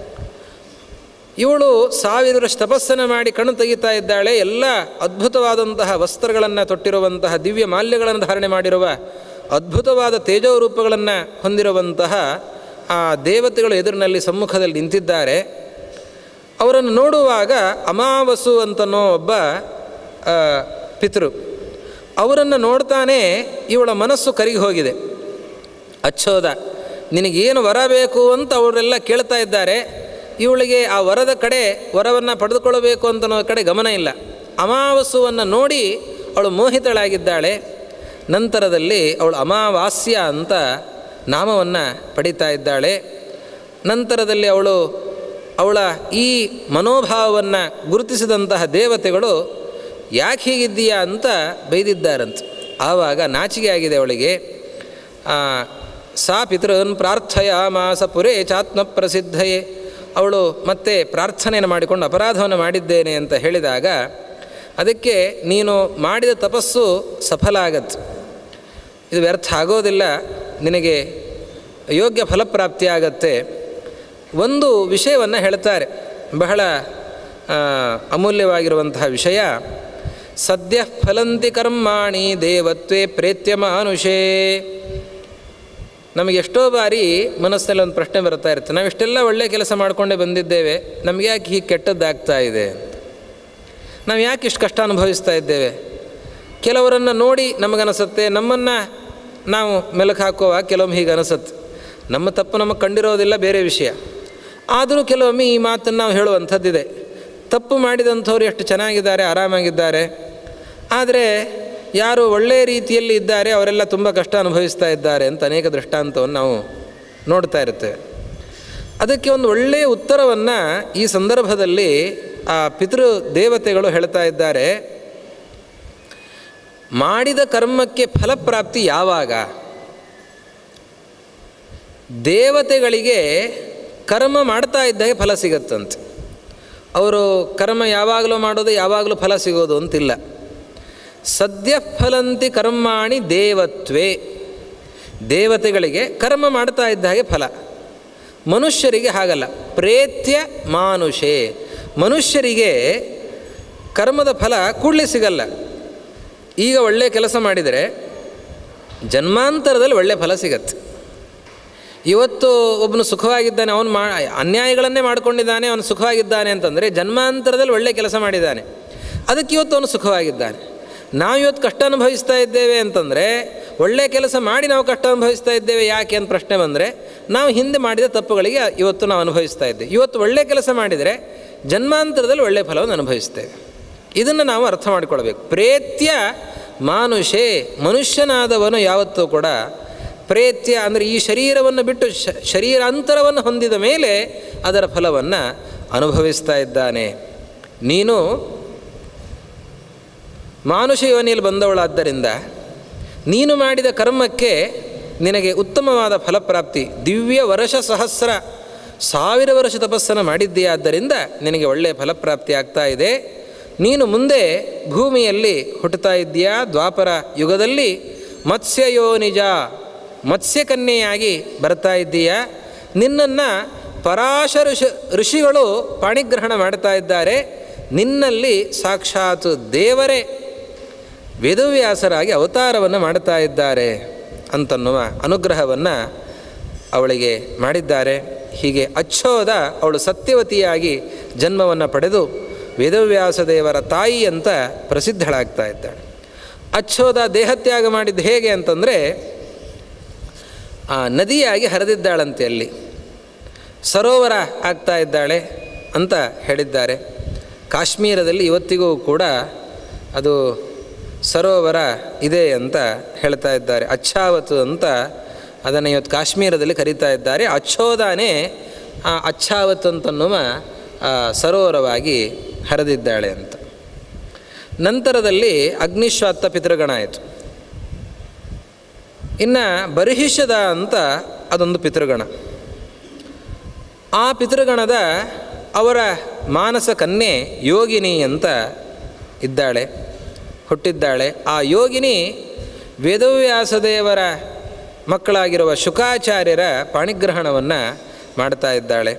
ಇವಳು ಸಾವಿರ ವರ್ಷ ತಪಸ್ಸನ್ನು ಮಾಡಿ ಕಣ್ಣು ತೆಗಿತಾ ಇದ್ದಾಳೆ ಎಲ್ಲ ಅದ್ಭುತವಾದಂತಹ ವಸ್ತ್ರಗಳನ್ನು ತೊಟ್ಟಿರುವಂತಹ ದಿವ್ಯ ಮಾಲ್ಯಗಳನ್ನು ಧಾರಣೆ ಮಾಡಿರುವ ಅದ್ಭುತವಾದ ತೇಜೋರೂಪಗಳನ್ನು ಹೊಂದಿರುವಂತಹ ಆ ದೇವತೆಗಳು ಎದುರಿನಲ್ಲಿ ಸಮ್ಮುಖದಲ್ಲಿ ನಿಂತಿದ್ದಾರೆ ಅವರನ್ನು ನೋಡುವಾಗ ಅಮಾವಸು ಅಂತನೋ ಒಬ್ಬ ಪಿತೃ ಅವರನ್ನು ನೋಡ್ತಾನೆ ಇವಳ ಮನಸ್ಸು ಕರಗಿ ಹೋಗಿದೆ ಅಚ್ಚೋದ ನಿನಗೇನು ವರ ಬೇಕು ಅಂತ ಅವರೆಲ್ಲ ಕೇಳ್ತಾ ಇದ್ದಾರೆ ಇವಳಿಗೆ ಆ ವರದ ಕಡೆ ವರವನ್ನು ಪಡೆದುಕೊಳ್ಳಬೇಕು ಅಂತನೋ ಕಡೆ ಗಮನ ಇಲ್ಲ ಅಮಾವಸುವನ್ನು ನೋಡಿ ಅವಳು ಮೋಹಿತಳಾಗಿದ್ದಾಳೆ ನಂತರದಲ್ಲಿ ಅವಳು ಅಮಾವಾಸ್ಯ ಅಂತ ನಾಮವನ್ನು ಪಡಿತಾ ಇದ್ದಾಳೆ ನಂತರದಲ್ಲಿ ಅವಳು ಅವಳ ಈ ಮನೋಭಾವವನ್ನು ಗುರುತಿಸಿದಂತಹ ದೇವತೆಗಳು ಯಾಕೆ ಹೀಗಿದ್ದೀಯಾ ಅಂತ ಬೈದಿದ್ದಾರಂತೆ ಆವಾಗ ನಾಚಿಕೆ ಆಗಿದೆ ಅವಳಿಗೆ ಸಾ ಪಿತೃನ್ ಪ್ರಾರ್ಥಯ ಮಾಸ ಪುರೇ ಚಾತ್ಮ ಪ್ರಸಿದ್ಧಯೇ ಅವಳು ಮತ್ತೆ ಪ್ರಾರ್ಥನೆಯನ್ನು ಮಾಡಿಕೊಂಡು ಅಪರಾಧವನ್ನು ಮಾಡಿದ್ದೇನೆ ಅಂತ ಹೇಳಿದಾಗ ಅದಕ್ಕೆ ನೀನು ಮಾಡಿದ ತಪಸ್ಸು ಸಫಲ ಆಗತ್ತೆ ಇದು ವ್ಯರ್ಥ ಆಗೋದಿಲ್ಲ ನಿನಗೆ ಯೋಗ್ಯ ಫಲಪ್ರಾಪ್ತಿಯಾಗತ್ತೆ ಒಂದು ವಿಷಯವನ್ನು ಹೇಳ್ತಾರೆ ಬಹಳ ಅಮೂಲ್ಯವಾಗಿರುವಂತಹ ವಿಷಯ ಸದ್ಯ ಫಲಂತಿ ಕರ್ಮಾಣಿ ದೇವತ್ವೇ ಪ್ರೇತ್ಯ ಮಾನುಷೇ ನಮಗೆ ಎಷ್ಟೋ ಬಾರಿ ಮನಸ್ಸಿನಲ್ಲಿ ಒಂದು ಪ್ರಶ್ನೆ ಬರ್ತಾ ಇರುತ್ತೆ ನಾವು ಇಷ್ಟೆಲ್ಲ ಒಳ್ಳೆಯ ಕೆಲಸ ಮಾಡಿಕೊಂಡೇ ಬಂದಿದ್ದೇವೆ ನಮಗೆ ಯಾಕೆ ಹೀಗೆ ಕೆಟ್ಟದ್ದಾಗ್ತಾ ಇದೆ ನಾವು ಯಾಕೆ ಇಷ್ಟು ಕಷ್ಟ ಅನುಭವಿಸ್ತಾ ಇದ್ದೇವೆ ಕೆಲವರನ್ನು ನೋಡಿ ನಮಗನಿಸುತ್ತೆ ನಮ್ಮನ್ನು ನಾವು ಮೆಲುಕು ಹಾಕುವಾಗ ಕೆಲವೊಮ್ಮೆ ಹೀಗೆ ಅನಿಸುತ್ತೆ ನಮ್ಮ ತಪ್ಪು ನಮಗೆ ಕಂಡಿರೋದಿಲ್ಲ ಬೇರೆ ವಿಷಯ ಆದರೂ ಕೆಲವೊಮ್ಮೆ ಈ ಮಾತನ್ನು ನಾವು ಹೇಳುವಂಥದ್ದಿದೆ ತಪ್ಪು ಮಾಡಿದಂಥವ್ರು ಎಷ್ಟು ಚೆನ್ನಾಗಿದ್ದಾರೆ ಆರಾಮಾಗಿದ್ದಾರೆ ಆದರೆ ಯಾರು ಒಳ್ಳೆಯ ರೀತಿಯಲ್ಲಿ ಇದ್ದಾರೆ ಅವರೆಲ್ಲ ತುಂಬ ಕಷ್ಟ ಅನುಭವಿಸ್ತಾ ಇದ್ದಾರೆ ಅಂತ ಅನೇಕ ದೃಷ್ಟಾಂತವನ್ನು ನಾವು ನೋಡ್ತಾ ಇರ್ತೇವೆ ಅದಕ್ಕೆ ಒಂದು ಒಳ್ಳೆಯ ಉತ್ತರವನ್ನು ಈ ಸಂದರ್ಭದಲ್ಲಿ ಆ ಪಿತೃ ದೇವತೆಗಳು ಹೇಳ್ತಾ ಇದ್ದಾರೆ ಮಾಡಿದ ಕರ್ಮಕ್ಕೆ ಫಲಪ್ರಾಪ್ತಿ ಯಾವಾಗ ದೇವತೆಗಳಿಗೆ ಕರ್ಮ ಮಾಡ್ತಾ ಇದ್ದಾಗೆ ಫಲ ಸಿಗತ್ತಂತೆ ಅವರು ಕರ್ಮ ಯಾವಾಗಲೂ ಮಾಡೋದು ಯಾವಾಗಲೂ ಫಲ ಸಿಗೋದು ಅಂತಿಲ್ಲ ಸದ್ಯ ಫಲಂತಿ ಕರ್ಮಾಣಿ ದೇವತ್ವೇ ದೇವತೆಗಳಿಗೆ ಕರ್ಮ ಮಾಡ್ತಾ ಇದ್ದ ಹಾಗೆ ಫಲ ಮನುಷ್ಯರಿಗೆ ಹಾಗಲ್ಲ ಪ್ರೇತ್ಯ ಮಾನುಷೇ ಮನುಷ್ಯರಿಗೆ ಕರ್ಮದ ಫಲ ಕೂಡಲೇ ಸಿಗಲ್ಲ ಈಗ ಒಳ್ಳೆಯ ಕೆಲಸ ಮಾಡಿದರೆ ಜನ್ಮಾಂತರದಲ್ಲಿ ಒಳ್ಳೆಯ ಫಲ ಸಿಗತ್ತೆ ಇವತ್ತು ಒಬ್ಬನು ಸುಖವಾಗಿದ್ದಾನೆ ಅವನು ಮಾ ಅನ್ಯಾಯಗಳನ್ನೇ ಮಾಡ್ಕೊಂಡಿದ್ದಾನೆ ಅವನು ಸುಖವಾಗಿದ್ದಾನೆ ಅಂತಂದರೆ ಜನ್ಮಾಂತರದಲ್ಲಿ ಒಳ್ಳೆಯ ಕೆಲಸ ಮಾಡಿದ್ದಾನೆ ಅದಕ್ಕೆ ಇವತ್ತು ಅವನು ಸುಖವಾಗಿದ್ದಾನೆ ನಾವು ಇವತ್ತು ಕಷ್ಟ ಅನುಭವಿಸ್ತಾ ಇದ್ದೇವೆ ಅಂತಂದರೆ ಒಳ್ಳೆಯ ಕೆಲಸ ಮಾಡಿ ನಾವು ಕಷ್ಟ ಅನುಭವಿಸ್ತಾ ಇದ್ದೇವೆ ಯಾಕೆ ಅಂತ ಪ್ರಶ್ನೆ ಬಂದರೆ ನಾವು ಹಿಂದೆ ಮಾಡಿದ ತಪ್ಪುಗಳಿಗೆ ಇವತ್ತು ನಾವು ಅನುಭವಿಸ್ತಾ ಇದ್ದೇವೆ ಇವತ್ತು ಒಳ್ಳೆಯ ಕೆಲಸ ಮಾಡಿದರೆ ಜನ್ಮಾಂತರದಲ್ಲಿ ಒಳ್ಳೆಯ ಫಲವನ್ನು ಅನುಭವಿಸ್ತೇವೆ ಇದನ್ನು ನಾವು ಅರ್ಥ ಮಾಡಿಕೊಳ್ಬೇಕು ಪ್ರೇತ್ಯ ಮಾನುಷೇ ಮನುಷ್ಯನಾದವನು ಯಾವತ್ತೂ ಕೂಡ ಪ್ರೇತ್ಯ ಅಂದರೆ ಈ ಶರೀರವನ್ನು ಬಿಟ್ಟು ಶ ಶರೀರಾಂತರವನ್ನು ಹೊಂದಿದ ಮೇಲೆ ಅದರ ಫಲವನ್ನು ಅನುಭವಿಸ್ತಾ ಇದ್ದಾನೆ ನೀನು ಮಾನುಷ ಯೋನಿಯಲ್ಲಿ ಬಂದವಳಾದ್ದರಿಂದ ನೀನು ಮಾಡಿದ ಕರ್ಮಕ್ಕೆ ನಿನಗೆ ಉತ್ತಮವಾದ ಫಲಪ್ರಾಪ್ತಿ ದಿವ್ಯ ವರ್ಷ ಸಹಸ್ರ ಸಾವಿರ ವರ್ಷ ತಪಸ್ಸನ್ನು ಮಾಡಿದ್ದೀಯಾದ್ದರಿಂದ ನಿನಗೆ ಒಳ್ಳೆಯ ಫಲಪ್ರಾಪ್ತಿ ಆಗ್ತಾ ಇದೆ ನೀನು ಮುಂದೆ ಭೂಮಿಯಲ್ಲಿ ಹುಟ್ಟುತ್ತಾ ಇದ್ದೀಯಾ ದ್ವಾಪರ ಯುಗದಲ್ಲಿ ಮತ್ಸ್ಯಯೋನಿಜ ಮತ್ಸ್ಯಕನ್ಯೆಯಾಗಿ ಬರ್ತಾ ಇದ್ದೀಯಾ ನಿನ್ನನ್ನು ಪರಾಶ ಋಷಿ ಋಷಿಗಳು ಪಾಣಿಗ್ರಹಣ ಮಾಡ್ತಾ ಇದ್ದಾರೆ ನಿನ್ನಲ್ಲಿ ಸಾಕ್ಷಾತ್ ದೇವರೇ ವೇದವ್ಯಾಸರಾಗಿ ಅವತಾರವನ್ನು ಮಾಡ್ತಾ ಇದ್ದಾರೆ ಅಂತನ್ನುವ ಅನುಗ್ರಹವನ್ನು ಅವಳಿಗೆ ಮಾಡಿದ್ದಾರೆ ಹೀಗೆ ಅಚ್ಚೋದ ಅವಳು ಸತ್ಯವತಿಯಾಗಿ ಜನ್ಮವನ್ನು ಪಡೆದು ವೇದವ್ಯಾಸ ದೇವರ ತಾಯಿ ಅಂತ ಪ್ರಸಿದ್ಧಳಾಗ್ತಾ ಇದ್ದಾಳೆ ಅಚ್ಚೋದ ದೇಹತ್ಯಾಗ ಮಾಡಿದ್ದು ಹೇಗೆ ಅಂತಂದರೆ ಆ ನದಿಯಾಗಿ ಹರಿದಿದ್ದಾಳಂತೆ ಅಲ್ಲಿ ಸರೋವರ ಆಗ್ತಾ ಇದ್ದಾಳೆ ಅಂತ ಹೇಳಿದ್ದಾರೆ ಕಾಶ್ಮೀರದಲ್ಲಿ ಇವತ್ತಿಗೂ ಕೂಡ ಅದು ಸರೋವರ ಇದೆ ಅಂತ ಹೇಳ್ತಾ ಇದ್ದಾರೆ ಅಚ್ಛಾವತು ಅಂತ ಅದನ್ನು ಇವತ್ತು ಕಾಶ್ಮೀರದಲ್ಲಿ ಕರೀತಾ ಇದ್ದಾರೆ ಅಚ್ಚೋದಾನೇ ಆ ಅಚ್ಛಾವತ್ ಅಂತನ್ನುವ ಆ ಸರೋವರವಾಗಿ ಹರಿದಿದ್ದಾಳೆ ಅಂತ ನಂತರದಲ್ಲಿ ಅಗ್ನಿಶ್ವಾತ್ತ ಪಿತೃಗಣ ಆಯಿತು ಇನ್ನು ಬರ್ಹಿಷದ ಅಂತ ಅದೊಂದು ಪಿತೃಗಣ ಆ ಪಿತೃಗಣದ ಅವರ ಮಾನಸ ಕನ್ಯೆ ಯೋಗಿನಿ ಅಂತ ಇದ್ದಾಳೆ ಹುಟ್ಟಿದ್ದಾಳೆ ಆ ಯೋಗಿನಿ ವೇದವ್ಯಾಸದೇವರ ಮಕ್ಕಳಾಗಿರುವ ಶುಕಾಚಾರ್ಯರ ಪಾಣಿಗ್ರಹಣವನ್ನು ಮಾಡ್ತಾ ಇದ್ದಾಳೆ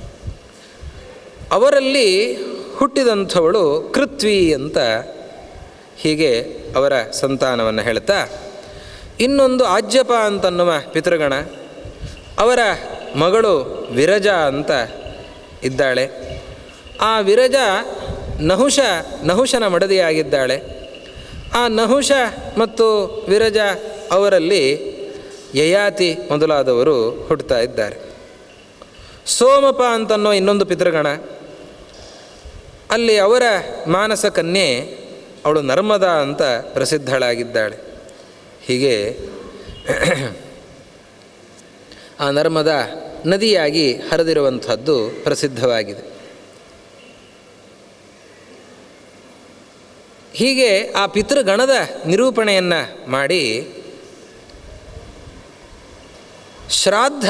ಅವರಲ್ಲಿ ಹುಟ್ಟಿದಂಥವಳು ಕೃತ್ವಿ ಅಂತ ಹೀಗೆ ಅವರ ಸಂತಾನವನ್ನು ಹೇಳ್ತಾ ಇನ್ನೊಂದು ಆಜ್ಯಪ ಅಂತನ್ನುವ ಪಿತೃಗಣ ಅವರ ಮಗಳು ವಿರಜ ಅಂತ ಇದ್ದಾಳೆ ಆ ವಿರಜ ನಹುಷ ನಹುಷನ ಮಡದಿಯಾಗಿದ್ದಾಳೆ ಆ ನಹುಷ ಮತ್ತು ವಿರಜ ಅವರಲ್ಲಿ ಯಯಾತಿ ಮೊದಲಾದವರು ಹುಟ್ಟುತ್ತಾ ಇದ್ದಾರೆ ಸೋಮಪ ಅಂತನ್ನೋ ಇನ್ನೊಂದು ಪಿತೃಗಣ ಅಲ್ಲಿ ಅವರ ಮಾನಸ ಕನ್ಯೆ ಅವಳು ನರ್ಮದಾ ಅಂತ ಪ್ರಸಿದ್ಧಳಾಗಿದ್ದಾಳೆ ಹೀಗೆ ಆ ನರ್ಮದಾ ನದಿಯಾಗಿ ಹರಿದಿರುವಂಥದ್ದು ಪ್ರಸಿದ್ಧವಾಗಿದೆ ಹೀಗೆ ಆ ಪಿತೃಗಣದ ನಿರೂಪಣೆಯನ್ನು ಮಾಡಿ ಶ್ರಾದ್ದ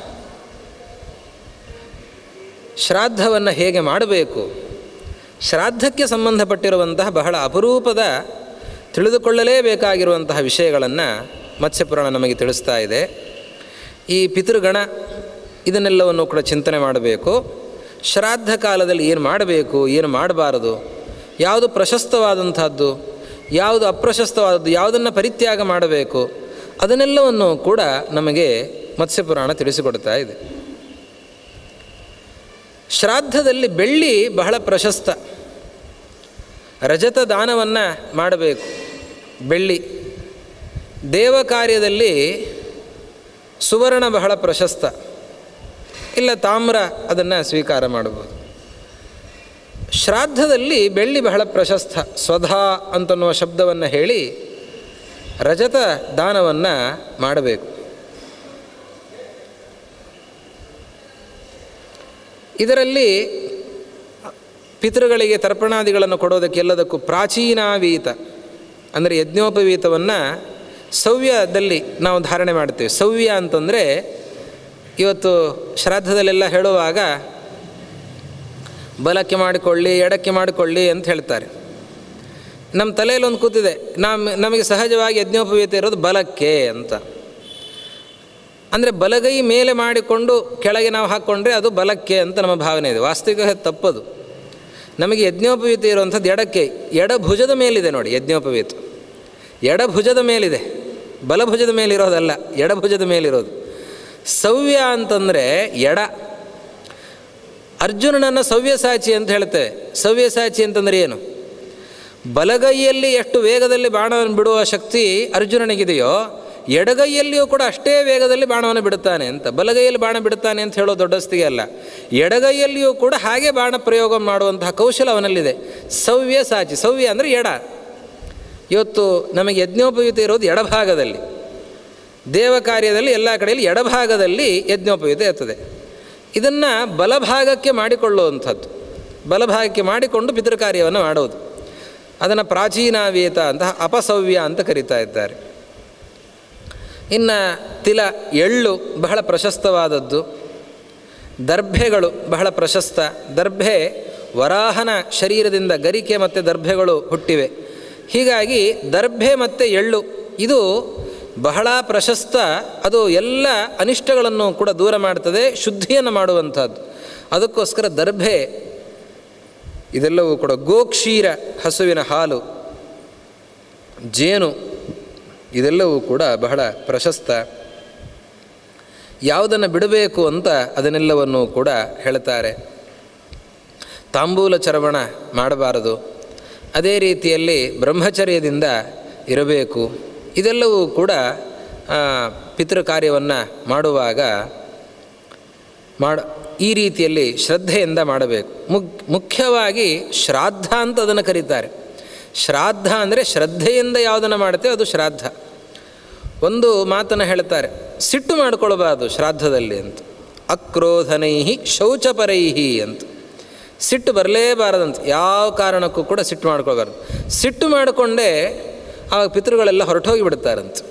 ಶ್ರಾದ್ದವನ್ನು ಹೇಗೆ ಮಾಡಬೇಕು ಶ್ರಾದ್ದಕ್ಕೆ ಸಂಬಂಧಪಟ್ಟಿರುವಂತಹ ಬಹಳ ಅಪರೂಪದ ತಿಳಿದುಕೊಳ್ಳಲೇಬೇಕಾಗಿರುವಂತಹ ವಿಷಯಗಳನ್ನು ಮತ್ಸ್ಯಪುರಾಣ ನಮಗೆ ತಿಳಿಸ್ತಾ ಇದೆ ಈ ಪಿತೃಗಣ ಇದನ್ನೆಲ್ಲವನ್ನು ಕೂಡ ಚಿಂತನೆ ಮಾಡಬೇಕು ಶ್ರಾದ್ದ ಕಾಲದಲ್ಲಿ ಏನು ಮಾಡಬೇಕು ಏನು ಮಾಡಬಾರದು ಯಾವುದು ಪ್ರಶಸ್ತವಾದಂಥದ್ದು ಯಾವುದು ಅಪ್ರಶಸ್ತವಾದದ್ದು ಯಾವುದನ್ನು ಪರಿತ್ಯಾಗ ಮಾಡಬೇಕು ಅದನ್ನೆಲ್ಲವನ್ನು ಕೂಡ ನಮಗೆ ಮತ್ಸ್ಯಪುರಾಣ ತಿಳಿಸಿಕೊಡ್ತಾ ಇದೆ ಶ್ರಾದ್ದದಲ್ಲಿ ಬೆಳ್ಳಿ ಬಹಳ ಪ್ರಶಸ್ತ ರಜತ ದಾನವನ್ನು ಮಾಡಬೇಕು ಬೆಳ್ಳಿ ದೇವ ಕಾರ್ಯದಲ್ಲಿ ಸುವರ್ಣ ಬಹಳ ಪ್ರಶಸ್ತ ಇಲ್ಲ ತಾಮ್ರ ಅದನ್ನು ಸ್ವೀಕಾರ ಮಾಡಬಹುದು ಶ್ರಾದ್ದದಲ್ಲಿ ಬೆಳ್ಳಿ ಬಹಳ ಪ್ರಶಸ್ತ ಸ್ವಧಾ ಅಂತನ್ನುವ ಶಬ್ದವನ್ನು ಹೇಳಿ ರಜತ ದಾನವನ್ನು ಮಾಡಬೇಕು ಇದರಲ್ಲಿ ಪಿತೃಗಳಿಗೆ ತರ್ಪಣಾದಿಗಳನ್ನು ಕೊಡೋದಕ್ಕೆ ಎಲ್ಲದಕ್ಕೂ ಪ್ರಾಚೀನಾವೀತ ಅಂದರೆ ಯಜ್ಞೋಪವೀತವನ್ನು ಸವ್ಯದಲ್ಲಿ ನಾವು ಧಾರಣೆ ಮಾಡ್ತೇವೆ ಸವ್ಯ ಅಂತಂದರೆ ಇವತ್ತು ಶ್ರಾದ್ದದಲ್ಲೆಲ್ಲ ಹೇಳುವಾಗ ಬಲಕ್ಕೆ ಮಾಡಿಕೊಳ್ಳಿ ಎಡಕ್ಕೆ ಮಾಡಿಕೊಳ್ಳಿ ಅಂತ ಹೇಳ್ತಾರೆ ನಮ್ಮ ತಲೆಯಲ್ಲಿ ಒಂದು ಕೂತಿದೆ ನಮ್ಮ ನಮಗೆ ಸಹಜವಾಗಿ ಯಜ್ಞೋಪವೀತ ಇರೋದು ಬಲಕ್ಕೆ ಅಂತ ಅಂದರೆ ಬಲಗೈ ಮೇಲೆ ಮಾಡಿಕೊಂಡು ಕೆಳಗೆ ನಾವು ಹಾಕ್ಕೊಂಡ್ರೆ ಅದು ಬಲಕ್ಕೆ ಅಂತ ನಮ್ಮ ಭಾವನೆ ಇದೆ ವಾಸ್ತವಿಕ ತಪ್ಪದು ನಮಗೆ ಯಜ್ಞೋಪವೀತ ಇರುವಂಥದ್ದು ಎಡಕ್ಕೆ ಎಡಭುಜದ ಮೇಲಿದೆ ನೋಡಿ ಯಜ್ಞೋಪವೀತ ಎಡಭುಜದ ಮೇಲಿದೆ ಬಲಭುಜದ ಮೇಲಿರೋದಲ್ಲ ಎಡಭುಜದ ಮೇಲಿರೋದು ಸವ್ಯ ಅಂತಂದರೆ ಎಡ ಅರ್ಜುನನನ್ನು ಸವ್ಯಸಾಚಿ ಅಂತ ಹೇಳ್ತೇವೆ ಸವ್ಯಸಾಚಿ ಅಂತಂದರೆ ಏನು ಬಲಗೈಯಲ್ಲಿ ಎಷ್ಟು ವೇಗದಲ್ಲಿ ಬಾಣವನ್ನು ಬಿಡುವ ಶಕ್ತಿ ಅರ್ಜುನನಿಗಿದೆಯೋ ಎಡಗೈಯಲ್ಲಿಯೂ ಕೂಡ ಅಷ್ಟೇ ವೇಗದಲ್ಲಿ ಬಾಣವನ್ನು ಬಿಡುತ್ತಾನೆ ಅಂತ ಬಲಗೈಯಲ್ಲಿ ಬಾಣ ಬಿಡುತ್ತಾನೆ ಅಂತ ಹೇಳೋ ದೊಡ್ಡಸ್ತಿಗೆ ಅಲ್ಲ ಎಡಗೈಯಲ್ಲಿಯೂ ಕೂಡ ಹಾಗೆ ಬಾಣ ಪ್ರಯೋಗ ಮಾಡುವಂತಹ ಕೌಶಲ ಅವನಲ್ಲಿದೆ ಸವ್ಯ ಸಾಚಿ ಸವ್ಯ ಅಂದರೆ ಎಡ ಇವತ್ತು ನಮಗೆ ಯಜ್ಞೋಪಯುತ ಇರೋದು ಎಡಭಾಗದಲ್ಲಿ ದೇವ ಕಾರ್ಯದಲ್ಲಿ ಎಲ್ಲ ಕಡೆಯಲ್ಲಿ ಎಡಭಾಗದಲ್ಲಿ ಯಜ್ಞೋಪಯುತ ಇರ್ತದೆ ಇದನ್ನು ಬಲಭಾಗಕ್ಕೆ ಮಾಡಿಕೊಳ್ಳುವಂಥದ್ದು ಬಲಭಾಗಕ್ಕೆ ಮಾಡಿಕೊಂಡು ಪಿತೃಕಾರ್ಯವನ್ನು ಮಾಡೋದು ಅದನ್ನು ಪ್ರಾಚೀನಾವೇತ ಅಂತ ಅಪಸವ್ಯ ಅಂತ ಕರೀತಾ ಇದ್ದಾರೆ ಇನ್ನು ತಿಲ ಎಳ್ಳು ಬಹಳ ಪ್ರಶಸ್ತವಾದದ್ದು ದರ್ಭೆಗಳು ಬಹಳ ಪ್ರಶಸ್ತ ದರ್ಭೆ ವರಾಹನ ಶರೀರದಿಂದ ಗರಿಕೆ ಮತ್ತು ದರ್ಭೆಗಳು ಹುಟ್ಟಿವೆ ಹೀಗಾಗಿ ದರ್ಭೆ ಮತ್ತು ಎಳ್ಳು ಇದು ಬಹಳ ಪ್ರಶಸ್ತ ಅದು ಎಲ್ಲ ಅನಿಷ್ಟಗಳನ್ನು ಕೂಡ ದೂರ ಮಾಡ್ತದೆ ಶುದ್ಧಿಯನ್ನು ಮಾಡುವಂಥದ್ದು ಅದಕ್ಕೋಸ್ಕರ ದರ್ಭೆ ಇದೆಲ್ಲವೂ ಕೂಡ ಗೋಕ್ಷೀರ ಹಸುವಿನ ಹಾಲು ಜೇನು ಇದೆಲ್ಲವೂ ಕೂಡ ಬಹಳ ಪ್ರಶಸ್ತ ಯಾವುದನ್ನು ಬಿಡಬೇಕು ಅಂತ ಅದನ್ನೆಲ್ಲವನ್ನು ಕೂಡ ಹೇಳ್ತಾರೆ ತಾಂಬೂಲ ಚರವಣ ಮಾಡಬಾರದು ಅದೇ ರೀತಿಯಲ್ಲಿ ಬ್ರಹ್ಮಚರ್ಯದಿಂದ ಇರಬೇಕು ಇದೆಲ್ಲವೂ ಕೂಡ ಪಿತೃ ಕಾರ್ಯವನ್ನು ಮಾಡುವಾಗ ಮಾಡ ಈ ರೀತಿಯಲ್ಲಿ ಶ್ರದ್ಧೆಯಿಂದ ಮಾಡಬೇಕು ಮುಗ್ ಮುಖ್ಯವಾಗಿ ಶ್ರಾದ್ದ ಅಂತ ಅದನ್ನು ಕರೀತಾರೆ ಶ್ರಾದ್ದ ಅಂದರೆ ಶ್ರದ್ಧೆಯಿಂದ ಯಾವುದನ್ನು ಮಾಡುತ್ತೇವೆ ಅದು ಶ್ರಾದ್ದ ಒಂದು ಮಾತನ್ನು ಹೇಳ್ತಾರೆ ಸಿಟ್ಟು ಮಾಡಿಕೊಳ್ಬಾರ್ದು ಶ್ರಾದ್ದದಲ್ಲಿ ಅಂತ ಅಕ್ರೋಧನೈಹಿ ಶೌಚಪರೈಹಿ ಅಂತ ಸಿಟ್ಟು ಬರಲೇಬಾರದಂತ ಯಾವ ಕಾರಣಕ್ಕೂ ಕೂಡ ಸಿಟ್ಟು ಮಾಡ್ಕೊಳ್ಬಾರ್ದು ಸಿಟ್ಟು ಮಾಡಿಕೊಂಡೇ ಆವಾಗ ಪಿತೃಗಳೆಲ್ಲ ಹೊರಟೋಗಿ ಬಿಡ್ತಾರಂತೆ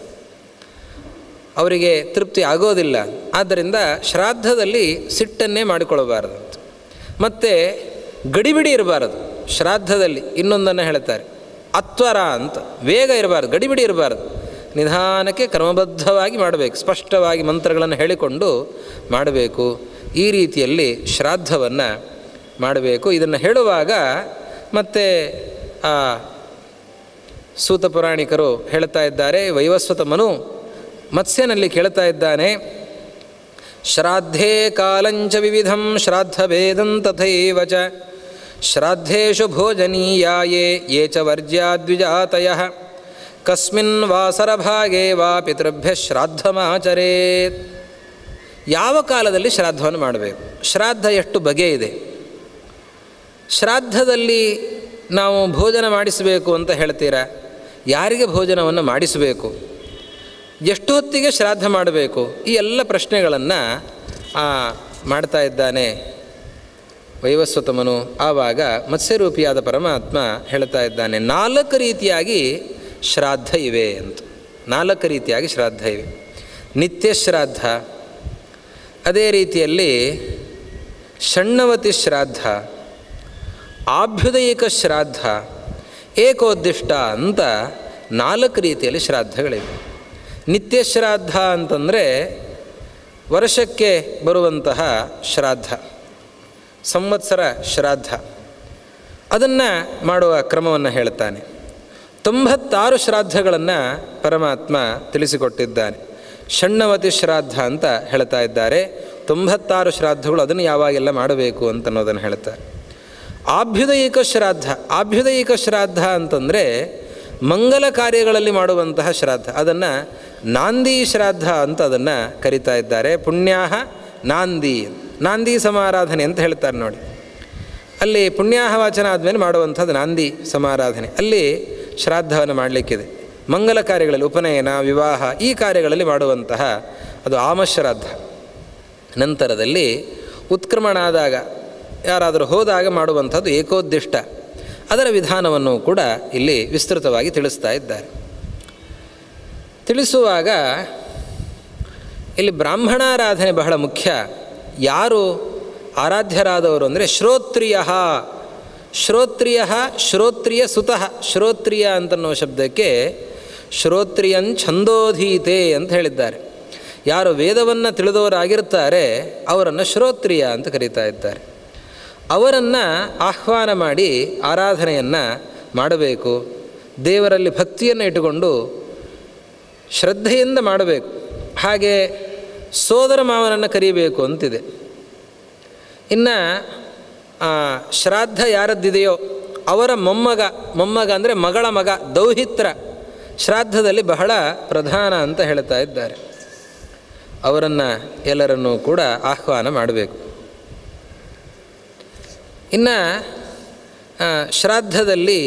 ಅವರಿಗೆ ತೃಪ್ತಿ ಆಗೋದಿಲ್ಲ ಆದ್ದರಿಂದ ಶ್ರಾದ್ದದಲ್ಲಿ ಸಿಟ್ಟನ್ನೇ ಮಾಡಿಕೊಳ್ಳಬಾರದಂತ ಮತ್ತು ಗಡಿಬಿಡಿ ಇರಬಾರದು ಶ್ರಾದ್ದದಲ್ಲಿ ಇನ್ನೊಂದನ್ನು ಹೇಳ್ತಾರೆ ಅತ್ವರ ಅಂತ ವೇಗ ಇರಬಾರ್ದು ಗಡಿಬಿಡಿ ಇರಬಾರ್ದು ನಿಧಾನಕ್ಕೆ ಕ್ರಮಬದ್ಧವಾಗಿ ಮಾಡಬೇಕು ಸ್ಪಷ್ಟವಾಗಿ ಮಂತ್ರಗಳನ್ನು ಹೇಳಿಕೊಂಡು ಮಾಡಬೇಕು ಈ ರೀತಿಯಲ್ಲಿ ಶ್ರಾದ್ದವನ್ನು ಮಾಡಬೇಕು ಇದನ್ನು ಹೇಳುವಾಗ ಮತ್ತು ಆ ಸೂತ ಪುರಾಣಿಕರು ಹೇಳ್ತಾ ಇದ್ದಾರೆ ವೈವಸ್ವತ ಮನು ಮತ್ಸ್ಯನಲ್ಲಿ ಕೇಳ್ತಾ ಇದ್ದಾನೆ ಶ್ರಾದ್ಧೇ ಕಾಲಂಚ ವಿವಿಧಂ ಶ್ರಾದ್ದಭೇದಂ ತಥೈವ ಚ ಶ್ರಾದ್ದೇಶು ಭೋಜನೀಯಾಯೇ ಯೇ ಚ ವರ್ಜ್ಯಾದ್ವಿಜಾತಯ ಕಸ್ಮಿನ್ ವಾಸರಭಾಗೇ ವಾ ಪಿತೃಭ್ಯ ಶ್ರಾದ್ದಮಾಚರೇತ್ ಯಾವ ಕಾಲದಲ್ಲಿ ಶ್ರಾದ್ದವನ್ನು ಮಾಡಬೇಕು ಶ್ರಾದ್ದ ಎಷ್ಟು ಬಗೆ ಇದೆ ಶ್ರಾದ್ದದಲ್ಲಿ ನಾವು ಭೋಜನ ಮಾಡಿಸಬೇಕು ಅಂತ ಹೇಳ್ತೀರಾ ಯಾರಿಗೆ ಭೋಜನವನ್ನು ಮಾಡಿಸಬೇಕು ಎಷ್ಟು ಹೊತ್ತಿಗೆ ಶ್ರಾದ್ದ ಮಾಡಬೇಕು ಈ ಎಲ್ಲ ಪ್ರಶ್ನೆಗಳನ್ನು ಮಾಡ್ತಾ ಇದ್ದಾನೆ ವೈವಸ್ವತಮನು ಆವಾಗ ಮತ್ಸ್ಯರೂಪಿಯಾದ ಪರಮಾತ್ಮ ಹೇಳ್ತಾ ಇದ್ದಾನೆ ನಾಲ್ಕು ರೀತಿಯಾಗಿ ಶ್ರಾದ್ದ ಇವೆ ಅಂತ ನಾಲ್ಕು ರೀತಿಯಾಗಿ ಶ್ರಾದ್ದ ಇವೆ ನಿತ್ಯ ಶ್ರಾದ್ದ ಅದೇ ರೀತಿಯಲ್ಲಿ ಷಣ್ಣವತಿ ಶ್ರಾದ್ದ ಆಭ್ಯುದಯಿಕ ಶ್ರಾದ್ದ ಏಕೋದ್ದಿಷ್ಟ ಅಂತ ನಾಲ್ಕು ರೀತಿಯಲ್ಲಿ ಶ್ರಾದ್ದಗಳಿವೆ ನಿತ್ಯ ಶ್ರಾದ್ದ ಅಂತಂದರೆ ವರ್ಷಕ್ಕೆ ಬರುವಂತಹ ಶ್ರಾದ್ದ ಸಂವತ್ಸರ ಶ್ರಾದ್ದ ಅದನ್ನು ಮಾಡುವ ಕ್ರಮವನ್ನು ಹೇಳ್ತಾನೆ ತೊಂಬತ್ತಾರು ಶ್ರಾದ್ದಗಳನ್ನು ಪರಮಾತ್ಮ ತಿಳಿಸಿಕೊಟ್ಟಿದ್ದಾನೆ ಷಣ್ಣವತಿ ಶ್ರಾದ್ದ ಅಂತ ಹೇಳ್ತಾ ಇದ್ದಾರೆ ತೊಂಬತ್ತಾರು ಶ್ರಾದ್ದಗಳು ಅದನ್ನು ಯಾವಾಗೆಲ್ಲ ಮಾಡಬೇಕು ಅಂತ ಅನ್ನೋದನ್ನು ಹೇಳ್ತಾರೆ ಆಭ್ಯುದಯಿಕ ಶ್ರಾದ್ದ ಆಭ್ಯುದಯಿಕ ಶ್ರಾದ್ದ ಅಂತಂದರೆ ಮಂಗಲ ಕಾರ್ಯಗಳಲ್ಲಿ ಮಾಡುವಂತಹ ಶ್ರಾದ್ದ ಅದನ್ನು ನಾಂದಿ ಶ್ರಾದ್ದ ಅಂತ ಅದನ್ನು ಕರಿತಾ ಇದ್ದಾರೆ ಪುಣ್ಯಾಹ ನಾಂದಿ ನಾಂದಿ ಸಮಾರಾಧನೆ ಅಂತ ಹೇಳ್ತಾರೆ ನೋಡಿ ಅಲ್ಲಿ ಪುಣ್ಯಾಹ ವಾಚನ ಆದಮೇಲೆ ಮಾಡುವಂಥದ್ದು ನಾಂದಿ ಸಮಾರಾಧನೆ ಅಲ್ಲಿ ಶ್ರಾದ್ದವನ್ನು ಮಾಡಲಿಕ್ಕಿದೆ ಮಂಗಲ ಕಾರ್ಯಗಳಲ್ಲಿ ಉಪನಯನ ವಿವಾಹ ಈ ಕಾರ್ಯಗಳಲ್ಲಿ ಮಾಡುವಂತಹ ಅದು ಆಮಶ್ರಾದ್ದ ನಂತರದಲ್ಲಿ ಉತ್ಕ್ರಮಣ ಆದಾಗ ಯಾರಾದರೂ ಹೋದಾಗ ಮಾಡುವಂಥದ್ದು ಏಕೋದ್ದಿಷ್ಟ ಅದರ ವಿಧಾನವನ್ನು ಕೂಡ ಇಲ್ಲಿ ವಿಸ್ತೃತವಾಗಿ ತಿಳಿಸ್ತಾ ಇದ್ದಾರೆ ತಿಳಿಸುವಾಗ ಇಲ್ಲಿ ಬ್ರಾಹ್ಮಣಾರಾಧನೆ ಬಹಳ ಮುಖ್ಯ ಯಾರು ಆರಾಧ್ಯರಾದವರು ಅಂದರೆ ಶ್ರೋತ್ರಿಯ ಶ್ರೋತ್ರಿಯ ಶ್ರೋತ್ರಿಯ ಸುತಃ ಶ್ರೋತ್ರಿಯ ಅಂತನ್ನೋ ಶಬ್ದಕ್ಕೆ ಶ್ರೋತ್ರಿಯನ್ ಛಂದೋಧೀತೆ ಅಂತ ಹೇಳಿದ್ದಾರೆ ಯಾರು ವೇದವನ್ನು ತಿಳಿದವರಾಗಿರ್ತಾರೆ ಅವರನ್ನು ಶ್ರೋತ್ರಿಯ ಅಂತ ಕರೀತಾ ಇದ್ದಾರೆ ಅವರನ್ನು ಆಹ್ವಾನ ಮಾಡಿ ಆರಾಧನೆಯನ್ನು ಮಾಡಬೇಕು ದೇವರಲ್ಲಿ ಭಕ್ತಿಯನ್ನು ಇಟ್ಟುಕೊಂಡು ಶ್ರದ್ಧೆಯಿಂದ ಮಾಡಬೇಕು ಹಾಗೆ ಸೋದರ ಮಾವನನ್ನು ಕರೀಬೇಕು ಅಂತಿದೆ ಇನ್ನು ಶ್ರಾದ್ದ ಯಾರದ್ದಿದೆಯೋ ಅವರ ಮೊಮ್ಮಗ ಮೊಮ್ಮಗ ಅಂದರೆ ಮಗಳ ಮಗ ದೌಹಿತ್ರ ಶ್ರಾದ್ದದಲ್ಲಿ ಬಹಳ ಪ್ರಧಾನ ಅಂತ ಹೇಳ್ತಾ ಇದ್ದಾರೆ ಅವರನ್ನು ಎಲ್ಲರನ್ನೂ ಕೂಡ ಆಹ್ವಾನ ಮಾಡಬೇಕು ಇನ್ನು ಶ್ರಾದ್ದದಲ್ಲಿ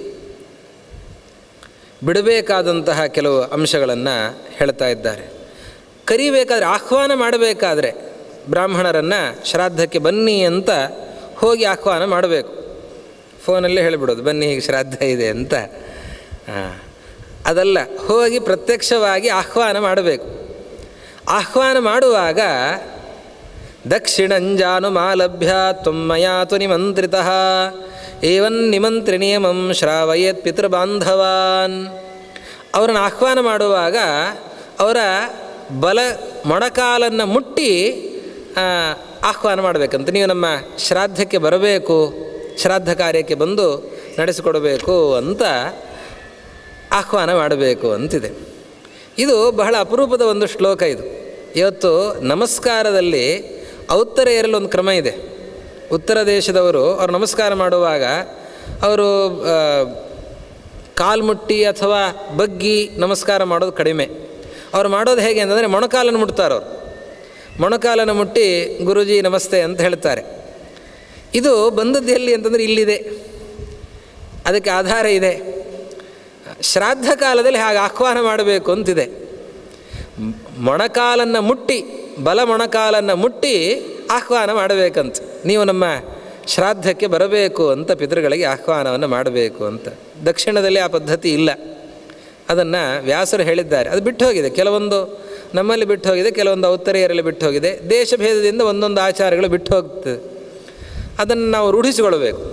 ಬಿಡಬೇಕಾದಂತಹ ಕೆಲವು ಅಂಶಗಳನ್ನು ಹೇಳ್ತಾ ಇದ್ದಾರೆ ಕರಿಬೇಕಾದ್ರೆ ಆಹ್ವಾನ ಮಾಡಬೇಕಾದ್ರೆ ಬ್ರಾಹ್ಮಣರನ್ನು ಶ್ರಾದ್ದಕ್ಕೆ ಬನ್ನಿ ಅಂತ ಹೋಗಿ ಆಹ್ವಾನ ಮಾಡಬೇಕು ಫೋನಲ್ಲೇ ಹೇಳಿಬಿಡೋದು ಬನ್ನಿ ಹೀಗೆ ಶ್ರಾದ್ದ ಇದೆ ಅಂತ ಅದಲ್ಲ ಹೋಗಿ ಪ್ರತ್ಯಕ್ಷವಾಗಿ ಆಹ್ವಾನ ಮಾಡಬೇಕು ಆಹ್ವಾನ ಮಾಡುವಾಗ ದಕ್ಷಿಣಂಜಾನು ಮಾಲಭ್ಯ ತ್ವಮ್ಮಯಾತು ನಿಮಂತ್ರಿತ ಏವನ್ ನಿಮಂತ್ರಣೀಯಮಂ ಶ್ರಾವಯೇತ್ ಪಿತೃಬಾಂಧವಾನ್ ಅವರನ್ನು ಆಹ್ವಾನ ಮಾಡುವಾಗ ಅವರ ಬಲ ಮೊಣಕಾಲನ್ನು ಮುಟ್ಟಿ ಆಹ್ವಾನ ಮಾಡಬೇಕಂತ ನೀವು ನಮ್ಮ ಶ್ರಾದ್ದಕ್ಕೆ ಬರಬೇಕು ಶ್ರಾದ್ದ ಕಾರ್ಯಕ್ಕೆ ಬಂದು ನಡೆಸಿಕೊಡಬೇಕು ಅಂತ ಆಹ್ವಾನ ಮಾಡಬೇಕು ಅಂತಿದೆ ಇದು ಬಹಳ ಅಪರೂಪದ ಒಂದು ಶ್ಲೋಕ ಇದು ಇವತ್ತು ನಮಸ್ಕಾರದಲ್ಲಿ ಔತ್ತರ ಏರಲು ಒಂದು ಕ್ರಮ ಇದೆ ಉತ್ತರ ದೇಶದವರು ಅವರು ನಮಸ್ಕಾರ ಮಾಡುವಾಗ ಅವರು ಕಾಲ್ಮುಟ್ಟಿ ಅಥವಾ ಬಗ್ಗಿ ನಮಸ್ಕಾರ ಮಾಡೋದು ಕಡಿಮೆ ಅವ್ರು ಮಾಡೋದು ಹೇಗೆ ಅಂತಂದರೆ ಮೊಣಕಾಲನ್ನು ಮುಟ್ತಾರೆ ಅವರು ಮೊಣಕಾಲನ್ನು ಮುಟ್ಟಿ ಗುರುಜಿ ನಮಸ್ತೆ ಅಂತ ಹೇಳ್ತಾರೆ ಇದು ಬಂದದ್ದು ಎಲ್ಲಿ ಅಂತಂದರೆ ಇಲ್ಲಿದೆ ಅದಕ್ಕೆ ಆಧಾರ ಇದೆ ಶ್ರಾದ್ದ ಕಾಲದಲ್ಲಿ ಹಾಗೆ ಆಹ್ವಾನ ಮಾಡಬೇಕು ಅಂತಿದೆ ಮೊಣಕಾಲನ್ನು ಮುಟ್ಟಿ ಬಲ ಮೊಣಕಾಲನ್ನು ಮುಟ್ಟಿ ಆಹ್ವಾನ ಮಾಡಬೇಕಂತ ನೀವು ನಮ್ಮ ಶ್ರಾದ್ದಕ್ಕೆ ಬರಬೇಕು ಅಂತ ಪಿತೃಗಳಿಗೆ ಆಹ್ವಾನವನ್ನು ಮಾಡಬೇಕು ಅಂತ ದಕ್ಷಿಣದಲ್ಲಿ ಆ ಪದ್ಧತಿ ಇಲ್ಲ ಅದನ್ನು ವ್ಯಾಸರು ಹೇಳಿದ್ದಾರೆ ಅದು ಬಿಟ್ಟು ಹೋಗಿದೆ ಕೆಲವೊಂದು ನಮ್ಮಲ್ಲಿ ಬಿಟ್ಟು ಹೋಗಿದೆ ಕೆಲವೊಂದು ಔತ್ತರೆಯರಲ್ಲಿ ಬಿಟ್ಟು ಹೋಗಿದೆ ದೇಶಭೇದದಿಂದ ಒಂದೊಂದು ಆಚಾರಗಳು ಬಿಟ್ಟು ಹೋಗ್ತದೆ ಅದನ್ನು ನಾವು ರೂಢಿಸಿಕೊಳ್ಬೇಕು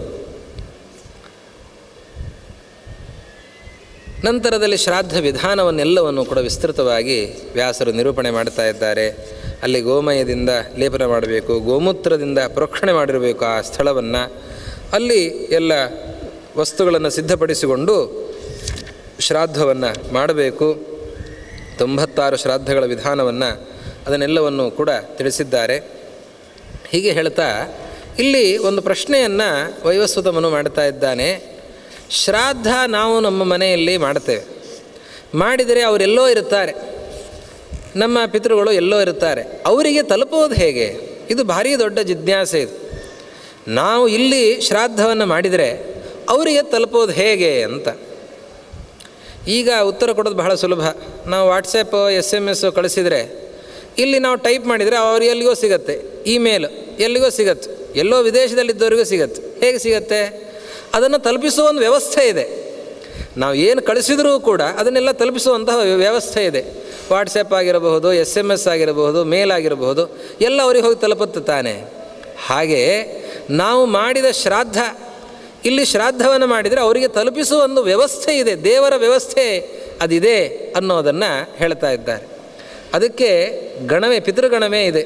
ನಂತರದಲ್ಲಿ ಶ್ರಾದ್ದ ವಿಧಾನವನ್ನೆಲ್ಲವನ್ನು ಕೂಡ ವಿಸ್ತೃತವಾಗಿ ವ್ಯಾಸರು ನಿರೂಪಣೆ ಮಾಡ್ತಾ ಇದ್ದಾರೆ ಅಲ್ಲಿ ಗೋಮಯದಿಂದ ಲೇಪನ ಮಾಡಬೇಕು ಗೋಮೂತ್ರದಿಂದ ಪ್ರೋಕ್ಷಣೆ ಮಾಡಿರಬೇಕು ಆ ಸ್ಥಳವನ್ನು ಅಲ್ಲಿ ಎಲ್ಲ ವಸ್ತುಗಳನ್ನು ಸಿದ್ಧಪಡಿಸಿಕೊಂಡು ಶ್ರಾದ್ದವನ್ನು ಮಾಡಬೇಕು ತೊಂಬತ್ತಾರು ಶ್ರಾದ್ದಗಳ ವಿಧಾನವನ್ನು ಅದನ್ನೆಲ್ಲವನ್ನು ಕೂಡ ತಿಳಿಸಿದ್ದಾರೆ ಹೀಗೆ ಹೇಳ್ತಾ ಇಲ್ಲಿ ಒಂದು ಪ್ರಶ್ನೆಯನ್ನು ವೈವಸ್ವತಮನು ಮಾಡ್ತಾ ಇದ್ದಾನೆ ಶ್ರಾದ್ದ ನಾವು ನಮ್ಮ ಮನೆಯಲ್ಲಿ ಮಾಡ್ತೇವೆ ಮಾಡಿದರೆ ಅವರೆಲ್ಲೋ ಇರುತ್ತಾರೆ ನಮ್ಮ ಪಿತೃಗಳು ಎಲ್ಲೋ ಇರುತ್ತಾರೆ ಅವರಿಗೆ ತಲುಪೋದು ಹೇಗೆ ಇದು ಭಾರಿ ದೊಡ್ಡ ಜಿಜ್ಞಾಸೆ ಇದು ನಾವು ಇಲ್ಲಿ ಶ್ರಾದ್ದವನ್ನು ಮಾಡಿದರೆ ಅವರಿಗೆ ತಲುಪೋದು ಹೇಗೆ ಅಂತ ಈಗ ಉತ್ತರ ಕೊಡೋದು ಬಹಳ ಸುಲಭ ನಾವು ವಾಟ್ಸಪ್ ಎಸ್ ಎಮ್ ಎಸ್ ಕಳಿಸಿದರೆ ಇಲ್ಲಿ ನಾವು ಟೈಪ್ ಮಾಡಿದರೆ ಅವ್ರು ಎಲ್ಲಿಗೋ ಸಿಗತ್ತೆ ಇಮೇಲ್ ಎಲ್ಲಿಗೋ ಸಿಗತ್ತೆ ಎಲ್ಲೋ ವಿದೇಶದಲ್ಲಿದ್ದವರಿಗೂ ಸಿಗತ್ತೆ ಹೇಗೆ ಸಿಗತ್ತೆ ಅದನ್ನು ತಲುಪಿಸುವ ಒಂದು ವ್ಯವಸ್ಥೆ ಇದೆ ನಾವು ಏನು ಕಳಿಸಿದರೂ ಕೂಡ ಅದನ್ನೆಲ್ಲ ತಲುಪಿಸುವಂತಹ ವ್ಯವಸ್ಥೆ ಇದೆ ವಾಟ್ಸಪ್ ಆಗಿರಬಹುದು ಎಸ್ ಎಮ್ ಎಸ್ ಆಗಿರಬಹುದು ಮೇಲ್ ಆಗಿರಬಹುದು ಎಲ್ಲ ಅವರಿಗೆ ಹೋಗಿ ತಲುಪುತ್ತೆ ತಾನೆ ಹಾಗೆ ನಾವು ಮಾಡಿದ ಶ್ರಾದ್ದ ಇಲ್ಲಿ ಶ್ರಾದ್ದವನ್ನು ಮಾಡಿದರೆ ಅವರಿಗೆ ತಲುಪಿಸುವ ಒಂದು ವ್ಯವಸ್ಥೆ ಇದೆ ದೇವರ ವ್ಯವಸ್ಥೆ ಅದಿದೆ ಅನ್ನೋದನ್ನು ಹೇಳ್ತಾ ಇದ್ದಾರೆ ಅದಕ್ಕೆ ಗಣವೇ ಪಿತೃಗಣವೇ ಇದೆ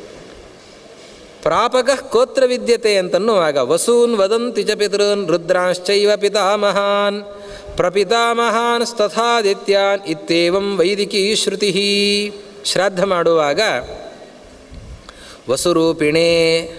ಪ್ರಾಪಕ ಕೋತ್ರ ವಿದ್ಯತೆ ಅಂತನ್ನುವಾಗ ವಸೂನ್ ವದಂತಿ ಚ ಪಿತೃನ್ ರುದ್ರಾಶ್ಚೈವ ಪಿತಾಮಹಾನ್ ಪ್ರಪಿತಾಮಹಾನ್ ತಥಾದಿತ್ಯಾನ್ ಇತ್ಯೇವಂ ವೈದಿಕೀ ಶ್ರುತಿ ಶ್ರಾದ್ದ ಮಾಡುವಾಗ ವಸುರೂಪಿಣೆ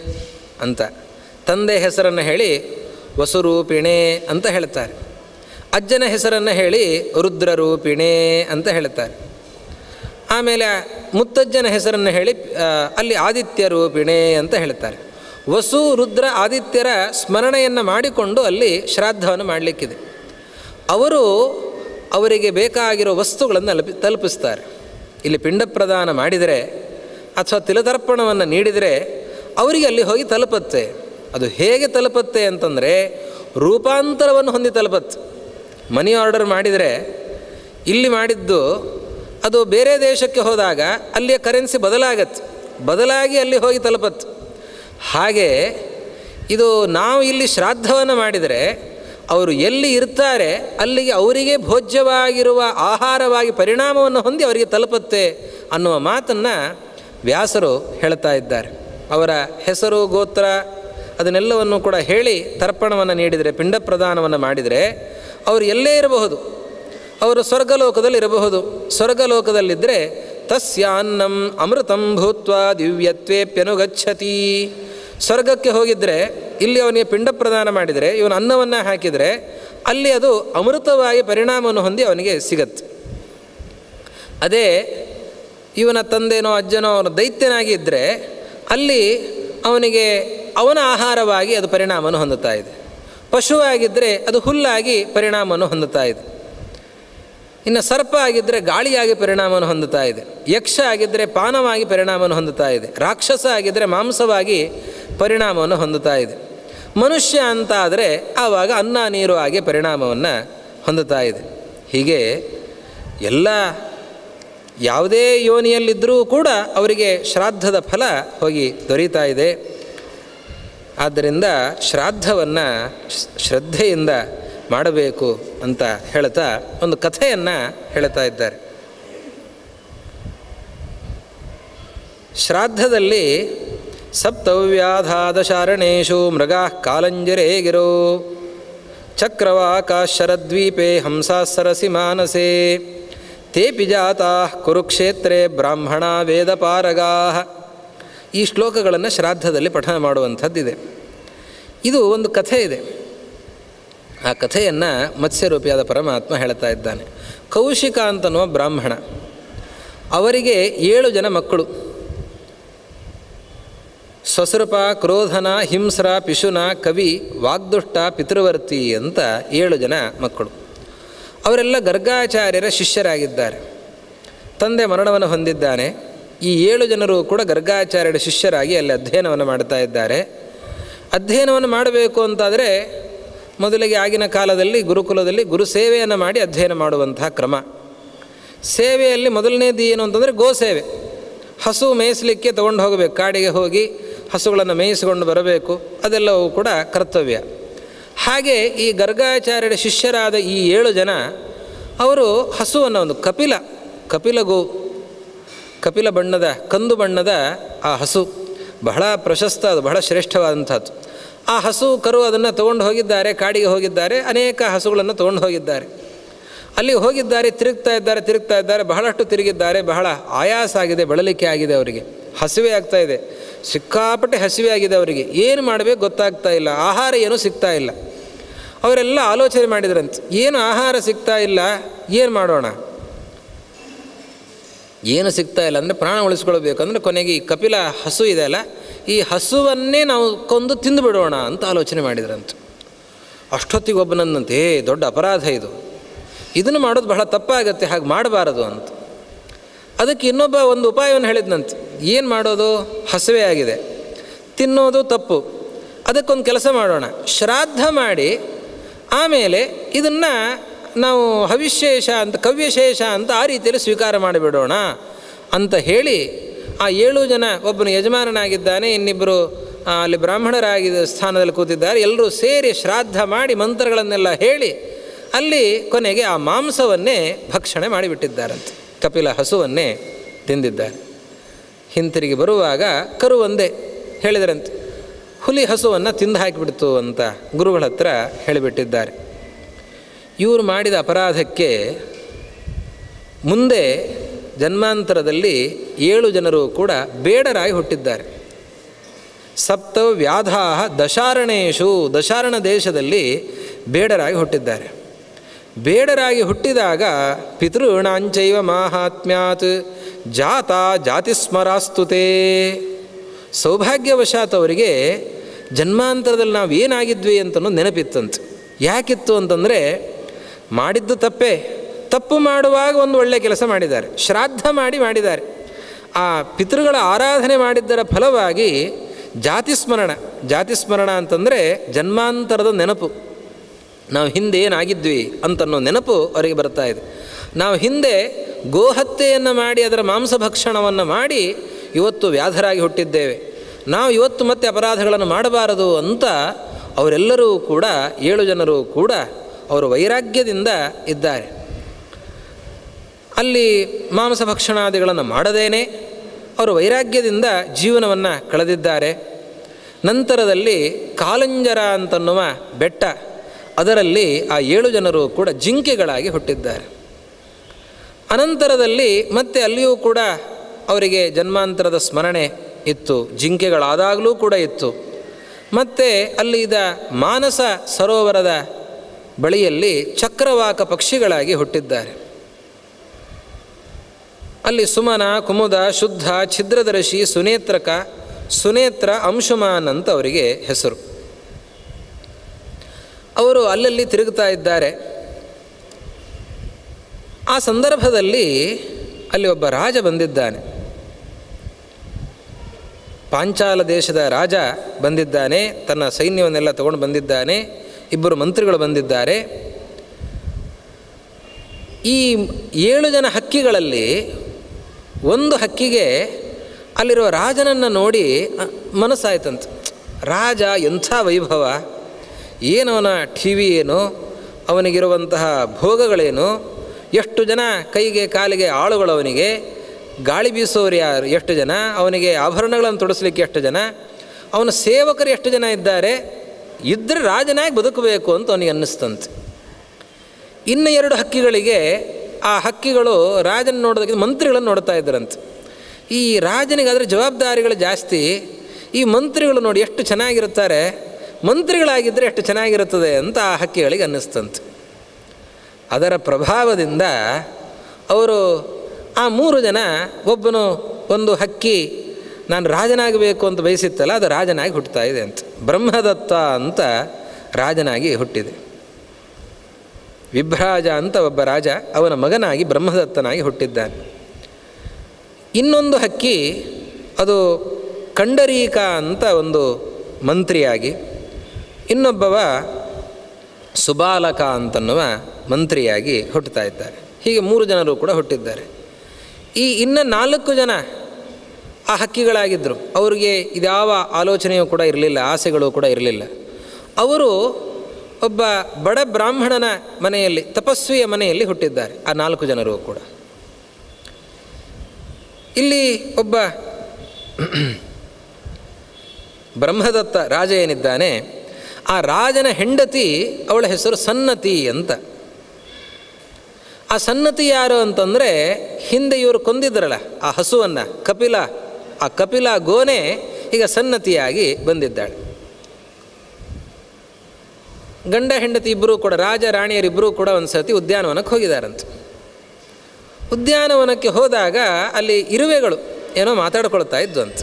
ಅಂತ ತಂದೆ ಹೆಸರನ್ನು ಹೇಳಿ ವಸುರೂಪಿಣೆ ಅಂತ ಹೇಳ್ತಾರೆ ಅಜ್ಜನ ಹೆಸರನ್ನು ಹೇಳಿ ರುದ್ರರೂಪಿಣೆ ಅಂತ ಹೇಳ್ತಾರೆ ಆಮೇಲೆ ಮುತ್ತಜ್ಜನ ಹೆಸರನ್ನು ಹೇಳಿ ಆ, ಅಲ್ಲಿ ಆದಿತ್ಯ ರೂಪಿಣೆ ಅಂತ ಹೇಳ್ತಾರೆ ವಸು ರುದ್ರ ಆದಿತ್ಯರ ಸ್ಮರಣೆಯನ್ನು ಮಾಡಿಕೊಂಡು ಅಲ್ಲಿ ಶ್ರಾದ್ದವನ್ನು ಮಾಡಲಿಕ್ಕಿದೆ ಅವರು ಅವರಿಗೆ ಬೇಕಾಗಿರೋ ವಸ್ತುಗಳನ್ನು ತಲುಪಿ ತಲುಪಿಸ್ತಾರೆ ಇಲ್ಲಿ ಪಿಂಡ ಪ್ರದಾನ ಮಾಡಿದರೆ ಅಥವಾ ತಿಲತರ್ಪಣವನ್ನು ನೀಡಿದರೆ ಅವರಿಗೆ ಅಲ್ಲಿ ಹೋಗಿ ತಲುಪುತ್ತೆ ಅದು ಹೇಗೆ ತಲುಪುತ್ತೆ ಅಂತಂದರೆ ರೂಪಾಂತರವನ್ನು ಹೊಂದಿ ತಲುಪತ್ತೆ ಮನಿ ಆರ್ಡರ್ ಮಾಡಿದರೆ ಇಲ್ಲಿ ಮಾಡಿದ್ದು ಅದು ಬೇರೆ ದೇಶಕ್ಕೆ ಹೋದಾಗ ಅಲ್ಲಿಯ ಕರೆನ್ಸಿ ಬದಲಾಗತ್ತೆ ಬದಲಾಗಿ ಅಲ್ಲಿ ಹೋಗಿ ತಲುಪತ್ತೆ ಹಾಗೆ ಇದು ನಾವು ಇಲ್ಲಿ ಶ್ರಾದ್ದವನ್ನು ಮಾಡಿದರೆ ಅವರು ಎಲ್ಲಿ ಇರ್ತಾರೆ ಅಲ್ಲಿಗೆ ಅವರಿಗೆ ಭೋಜ್ಯವಾಗಿರುವ ಆಹಾರವಾಗಿ ಪರಿಣಾಮವನ್ನು ಹೊಂದಿ ಅವರಿಗೆ ತಲುಪುತ್ತೆ ಅನ್ನುವ ಮಾತನ್ನು ವ್ಯಾಸರು ಹೇಳ್ತಾ ಇದ್ದಾರೆ ಅವರ ಹೆಸರು ಗೋತ್ರ ಅದನ್ನೆಲ್ಲವನ್ನು ಕೂಡ ಹೇಳಿ ತರ್ಪಣವನ್ನು ನೀಡಿದರೆ ಪಿಂಡ ಪ್ರದಾನವನ್ನು ಮಾಡಿದರೆ ಅವರು ಎಲ್ಲೇ ಇರಬಹುದು ಅವರು ಸ್ವರ್ಗಲೋಕದಲ್ಲಿ ಇರಬಹುದು ಸ್ವರ್ಗಲೋಕದಲ್ಲಿದ್ದರೆ ತಸ್ಯಾನ್ನಂ ಅಮೃತಂ ಭೂತ್ವ ದಿವ್ಯತ್ವೇಪ್ಯನುಗಚ್ಚತಿ ಸ್ವರ್ಗಕ್ಕೆ ಹೋಗಿದ್ದರೆ ಇಲ್ಲಿ ಅವನಿಗೆ ಪಿಂಡ ಪ್ರದಾನ ಮಾಡಿದರೆ ಇವನು ಅನ್ನವನ್ನು ಹಾಕಿದರೆ ಅಲ್ಲಿ ಅದು ಅಮೃತವಾಗಿ ಪರಿಣಾಮವನ್ನು ಹೊಂದಿ ಅವನಿಗೆ ಸಿಗತ್ತೆ ಅದೇ ಇವನ ತಂದೆನೋ ಅಜ್ಜನೋ ಅವನ ದೈತ್ಯನಾಗಿ ಇದ್ದರೆ ಅಲ್ಲಿ ಅವನಿಗೆ ಅವನ ಆಹಾರವಾಗಿ ಅದು ಪರಿಣಾಮವನ್ನು ಹೊಂದುತ್ತಾ ಇದೆ ಪಶುವಾಗಿದ್ದರೆ ಅದು ಹುಲ್ಲಾಗಿ ಪರಿಣಾಮವನ್ನು ಹೊಂದುತ್ತಾ ಇದೆ ಇನ್ನು ಸರ್ಪ ಆಗಿದ್ದರೆ ಗಾಳಿಯಾಗಿ ಪರಿಣಾಮವನ್ನು ಹೊಂದುತ್ತಾ ಇದೆ ಯಕ್ಷ ಆಗಿದ್ದರೆ ಪಾನವಾಗಿ ಪರಿಣಾಮವನ್ನು ಹೊಂದುತ್ತಾ ಇದೆ ರಾಕ್ಷಸ ಆಗಿದ್ದರೆ ಮಾಂಸವಾಗಿ ಪರಿಣಾಮವನ್ನು ಹೊಂದುತ್ತಾ ಇದೆ ಮನುಷ್ಯ ಅಂತ ಆದರೆ ಆವಾಗ ಅನ್ನ ನೀರು ಆಗಿ ಪರಿಣಾಮವನ್ನು ಹೊಂದುತ್ತಾ ಇದೆ ಹೀಗೆ ಎಲ್ಲ ಯಾವುದೇ ಯೋನಿಯಲ್ಲಿದ್ದರೂ ಕೂಡ ಅವರಿಗೆ ಶ್ರಾದ್ದದ ಫಲ ಹೋಗಿ ದೊರೀತಾ ಇದೆ ಆದ್ದರಿಂದ ಶ್ರಾದ್ದವನ್ನು ಶ್ರದ್ಧೆಯಿಂದ ಮಾಡಬೇಕು ಅಂತ ಹೇಳ್ತಾ ಒಂದು ಕಥೆಯನ್ನು ಹೇಳ್ತಾ ಇದ್ದಾರೆ ಶ್ರಾದ್ದದಲ್ಲಿ ಸಪ್ತವ್ಯಾಧಾದಶಾರಣೇಶು ಮೃಗಾ ಕಾಲಂಜರೇ ಗಿರೋ ಚಕ್ರವಾಕಾಶರದ್ವೀಪೆ ಹಂಸಾಸರಸಿ ಮಾನಸೇ ತೇಪಿ ಜಾತಾ ಕುರುಕ್ಷೇತ್ರೇ ಬ್ರಾಹ್ಮಣ ವೇದಪಾರಗಾ ಈ ಶ್ಲೋಕಗಳನ್ನು ಶ್ರಾದ್ದದಲ್ಲಿ ಪಠನ ಮಾಡುವಂಥದ್ದಿದೆ ಇದು ಒಂದು ಕಥೆ ಇದೆ ಆ ಕಥೆಯನ್ನು ಮತ್ಸ್ಯರೂಪಿಯಾದ ಪರಮಾತ್ಮ ಹೇಳ್ತಾ ಇದ್ದಾನೆ ಕೌಶಿಕ ಅಂತನ್ನುವ ಬ್ರಾಹ್ಮಣ ಅವರಿಗೆ ಏಳು ಜನ ಮಕ್ಕಳು ಸ್ವಸೃಪ ಕ್ರೋಧನ ಹಿಂಸ್ರ ಪಿಶುನ ಕವಿ ವಾಗ್ದುಷ್ಟ ಪಿತೃವರ್ತಿ ಅಂತ ಏಳು ಜನ ಮಕ್ಕಳು ಅವರೆಲ್ಲ ಗರ್ಗಾಚಾರ್ಯರ ಶಿಷ್ಯರಾಗಿದ್ದಾರೆ ತಂದೆ ಮರಣವನ್ನು ಹೊಂದಿದ್ದಾನೆ ಈ ಏಳು ಜನರು ಕೂಡ ಗರ್ಗಾಚಾರ್ಯರ ಶಿಷ್ಯರಾಗಿ ಅಲ್ಲಿ ಅಧ್ಯಯನವನ್ನು ಮಾಡ್ತಾ ಇದ್ದಾರೆ ಅಧ್ಯಯನವನ್ನು ಮಾಡಬೇಕು ಅಂತಾದರೆ ಮೊದಲಿಗೆ ಆಗಿನ ಕಾಲದಲ್ಲಿ ಗುರುಕುಲದಲ್ಲಿ ಗುರು ಸೇವೆಯನ್ನು ಮಾಡಿ ಅಧ್ಯಯನ ಮಾಡುವಂತಹ ಕ್ರಮ ಸೇವೆಯಲ್ಲಿ ಮೊದಲನೇದು ಏನು ಅಂತಂದರೆ ಗೋಸೇವೆ ಹಸು ಮೇಯಿಸಲಿಕ್ಕೆ ತೊಗೊಂಡು ಹೋಗಬೇಕು ಕಾಡಿಗೆ ಹೋಗಿ ಹಸುಗಳನ್ನು ಮೇಯಿಸಿಕೊಂಡು ಬರಬೇಕು ಅದೆಲ್ಲವೂ ಕೂಡ ಕರ್ತವ್ಯ ಹಾಗೆ ಈ ಗರ್ಗಾಚಾರ್ಯರ ಶಿಷ್ಯರಾದ ಈ ಏಳು ಜನ ಅವರು ಹಸುವನ್ನು ಒಂದು ಕಪಿಲ ಕಪಿಲ ಗೋ ಕಪಿಲ ಬಣ್ಣದ ಕಂದು ಬಣ್ಣದ ಆ ಹಸು ಬಹಳ ಪ್ರಶಸ್ತ ಅದು ಬಹಳ ಶ್ರೇಷ್ಠವಾದಂಥದ್ದು ಆ ಹಸು ಕರು ಅದನ್ನು ತೊಗೊಂಡು ಹೋಗಿದ್ದಾರೆ ಕಾಡಿಗೆ ಹೋಗಿದ್ದಾರೆ ಅನೇಕ ಹಸುಗಳನ್ನು ತೊಗೊಂಡು ಹೋಗಿದ್ದಾರೆ ಅಲ್ಲಿ ಹೋಗಿದ್ದಾರೆ ತಿರುಗ್ತಾ ಇದ್ದಾರೆ ತಿರುಗ್ತಾ ಇದ್ದಾರೆ ಬಹಳಷ್ಟು ತಿರುಗಿದ್ದಾರೆ ಬಹಳ ಆಯಾಸ ಆಗಿದೆ ಬಳಲಿಕೆ ಆಗಿದೆ ಅವರಿಗೆ ಹಸಿವೆ ಆಗ್ತಾ ಇದೆ ಸಿಕ್ಕಾಪಟ್ಟೆ ಹಸಿವೆ ಆಗಿದೆ ಅವರಿಗೆ ಏನು ಮಾಡಬೇಕು ಗೊತ್ತಾಗ್ತಾ ಇಲ್ಲ ಆಹಾರ ಏನೂ ಸಿಗ್ತಾ ಇಲ್ಲ ಅವರೆಲ್ಲ ಆಲೋಚನೆ ಮಾಡಿದ್ರಂತೆ ಏನು ಆಹಾರ ಸಿಗ್ತಾ ಇಲ್ಲ ಏನು ಮಾಡೋಣ ಏನು ಸಿಗ್ತಾ ಇಲ್ಲ ಅಂದರೆ ಪ್ರಾಣ ಉಳಿಸ್ಕೊಳ್ಬೇಕಂದ್ರೆ ಕೊನೆಗೆ ಈ ಕಪಿಲ ಹಸು ಇದೆಯಲ್ಲ ಈ ಹಸುವನ್ನೇ ನಾವು ಕೊಂದು ತಿಂದು ಬಿಡೋಣ ಅಂತ ಆಲೋಚನೆ ಮಾಡಿದ್ರಂತೆ ಅಷ್ಟೊತ್ತಿಗೆ ಒಬ್ಬನಂದಂತೆ ಏ ದೊಡ್ಡ ಅಪರಾಧ ಇದು ಇದನ್ನು ಮಾಡೋದು ಬಹಳ ತಪ್ಪಾಗತ್ತೆ ಹಾಗೆ ಮಾಡಬಾರದು ಅಂತ ಅದಕ್ಕೆ ಇನ್ನೊಬ್ಬ ಒಂದು ಉಪಾಯವನ್ನು ಹೇಳಿದ್ನಂತೆ ಏನು ಮಾಡೋದು ಹಸುವೆ ಆಗಿದೆ ತಿನ್ನೋದು ತಪ್ಪು ಅದಕ್ಕೊಂದು ಕೆಲಸ ಮಾಡೋಣ ಶ್ರಾದ್ದ ಮಾಡಿ ಆಮೇಲೆ ಇದನ್ನು ನಾವು ಹವಿಶೇಷ ಅಂತ ಕವ್ಯಶೇಷ ಅಂತ ಆ ರೀತಿಯಲ್ಲಿ ಸ್ವೀಕಾರ ಮಾಡಿಬಿಡೋಣ ಅಂತ ಹೇಳಿ ಆ ಏಳು ಜನ ಒಬ್ಬನು ಯಜಮಾನನಾಗಿದ್ದಾನೆ ಇನ್ನಿಬ್ಬರು ಆ, ಅಲ್ಲಿ ಬ್ರಾಹ್ಮಣರಾಗಿದ್ದ ಸ್ಥಾನದಲ್ಲಿ ಕೂತಿದ್ದಾರೆ ಎಲ್ಲರೂ ಸೇರಿ ಶ್ರಾದ್ದ ಮಾಡಿ ಮಂತ್ರಗಳನ್ನೆಲ್ಲ ಹೇಳಿ ಅಲ್ಲಿ ಕೊನೆಗೆ ಆ ಮಾಂಸವನ್ನೇ ಭಕ್ಷಣೆ ಮಾಡಿಬಿಟ್ಟಿದ್ದಾರಂತೆ ಕಪಿಲ ಹಸುವನ್ನೇ ತಿಂದಿದ್ದಾರೆ ಹಿಂತಿರುಗಿ ಬರುವಾಗ ಕರು ಒಂದೇ ಹೇಳಿದರಂತೆ ಹುಲಿ ಹಸುವನ್ನು ತಿಂದು ಹಾಕಿಬಿಡ್ತು ಅಂತ ಗುರುಗಳ ಹತ್ರ ಹೇಳಿಬಿಟ್ಟಿದ್ದಾರೆ ಇವರು ಮಾಡಿದ ಅಪರಾಧಕ್ಕೆ ಮುಂದೆ ಜನ್ಮಾಂತರದಲ್ಲಿ ಏಳು ಜನರು ಕೂಡ ಬೇಡರಾಗಿ ಹುಟ್ಟಿದ್ದಾರೆ ಸಪ್ತ ವ್ಯಾಧಾ ದಶಾರಣೇಶು ದಶಾರಣ ದೇಶದಲ್ಲಿ ಬೇಡರಾಗಿ ಹುಟ್ಟಿದ್ದಾರೆ ಬೇಡರಾಗಿ ಹುಟ್ಟಿದಾಗ ಪಿತೃಣಾಂಚೈವ ಮಾಹಾತ್ಮ್ಯಾತ್ ಜಾತ ಜಾತಿಸ್ಮರಾಸ್ತುತೆ ಸೌಭಾಗ್ಯವಶಾತ್ ಅವರಿಗೆ ಜನ್ಮಾಂತರದಲ್ಲಿ ನಾವು ಏನಾಗಿದ್ವಿ ಅಂತನೋ ನೆನಪಿತ್ತಂತೆ ಯಾಕಿತ್ತು ಅಂತಂದರೆ ಮಾಡಿದ್ದು ತಪ್ಪೇ ತಪ್ಪು ಮಾಡುವಾಗ ಒಂದು ಒಳ್ಳೆಯ ಕೆಲಸ ಮಾಡಿದ್ದಾರೆ ಶ್ರಾದ್ದ ಮಾಡಿ ಮಾಡಿದ್ದಾರೆ ಆ ಪಿತೃಗಳ ಆರಾಧನೆ ಮಾಡಿದ್ದರ ಫಲವಾಗಿ ಜಾತಿಸ್ಮರಣ ಜಾತಿಸ್ಮರಣ ಅಂತಂದರೆ ಜನ್ಮಾಂತರದ ನೆನಪು ನಾವು ಹಿಂದೆ ಏನಾಗಿದ್ವಿ ಅಂತನ್ನೋ ನೆನಪು ಅವರಿಗೆ ಬರ್ತಾ ಇದೆ ನಾವು ಹಿಂದೆ ಗೋಹತ್ಯೆಯನ್ನು ಮಾಡಿ ಅದರ ಮಾಂಸಭಕ್ಷಣವನ್ನು ಮಾಡಿ ಇವತ್ತು ವ್ಯಾಧರಾಗಿ ಹುಟ್ಟಿದ್ದೇವೆ ನಾವು ಇವತ್ತು ಮತ್ತೆ ಅಪರಾಧಗಳನ್ನು ಮಾಡಬಾರದು ಅಂತ ಅವರೆಲ್ಲರೂ ಕೂಡ ಏಳು ಜನರು ಕೂಡ ಅವರು ವೈರಾಗ್ಯದಿಂದ ಇದ್ದಾರೆ ಅಲ್ಲಿ ಮಾಂಸಭಕ್ಷಣಾದಿಗಳನ್ನು ಮಾಡದೇನೆ ಅವರು ವೈರಾಗ್ಯದಿಂದ ಜೀವನವನ್ನು ಕಳೆದಿದ್ದಾರೆ ನಂತರದಲ್ಲಿ ಕಾಲಂಜರ ಅಂತನ್ನುವ ಬೆಟ್ಟ ಅದರಲ್ಲಿ ಆ ಏಳು ಜನರು ಕೂಡ ಜಿಂಕೆಗಳಾಗಿ ಹುಟ್ಟಿದ್ದಾರೆ ಅನಂತರದಲ್ಲಿ ಮತ್ತೆ ಅಲ್ಲಿಯೂ ಕೂಡ ಅವರಿಗೆ ಜನ್ಮಾಂತರದ ಸ್ಮರಣೆ ಇತ್ತು ಜಿಂಕೆಗಳಾದಾಗಲೂ ಕೂಡ ಇತ್ತು ಮತ್ತು ಅಲ್ಲಿದ ಮಾನಸ ಸರೋವರದ ಬಳಿಯಲ್ಲಿ ಚಕ್ರವಾಕ ಪಕ್ಷಿಗಳಾಗಿ ಹುಟ್ಟಿದ್ದಾರೆ ಅಲ್ಲಿ ಸುಮನ ಕುಮುದ ಶುದ್ಧ ಛಿದ್ರದರ್ಶಿ ಸುನೇತ್ರಕ ಸುನೇತ್ರ ಅಂಶುಮಾನ್ ಅಂತ ಅವರಿಗೆ ಹೆಸರು ಅವರು ಅಲ್ಲಲ್ಲಿ ತಿರುಗುತ್ತಾ ಇದ್ದಾರೆ ಆ ಸಂದರ್ಭದಲ್ಲಿ ಅಲ್ಲಿ ಒಬ್ಬ ರಾಜ ಬಂದಿದ್ದಾನೆ ಪಾಂಚಾಲ ದೇಶದ ರಾಜ ಬಂದಿದ್ದಾನೆ ತನ್ನ ಸೈನ್ಯವನ್ನೆಲ್ಲ ತಗೊಂಡು ಬಂದಿದ್ದಾನೆ ಇಬ್ಬರು ಮಂತ್ರಿಗಳು ಬಂದಿದ್ದಾರೆ ಈ ಏಳು ಜನ ಹಕ್ಕಿಗಳಲ್ಲಿ ಒಂದು ಹಕ್ಕಿಗೆ ಅಲ್ಲಿರುವ ರಾಜನನ್ನು ನೋಡಿ ಅ, ಮನಸ್ಸಾಯ್ತಂತೆ ರಾಜ ಎಂಥ ವೈಭವ ಏನವನ ಟಿ ವಿ ಏನು ಅವನಿಗಿರುವಂತಹ ಭೋಗಗಳೇನು ಎಷ್ಟು ಜನ ಕೈಗೆ ಕಾಲಿಗೆ ಆಳುಗಳು ಅವನಿಗೆ ಗಾಳಿ ಬೀಸೋರು ಯಾರು ಎಷ್ಟು ಜನ ಅವನಿಗೆ ಆಭರಣಗಳನ್ನು ತೊಡಸ್ಲಿಕ್ಕೆ ಎಷ್ಟು ಜನ ಅವನ ಸೇವಕರು ಎಷ್ಟು ಜನ ಇದ್ದಾರೆ ಇದ್ದರೆ ರಾಜನಾಗಿ ಬದುಕಬೇಕು ಅಂತ ಅವನಿಗೆ ಅನ್ನಿಸ್ತಂತೆ ಇನ್ನು ಎರಡು ಹಕ್ಕಿಗಳಿಗೆ ಆ ಹಕ್ಕಿಗಳು ರಾಜನ ನೋಡೋದಕ್ಕಿಂತ ಮಂತ್ರಿಗಳನ್ನು ನೋಡ್ತಾ ಇದ್ದರಂತೆ ಈ ರಾಜನಿಗೆ ಅದರ ಜವಾಬ್ದಾರಿಗಳು ಜಾಸ್ತಿ ಈ ಮಂತ್ರಿಗಳು ನೋಡಿ ಎಷ್ಟು ಚೆನ್ನಾಗಿರುತ್ತಾರೆ ಮಂತ್ರಿಗಳಾಗಿದ್ದರೆ ಎಷ್ಟು ಚೆನ್ನಾಗಿರುತ್ತದೆ ಅಂತ ಆ ಹಕ್ಕಿಗಳಿಗೆ ಅನ್ನಿಸ್ತಂತೆ ಅದರ ಪ್ರಭಾವದಿಂದ ಅವರು ಆ ಮೂರು ಜನ ಒಬ್ಬನು ಒಂದು ಹಕ್ಕಿ ನಾನು ರಾಜನಾಗಬೇಕು ಅಂತ ಬಯಸಿತ್ತಲ್ಲ ಅದು ರಾಜನಾಗಿ ಹುಟ್ಟುತ್ತಾ ಇದೆ ಅಂತ ಬ್ರಹ್ಮದತ್ತ ಅಂತ ರಾಜನಾಗಿ ಹುಟ್ಟಿದೆ ವಿಭ್ರಾಜ ಅಂತ ಒಬ್ಬ ರಾಜ ಅವನ ಮಗನಾಗಿ ಬ್ರಹ್ಮದತ್ತನಾಗಿ ಹುಟ್ಟಿದ್ದಾನೆ ಇನ್ನೊಂದು ಹಕ್ಕಿ ಅದು ಕಂಡರೀಕ ಅಂತ ಒಂದು ಮಂತ್ರಿಯಾಗಿ ಇನ್ನೊಬ್ಬವ ಸುಬಾಲಕ ಅಂತನ್ನುವ ಮಂತ್ರಿಯಾಗಿ ಹುಟ್ಟುತ್ತಾ ಇದ್ದಾರೆ ಹೀಗೆ ಮೂರು ಜನರು ಕೂಡ ಹುಟ್ಟಿದ್ದಾರೆ ಈ ಇನ್ನು ನಾಲ್ಕು ಜನ ಆ ಹಕ್ಕಿಗಳಾಗಿದ್ದರು ಅವರಿಗೆ ಇದ್ಯಾವ ಆಲೋಚನೆಯೂ ಕೂಡ ಇರಲಿಲ್ಲ ಆಸೆಗಳು ಕೂಡ ಇರಲಿಲ್ಲ ಅವರು ಒಬ್ಬ ಬಡ ಬ್ರಾಹ್ಮಣನ ಮನೆಯಲ್ಲಿ ತಪಸ್ವಿಯ ಮನೆಯಲ್ಲಿ ಹುಟ್ಟಿದ್ದಾರೆ ಆ ನಾಲ್ಕು ಜನರು ಕೂಡ ಇಲ್ಲಿ ಒಬ್ಬ ಬ್ರಹ್ಮದತ್ತ ರಾಜ ಏನಿದ್ದಾನೆ ಆ ರಾಜನ ಹೆಂಡತಿ ಅವಳ ಹೆಸರು ಸನ್ನತಿ ಅಂತ ಆ ಸನ್ನತಿ ಯಾರು ಅಂತಂದರೆ ಹಿಂದೆ ಇವರು ಕೊಂದಿದ್ರಲ್ಲ ಆ ಹಸುವನ್ನು ಕಪಿಲ ಆ ಕಪಿಲ ಗೋನೆ ಈಗ ಸನ್ನತಿಯಾಗಿ ಬಂದಿದ್ದಾಳೆ ಗಂಡ ಹೆಂಡತಿ ಇಬ್ಬರೂ ಕೂಡ ರಾಜ ರಾಣಿಯರಿಬ್ಬರೂ ಕೂಡ ಒಂದು ಸತಿ ಉದ್ಯಾನವನಕ್ಕೆ ಹೋಗಿದ್ದಾರಂತೆ ಉದ್ಯಾನವನಕ್ಕೆ ಹೋದಾಗ ಅಲ್ಲಿ ಇರುವೆಗಳು ಏನೋ ಮಾತಾಡ್ಕೊಳ್ತಾ ಇದ್ದು ಅಂತ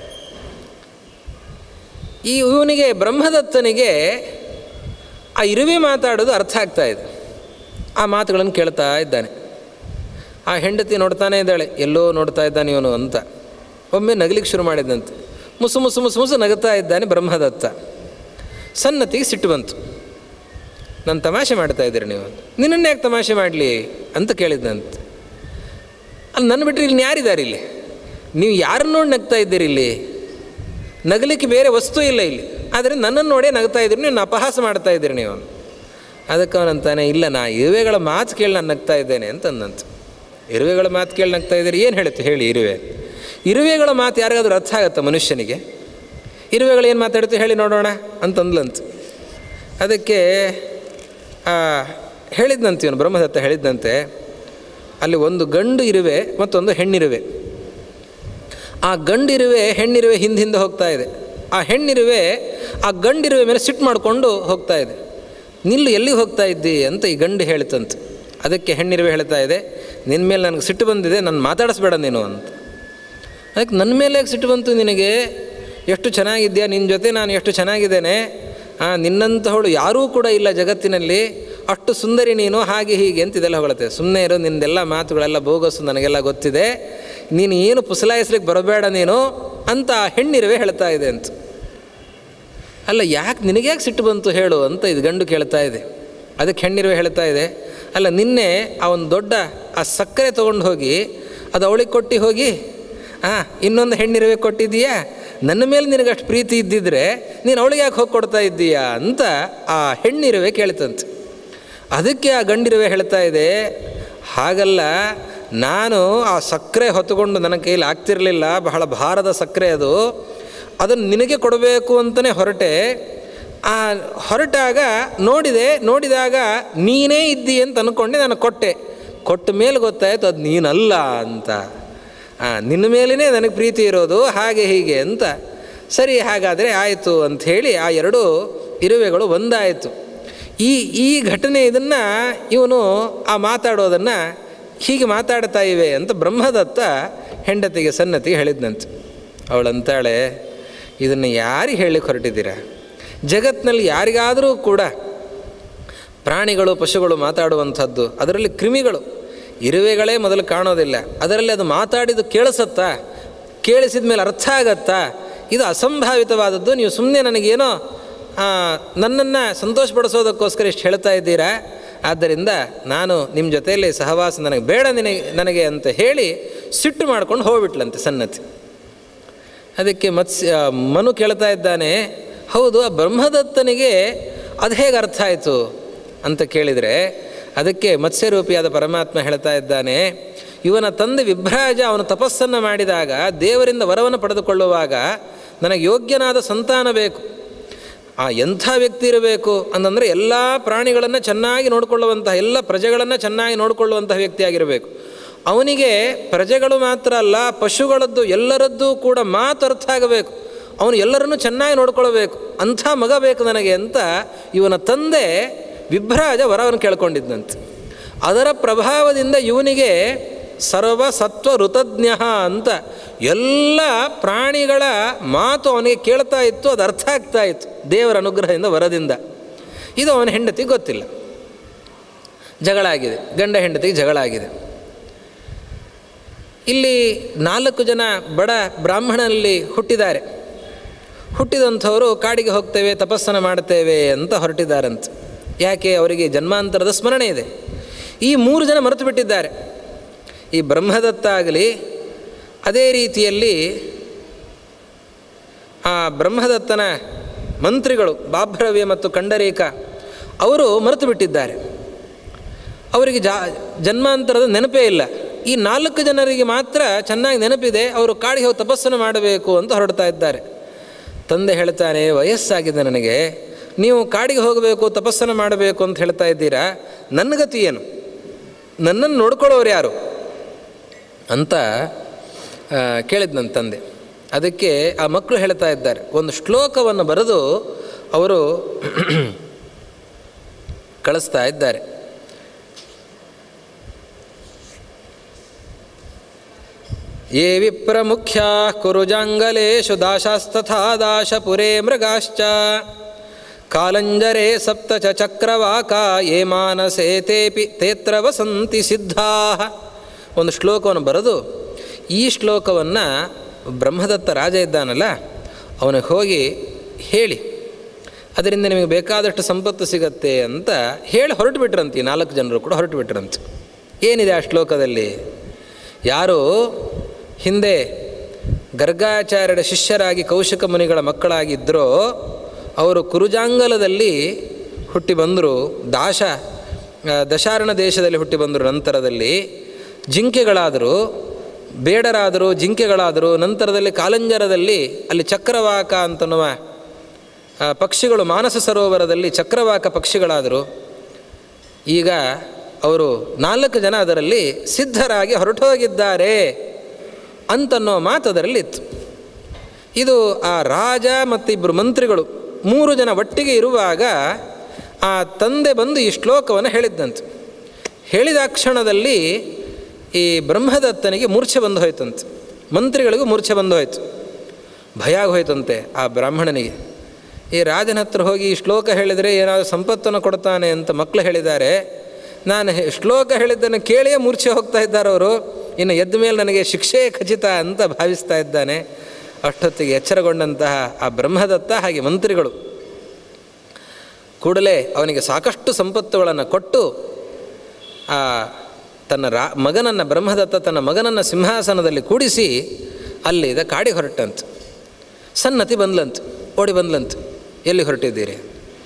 ಈ ಇವನಿಗೆ ಬ್ರಹ್ಮದತ್ತನಿಗೆ ಆ ಇರುವೆ ಮಾತಾಡೋದು ಅರ್ಥ ಆಗ್ತಾ ಇದೆ ಆ ಮಾತುಗಳನ್ನು ಕೇಳ್ತಾ ಇದ್ದಾನೆ ಆ ಹೆಂಡತಿ ನೋಡ್ತಾನೇ ಇದ್ದಾಳೆ ಎಲ್ಲೋ ನೋಡ್ತಾ ಇದ್ದಾನೆ ಇವನು ಅಂತ ಒಮ್ಮೆ ನಗಲಿಕ್ಕೆ ಶುರು ಮಾಡಿದಂತೆ ಮುಸು ಮುಸು ಮುಸು ಮುಸು ನಗುತ್ತಾ ಇದ್ದಾನೆ ಬ್ರಹ್ಮದತ್ತ ಸನ್ನತಿಗೆ ಸಿಟ್ಟು ಬಂತು ನಾನು ತಮಾಷೆ ಮಾಡ್ತಾ ಇದ್ದೀರಿ ನೀವು ನಿನ್ನನ್ನು ಯಾಕೆ ತಮಾಷೆ ಮಾಡಲಿ ಅಂತ ಕೇಳಿದ್ದಂತೆ ಅಲ್ಲಿ ನನ್ನ ಬಿಟ್ಟರೆ ಇಲ್ಲಿ ಯಾರಿದ್ದಾರೆ ಇಲ್ಲಿ ನೀವು ಯಾರನ್ನ ನೋಡಿ ನಗ್ತಾ ಇದ್ದೀರಿ ಇಲ್ಲಿ ನಗಲಿಕ್ಕೆ ಬೇರೆ ವಸ್ತು ಇಲ್ಲ ಇಲ್ಲಿ ಆದರೆ ನನ್ನನ್ನು ನೋಡೇ ನಗ್ತಾ ಇದ್ದೀರಿ ನೀವು ಅಪಹಾಸ ಮಾಡ್ತಾ ಇದ್ದೀರಿ ನೀವು ಅದಕ್ಕೆ ಅವನಂತಾನೆ ಇಲ್ಲ ನಾ ಇರುವೆಗಳ ಮಾತು ಕೇಳಿ ನಾನು ನಗ್ತಾ ಇದ್ದೇನೆ ಅಂತ ಅಂದಂತ ಇರುವೆಗಳ ಮಾತು ಕೇಳಿ ನಗ್ತಾ ಇದ್ದೀರಿ ಏನು ಹೇಳುತ್ತೆ ಹೇಳಿ ಇರುವೆ ಇರುವೆಗಳ ಮಾತು ಯಾರಿಗಾದ್ರೂ ಅರ್ಥ ಆಗುತ್ತಾ ಮನುಷ್ಯನಿಗೆ ಇರುವೆಗಳು ಏನು ಮಾತಾಡುತ್ತೆ ಹೇಳಿ ನೋಡೋಣ ಅಂತಂದ್ಲಂತ ಅದಕ್ಕೆ ಹೇಳಿದ್ನಂತೆ ಇವನು ಬ್ರಹ್ಮದತ್ತ ಹೇಳಿದ್ದಂತೆ ಅಲ್ಲಿ ಒಂದು ಗಂಡು ಇರುವೆ ಮತ್ತೊಂದು ಹೆಣ್ಣಿರುವೆ ಆ ಗಂಡಿರುವೆ ಹೆಣ್ಣಿರುವೆ ಹಿಂದೆ ಹಿಂದೆ ಹೋಗ್ತಾ ಇದೆ ಆ ಹೆಣ್ಣಿರುವೆ ಆ ಗಂಡಿರುವೆ ಮೇಲೆ ಸಿಟ್ಟು ಮಾಡಿಕೊಂಡು ಹೋಗ್ತಾ ಇದೆ ನಿಲ್ಲು ಎಲ್ಲಿಗೆ ಹೋಗ್ತಾ ಇದ್ದಿ ಅಂತ ಈ ಗಂಡು ಹೇಳ್ತಂತೆ ಅದಕ್ಕೆ ಹೆಣ್ಣಿರುವೆ ಹೇಳ್ತಾ ಇದೆ ನಿನ್ನ ಮೇಲೆ ನನಗೆ ಸಿಟ್ಟು ಬಂದಿದೆ ನಾನು ಮಾತಾಡಿಸ್ಬೇಡ ನೀನು ಅಂತ ಅದಕ್ಕೆ ನನ್ನ ಮೇಲೆ ಯಾಕೆ ಸಿಟ್ಟು ಬಂತು ನಿನಗೆ ಎಷ್ಟು ಚೆನ್ನಾಗಿದ್ಯಾ ನಿನ್ನ ಜೊತೆ ನಾನು ಎಷ್ಟು ಚೆನ್ನಾಗಿದ್ದೇನೆ ಆ, ನಿನ್ನಂತಹವಳು ಯಾರೂ ಕೂಡ ಇಲ್ಲ ಜಗತ್ತಿನಲ್ಲಿ ಅಷ್ಟು ಸುಂದರಿ ನೀನು ಹಾಗೆ ಹೀಗೆ ಅಂತ ಇದೆಲ್ಲ ಹೊಗಳುತ್ತೆ ಸುಮ್ಮನೆ ಇರೋ ನಿಂದೆಲ್ಲ ಮಾತುಗಳೆಲ್ಲ ಬೋಗಸ್ಸು ನನಗೆಲ್ಲ ಗೊತ್ತಿದೆ ನೀನು ಏನು ಪುಸಲಾಯಿಸ್ಲಿಕ್ಕೆ ಬರಬೇಡ ನೀನು ಅಂತ ಆ ಹೆಣ್ಣಿರುವೆ ಹೇಳ್ತಾ ಇದೆ ಅಂತ ಅಲ್ಲ ಯಾಕೆ ನಿನಗೆ ಯಾಕೆ ಸಿಟ್ಟು ಬಂತು ಹೇಳು ಅಂತ ಇದು ಗಂಡು ಕೇಳ್ತಾ ಇದೆ ಅದಕ್ಕೆ ಹೆಣ್ಣಿರುವೆ ಹೇಳ್ತಾ ಇದೆ ಅಲ್ಲ ನಿನ್ನೆ ಆ ಒಂದು ದೊಡ್ಡ ಆ ಸಕ್ಕರೆ ತೊಗೊಂಡು ಹೋಗಿ ಅದು ಅವಳಿಗೆ ಕೊಟ್ಟು ಹೋಗಿ ಹಾಂ ಇನ್ನೊಂದು ಹೆಣ್ಣಿರುವೆ ಕೊಟ್ಟಿದ್ದೀಯಾ ನನ್ನ ಮೇಲೆ ನಿನಗಷ್ಟು ಪ್ರೀತಿ ಇದ್ದಿದ್ರೆ ನೀನು ಅವಳಿಗೆ ಯಾಕೆ ಹೋಗಿ ಕೊಡ್ತಾ ಇದ್ದೀಯಾ ಅಂತ ಆ ಹೆಣ್ಣಿರುವೆ ಕೇಳ್ತಂತೆ ಅದಕ್ಕೆ ಆ ಗಂಡಿರುವೆ ಹೇಳ್ತಾ ಇದೆ ಹಾಗಲ್ಲ ನಾನು ಆ ಸಕ್ಕರೆ ಹೊತ್ತುಕೊಂಡು ನನ್ನ ಕೈಲಿ ಆಗ್ತಿರಲಿಲ್ಲ ಬಹಳ ಭಾರದ ಸಕ್ಕರೆ ಅದು ಅದನ್ನು ನಿನಗೆ ಕೊಡಬೇಕು ಅಂತಲೇ ಹೊರಟೆ ಆ ಹೊರಟಾಗ ನೋಡಿದೆ ನೋಡಿದಾಗ ನೀನೇ ಇದ್ದಿ ಅಂತ ಅಂದ್ಕೊಂಡೆ ನಾನು ಕೊಟ್ಟೆ ಕೊಟ್ಟ ಮೇಲೆ ಗೊತ್ತಾಯಿತು ಅದು ನೀನಲ್ಲ ಅಂತ ಆ, ನಿನ್ನ ಮೇಲೇ ನನಗೆ ಪ್ರೀತಿ ಇರೋದು ಹಾಗೆ ಹೀಗೆ ಅಂತ ಸರಿ ಹಾಗಾದರೆ ಆಯಿತು ಅಂಥೇಳಿ ಆ ಎರಡು ಇರುವೆಗಳು ಒಂದಾಯಿತು ಈ ಈ ಘಟನೆ ಇದನ್ನು ಇವನು ಆ ಮಾತಾಡೋದನ್ನು ಹೀಗೆ ಮಾತಾಡ್ತಾ ಇವೆ ಅಂತ ಬ್ರಹ್ಮದತ್ತ ಹೆಂಡತಿಗೆ ಸನ್ನತಿಗೆ ಹೇಳಿದ್ನಂತೆ ಅವಳಂತಾಳೆ ಇದನ್ನು ಯಾರಿಗೆ ಹೇಳಲಿಕ್ಕೆ ಹೊರಟಿದ್ದೀರಾ ಜಗತ್ತಿನಲ್ಲಿ ಯಾರಿಗಾದರೂ ಕೂಡ ಪ್ರಾಣಿಗಳು ಪಶುಗಳು ಮಾತಾಡುವಂಥದ್ದು ಅದರಲ್ಲಿ ಕ್ರಿಮಿಗಳು ಇರುವೆಗಳೇ ಮೊದಲು ಕಾಣೋದಿಲ್ಲ ಅದರಲ್ಲಿ ಅದು ಮಾತಾಡಿದ್ದು ಕೇಳಿಸತ್ತಾ ಕೇಳಿಸಿದ ಮೇಲೆ ಅರ್ಥ ಆಗತ್ತಾ ಇದು ಅಸಂಭಾವಿತವಾದದ್ದು ನೀವು ಸುಮ್ಮನೆ ನನಗೇನೋ ನನ್ನನ್ನು ಸಂತೋಷಪಡಿಸೋದಕ್ಕೋಸ್ಕರ ಇಷ್ಟು ಹೇಳ್ತಾ ಇದ್ದೀರಾ ಆದ್ದರಿಂದ ನಾನು ನಿಮ್ಮ ಜೊತೆಯಲ್ಲಿ ಸಹವಾಸ ನನಗೆ ಬೇಡ ನಿನಗೆ ನನಗೆ ಅಂತ ಹೇಳಿ ಸಿಟ್ಟು ಮಾಡ್ಕೊಂಡು ಹೋಗ್ಬಿಟ್ಲಂತೆ ಸನ್ನತಿ ಅದಕ್ಕೆ ಮತ್ಸ್ಯ ಮನು ಕೇಳ್ತಾ ಇದ್ದಾನೆ ಹೌದು ಆ ಬ್ರಹ್ಮದತ್ತನಿಗೆ ಅದು ಹೇಗೆ ಅರ್ಥ ಆಯಿತು ಅಂತ ಕೇಳಿದರೆ ಅದಕ್ಕೆ ಮತ್ಸ್ಯರೂಪಿಯಾದ ಪರಮಾತ್ಮ ಹೇಳ್ತಾ ಇದ್ದಾನೆ ಇವನ ತಂದೆ ವಿಭ್ರಾಜ ಅವನು ತಪಸ್ಸನ್ನು ಮಾಡಿದಾಗ ದೇವರಿಂದ ವರವನ್ನು ಪಡೆದುಕೊಳ್ಳುವಾಗ ನನಗೆ ಯೋಗ್ಯನಾದ ಸಂತಾನ ಬೇಕು ಆ ಎಂಥ ವ್ಯಕ್ತಿ ಇರಬೇಕು ಅಂತಂದರೆ ಎಲ್ಲ ಪ್ರಾಣಿಗಳನ್ನು ಚೆನ್ನಾಗಿ ನೋಡಿಕೊಳ್ಳುವಂತಹ ಎಲ್ಲ ಪ್ರಜೆಗಳನ್ನು ಚೆನ್ನಾಗಿ ನೋಡಿಕೊಳ್ಳುವಂತಹ ವ್ಯಕ್ತಿಯಾಗಿರಬೇಕು ಅವನಿಗೆ ಪ್ರಜೆಗಳು ಮಾತ್ರ ಅಲ್ಲ ಪಶುಗಳದ್ದು ಎಲ್ಲರದ್ದು ಕೂಡ ಮಾತು ಅರ್ಥ ಆಗಬೇಕು ಅವನು ಎಲ್ಲರನ್ನೂ ಚೆನ್ನಾಗಿ ನೋಡ್ಕೊಳ್ಬೇಕು ಅಂಥ ಮಗ ಬೇಕು ನನಗೆ ಅಂತ ಇವನ ತಂದೆ ವಿಭ್ರಾಜ ವರವನ್ನು ಕೇಳ್ಕೊಂಡಿದ್ದಂತೆ ಅದರ ಪ್ರಭಾವದಿಂದ ಇವನಿಗೆ ಸರ್ವ ಸತ್ವ ಋತಜ್ಞ ಅಂತ ಎಲ್ಲ ಪ್ರಾಣಿಗಳ ಮಾತು ಅವನಿಗೆ ಕೇಳ್ತಾ ಇತ್ತು ಅದು ಅರ್ಥ ಆಗ್ತಾ ಇತ್ತು ದೇವರ ಅನುಗ್ರಹದಿಂದ ವರದಿಂದ ಇದು ಅವನ ಹೆಂಡತಿಗೆ ಗೊತ್ತಿಲ್ಲ ಜಗಳ ಆಗಿದೆ ಗಂಡ ಹೆಂಡತಿಗೆ ಜಗಳ ಆಗಿದೆ ಇಲ್ಲಿ ನಾಲ್ಕು ಜನ ಬಡ ಬ್ರಾಹ್ಮಣನಲ್ಲಿ ಹುಟ್ಟಿದ್ದಾರೆ ಹುಟ್ಟಿದಂಥವರು ಕಾಡಿಗೆ ಹೋಗ್ತೇವೆ ತಪಸ್ಸನ್ನು ಮಾಡ್ತೇವೆ ಅಂತ ಹೊರಟಿದ್ದಾರಂತೆ ಯಾಕೆ ಅವರಿಗೆ ಜನ್ಮಾಂತರದ ಸ್ಮರಣೆ ಇದೆ ಈ ಮೂರು ಜನ ಮರೆತು ಬಿಟ್ಟಿದ್ದಾರೆ ಈ ಬ್ರಹ್ಮದತ್ತ ಆಗಲಿ ಅದೇ ರೀತಿಯಲ್ಲಿ ಆ ಬ್ರಹ್ಮದತ್ತನ ಮಂತ್ರಿಗಳು ಬಾಭ್ರವ್ಯ ಮತ್ತು ಕಂಡರೀಕ ಅವರು ಮರೆತು ಬಿಟ್ಟಿದ್ದಾರೆ ಅವರಿಗೆ ಜಾ ಜನ್ಮಾಂತರದ ನೆನಪೇ ಇಲ್ಲ ಈ ನಾಲ್ಕು ಜನರಿಗೆ ಮಾತ್ರ ಚೆನ್ನಾಗಿ ನೆನಪಿದೆ ಅವರು ಕಾಡಿಗೆ ಹೋಗಿ ತಪಸ್ಸನ್ನು ಮಾಡಬೇಕು ಅಂತ ಹೊರಡ್ತಾ ಇದ್ದಾರೆ ತಂದೆ ಹೇಳ್ತಾನೆ ವಯಸ್ಸಾಗಿದೆ ನನಗೆ ನೀವು ಕಾಡಿಗೆ ಹೋಗಬೇಕು ತಪಸ್ಸನ್ನು ಮಾಡಬೇಕು ಅಂತ ಹೇಳ್ತಾ ಇದ್ದೀರಾ ನನ್ನ ಗತಿ ಏನು ನನ್ನನ್ನು ನೋಡ್ಕೊಳ್ಳೋರು ಯಾರು ಅಂತ ಆ, ಕೇಳಿದ್ ನನ್ನ ತಂದೆ ಅದಕ್ಕೆ ಆ ಮಕ್ಕಳು ಹೇಳ್ತಾ ಇದ್ದಾರೆ ಒಂದು ಶ್ಲೋಕವನ್ನು ಬರೆದು ಅವರು ಕಳಿಸ್ತಾ ಇದ್ದಾರೆ ಯೇ ವಿಪ್ರಮುಖ್ಯಾ ಕುರುಜಾಂಗಲೇಶು ದಾಶಾಸ್ತಥಾ ದಾಶಪುರೇ ಮೃಗಾಶ್ಚ ಕಾಲಂಜರೆ ಸಪ್ತ ಚ ಚಕ್ರವಾಕ ಯೇ ಮಾನಸೇ ತೇಪಿ ತೇತ್ರ ವಸಂತಿ ಸಿದ್ಧಾ ಒಂದು ಶ್ಲೋಕವನ್ನು ಬರೆದು ಈ ಶ್ಲೋಕವನ್ನು ಬ್ರಹ್ಮದತ್ತ ರಾಜ ಇದ್ದಾನಲ್ಲ ಅವನಿಗೆ ಹೋಗಿ ಹೇಳಿ ಅದರಿಂದ ನಿಮಗೆ ಬೇಕಾದಷ್ಟು ಸಂಪತ್ತು ಸಿಗತ್ತೆ ಅಂತ ಹೇಳಿ ಹೊರಟು ಬಿಟ್ರಂತೆ ಈ ನಾಲ್ಕು ಜನರು ಕೂಡ ಹೊರಟು ಬಿಟ್ರಂತೆ ಏನಿದೆ ಆ ಶ್ಲೋಕದಲ್ಲಿ ಯಾರು ಹಿಂದೆ ಗರ್ಗಾಚಾರ್ಯರ ಶಿಷ್ಯರಾಗಿ ಕೌಶಿಕ ಮುನಿಗಳ ಮಕ್ಕಳಾಗಿದ್ದರೋ ಅವರು ಕುರುಜಾಂಗಲದಲ್ಲಿ ಹುಟ್ಟಿ ಬಂದರು ದಾಶ ಆ, ದಶಾರಣ ದೇಶದಲ್ಲಿ ಹುಟ್ಟಿ ಬಂದರು ನಂತರದಲ್ಲಿ ಜಿಂಕೆಗಳಾದರು ಬೇಡರಾದರು ಜಿಂಕೆಗಳಾದರು ನಂತರದಲ್ಲಿ ಕಾಲಂಜರದಲ್ಲಿ ಅಲ್ಲಿ ಚಕ್ರವಾಕ ಅಂತನ್ನುವ ಆ, ಪಕ್ಷಿಗಳು ಮಾನಸ ಸರೋವರದಲ್ಲಿ ಚಕ್ರವಾಕ ಪಕ್ಷಿಗಳಾದರು ಈಗ ಅವರು ನಾಲ್ಕು ಜನ ಅದರಲ್ಲಿ ಸಿದ್ಧರಾಗಿ ಹೊರಟೋಗಿದ್ದಾರೆ ಅಂತನ್ನೋ ಮಾತು ಅದರಲ್ಲಿ ಇತ್ತು ಇದು ಆ ರಾಜ ಮತ್ತು ಇಬ್ಬರು ಮಂತ್ರಿಗಳು ಮೂರು ಜನ ಒಟ್ಟಿಗೆ ಇರುವಾಗ ಆ ತಂದೆ ಬಂದು ಈ ಶ್ಲೋಕವನ್ನು ಹೇಳಿದ್ದಂತೆ ಹೇಳಿದ ಕ್ಷಣದಲ್ಲಿ ಈ ಬ್ರಹ್ಮದತ್ತನಿಗೆ ಮೂರ್ಛೆ ಬಂದು ಹೋಯ್ತಂತೆ ಮಂತ್ರಿಗಳಿಗೂ ಮೂರ್ಛೆ ಬಂದು ಹೋಯ್ತು ಭಯ ಆಗೋಯ್ತಂತೆ ಆ ಬ್ರಾಹ್ಮಣನಿಗೆ ಈ ರಾಜನ ಹತ್ರ ಹೋಗಿ ಈ ಶ್ಲೋಕ ಹೇಳಿದರೆ ಏನಾದರೂ ಸಂಪತ್ತನ್ನು ಕೊಡ್ತಾನೆ ಅಂತ ಮಕ್ಕಳು ಹೇಳಿದ್ದಾರೆ ನಾನು ಹೆ- ಶ್ಲೋಕ ಹೇಳಿದ್ದನ್ನು ಕೇಳಿಯೇ ಮೂರ್ಛೆ ಹೋಗ್ತಾ ಇದ್ದಾರೆ ಅವರು ಇನ್ನು ಎದ್ದ ಮೇಲೆ ನನಗೆ ಶಿಕ್ಷೆ ಖಚಿತ ಅಂತ ಭಾವಿಸ್ತಾ ಇದ್ದಾನೆ ಅಷ್ಟೊತ್ತಿಗೆ ಎಚ್ಚರಗೊಂಡಂತಹ ಆ ಬ್ರಹ್ಮದತ್ತ ಹಾಗೆ ಮಂತ್ರಿಗಳು ಕೂಡಲೇ ಅವನಿಗೆ ಸಾಕಷ್ಟು ಸಂಪತ್ತುಗಳನ್ನು ಕೊಟ್ಟು ಆ ತನ್ನ ರಾ ಮಗನನ್ನು ಬ್ರಹ್ಮದತ್ತ ತನ್ನ ಮಗನನ್ನು ಸಿಂಹಾಸನದಲ್ಲಿ ಕೂಡಿಸಿ ಅಲ್ಲಿದ ಕಾಡಿಗೆ ಹೊರಟಂತು ಸನ್ನತಿ ಬಂದ್ಲಂತು ಓಡಿ ಬಂದ್ಲಂತು ಎಲ್ಲಿ ಹೊರಟಿದ್ದೀರಿ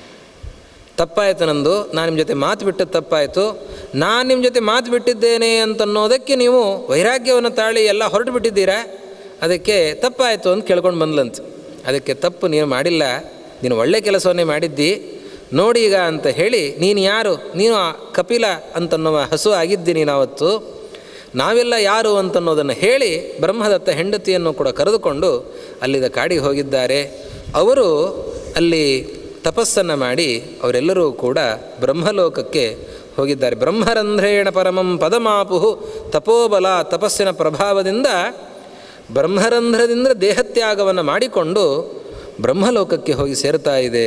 ತಪ್ಪಾಯಿತು ನಂದು ನಾನು ನಿಮ್ಮ ಜೊತೆ ಮಾತು ಬಿಟ್ಟದ್ದು ತಪ್ಪಾಯಿತು ನಾನು ನಿಮ್ಮ ಜೊತೆ ಮಾತು ಬಿಟ್ಟಿದ್ದೇನೆ ಅಂತನ್ನೋದಕ್ಕೆ ನೀವು ವೈರಾಗ್ಯವನ್ನು ತಾಳಿ ಎಲ್ಲ ಹೊರಟು ಬಿಟ್ಟಿದ್ದೀರಾ ಅದಕ್ಕೆ ತಪ್ಪಾಯಿತು ಅಂತ ಕೇಳ್ಕೊಂಡು ಬಂದ್ಲಂತು ಅದಕ್ಕೆ ತಪ್ಪು ನೀನು ಮಾಡಿಲ್ಲ ನೀನು ಒಳ್ಳೆ ಕೆಲಸವನ್ನೇ ಮಾಡಿದ್ದಿ ನೋಡಿ ಈಗ ಅಂತ ಹೇಳಿ ನೀನು ಯಾರು ನೀನು ಆ ಕಪಿಲ ಅಂತನ್ನುವ ಹಸು ಆಗಿದ್ದಿ ನೀನು ಅವತ್ತು ನಾವೆಲ್ಲ ಯಾರು ಅಂತನ್ನೋದನ್ನು ಹೇಳಿ ಬ್ರಹ್ಮದತ್ತ ಹೆಂಡತಿಯನ್ನು ಕೂಡ ಕರೆದುಕೊಂಡು ಅಲ್ಲಿದ ಕಾಡಿಗೆ ಹೋಗಿದ್ದಾರೆ ಅವರು ಅಲ್ಲಿ ತಪಸ್ಸನ್ನು ಮಾಡಿ ಅವರೆಲ್ಲರೂ ಕೂಡ ಬ್ರಹ್ಮಲೋಕಕ್ಕೆ ಹೋಗಿದ್ದಾರೆ ಬ್ರಹ್ಮರಂಧ್ರೇಣ ಪರಮಂ ಪದಮಾಪುಹು ತಪೋಬಲ ತಪಸ್ಸಿನ ಪ್ರಭಾವದಿಂದ ಬ್ರಹ್ಮರಂಧ್ರದಿಂದ ದೇಹತ್ಯಾಗವನ್ನು ಮಾಡಿಕೊಂಡು ಬ್ರಹ್ಮಲೋಕಕ್ಕೆ ಹೋಗಿ ಸೇರ್ತಾ ಇದೆ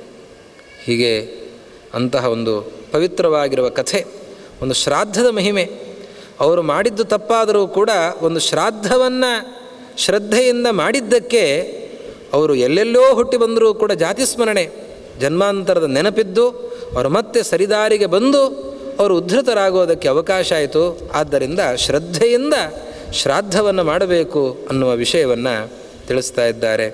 ಹೀಗೆ ಅಂತಹ ಒಂದು ಪವಿತ್ರವಾಗಿರುವ ಕಥೆ ಒಂದು ಶ್ರಾದ್ದದ ಮಹಿಮೆ ಅವರು ಮಾಡಿದ್ದು ತಪ್ಪಾದರೂ ಕೂಡ ಒಂದು ಶ್ರಾದ್ದವನ್ನು ಶ್ರದ್ಧೆಯಿಂದ ಮಾಡಿದ್ದಕ್ಕೆ ಅವರು ಎಲ್ಲೆಲ್ಲೋ ಹುಟ್ಟಿ ಬಂದರೂ ಕೂಡ ಜಾತಿ ಸ್ಮರಣೆ ಜನ್ಮಾಂತರದ ನೆನಪಿದ್ದು ಅವರು ಮತ್ತೆ ಸರಿದಾರಿಗೆ ಬಂದು ಅವರು ಉದ್ಧತರಾಗೋದಕ್ಕೆ ಅವಕಾಶ ಆಯಿತು ಆದ್ದರಿಂದ ಶ್ರದ್ಧೆಯಿಂದ ಶ್ರಾದ್ದವನ್ನು ಮಾಡಬೇಕು ಅನ್ನುವ ವಿಷಯವನ್ನು ತಿಳಿಸ್ತಾ ಇದ್ದಾರೆ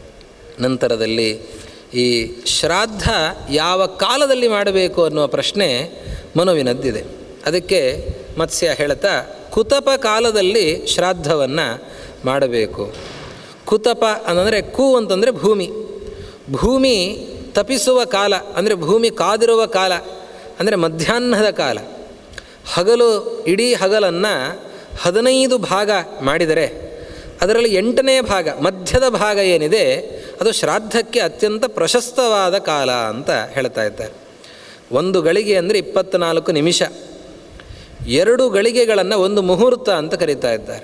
ನಂತರದಲ್ಲಿ ಈ ಶ್ರಾದ್ದ ಯಾವ ಕಾಲದಲ್ಲಿ ಮಾಡಬೇಕು ಅನ್ನುವ ಪ್ರಶ್ನೆ ಮನುವಿನದ್ದಿದೆ ಅದಕ್ಕೆ ಮತ್ಸ್ಯ ಹೇಳ್ತಾ ಕುತಪ ಕಾಲದಲ್ಲಿ ಶ್ರಾದ್ದವನ್ನು ಮಾಡಬೇಕು ಕುತಪ ಅಂತಂದರೆ ಕು ಅಂತಂದರೆ ಭೂಮಿ ಭೂಮಿ ತಪಿಸುವ ಕಾಲ ಅಂದರೆ ಭೂಮಿ ಕಾದಿರುವ ಕಾಲ ಅಂದರೆ ಮಧ್ಯಾಹ್ನದ ಕಾಲ ಹಗಲು ಇಡೀ ಹಗಲನ್ನು ಹದಿನೈದು ಭಾಗ ಮಾಡಿದರೆ ಅದರಲ್ಲಿ ಎಂಟನೇ ಭಾಗ ಮಧ್ಯದ ಭಾಗ ಏನಿದೆ ಅದು ಶ್ರಾದ್ದಕ್ಕೆ ಅತ್ಯಂತ ಪ್ರಶಸ್ತವಾದ ಕಾಲ ಅಂತ ಹೇಳ್ತಾ ಇದ್ದಾರೆ ಒಂದು ಗಳಿಗೆ ಅಂದರೆ ಇಪ್ಪತ್ತ್ನಾಲ್ಕು ನಿಮಿಷ ಎರಡು ಗಳಿಗೆಗಳನ್ನು ಒಂದು ಮುಹೂರ್ತ ಅಂತ ಕರೀತಾ ಇದ್ದಾರೆ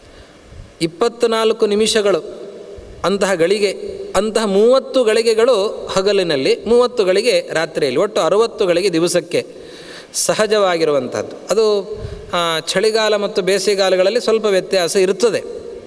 ಇಪ್ಪತ್ತ್ನಾಲ್ಕು ನಿಮಿಷಗಳು ಅಂತಹ ಗಳಿಗೆ ಅಂತಹ ಮೂವತ್ತು ಗಳಿಗೆಗಳು ಹಗಲಿನಲ್ಲಿ ಮೂವತ್ತು ಗಳಿಗೆ ರಾತ್ರಿಯಲ್ಲಿ ಒಟ್ಟು ಅರುವತ್ತು ಗಳಿಗೆ ದಿವಸಕ್ಕೆ ಸಹಜವಾಗಿರುವಂಥದ್ದು ಅದು ಆ, ಚಳಿಗಾಲ ಮತ್ತು ಬೇಸಿಗೆಗಾಲಗಳಲ್ಲಿ ಸ್ವಲ್ಪ ವ್ಯತ್ಯಾಸ ಇರುತ್ತದೆ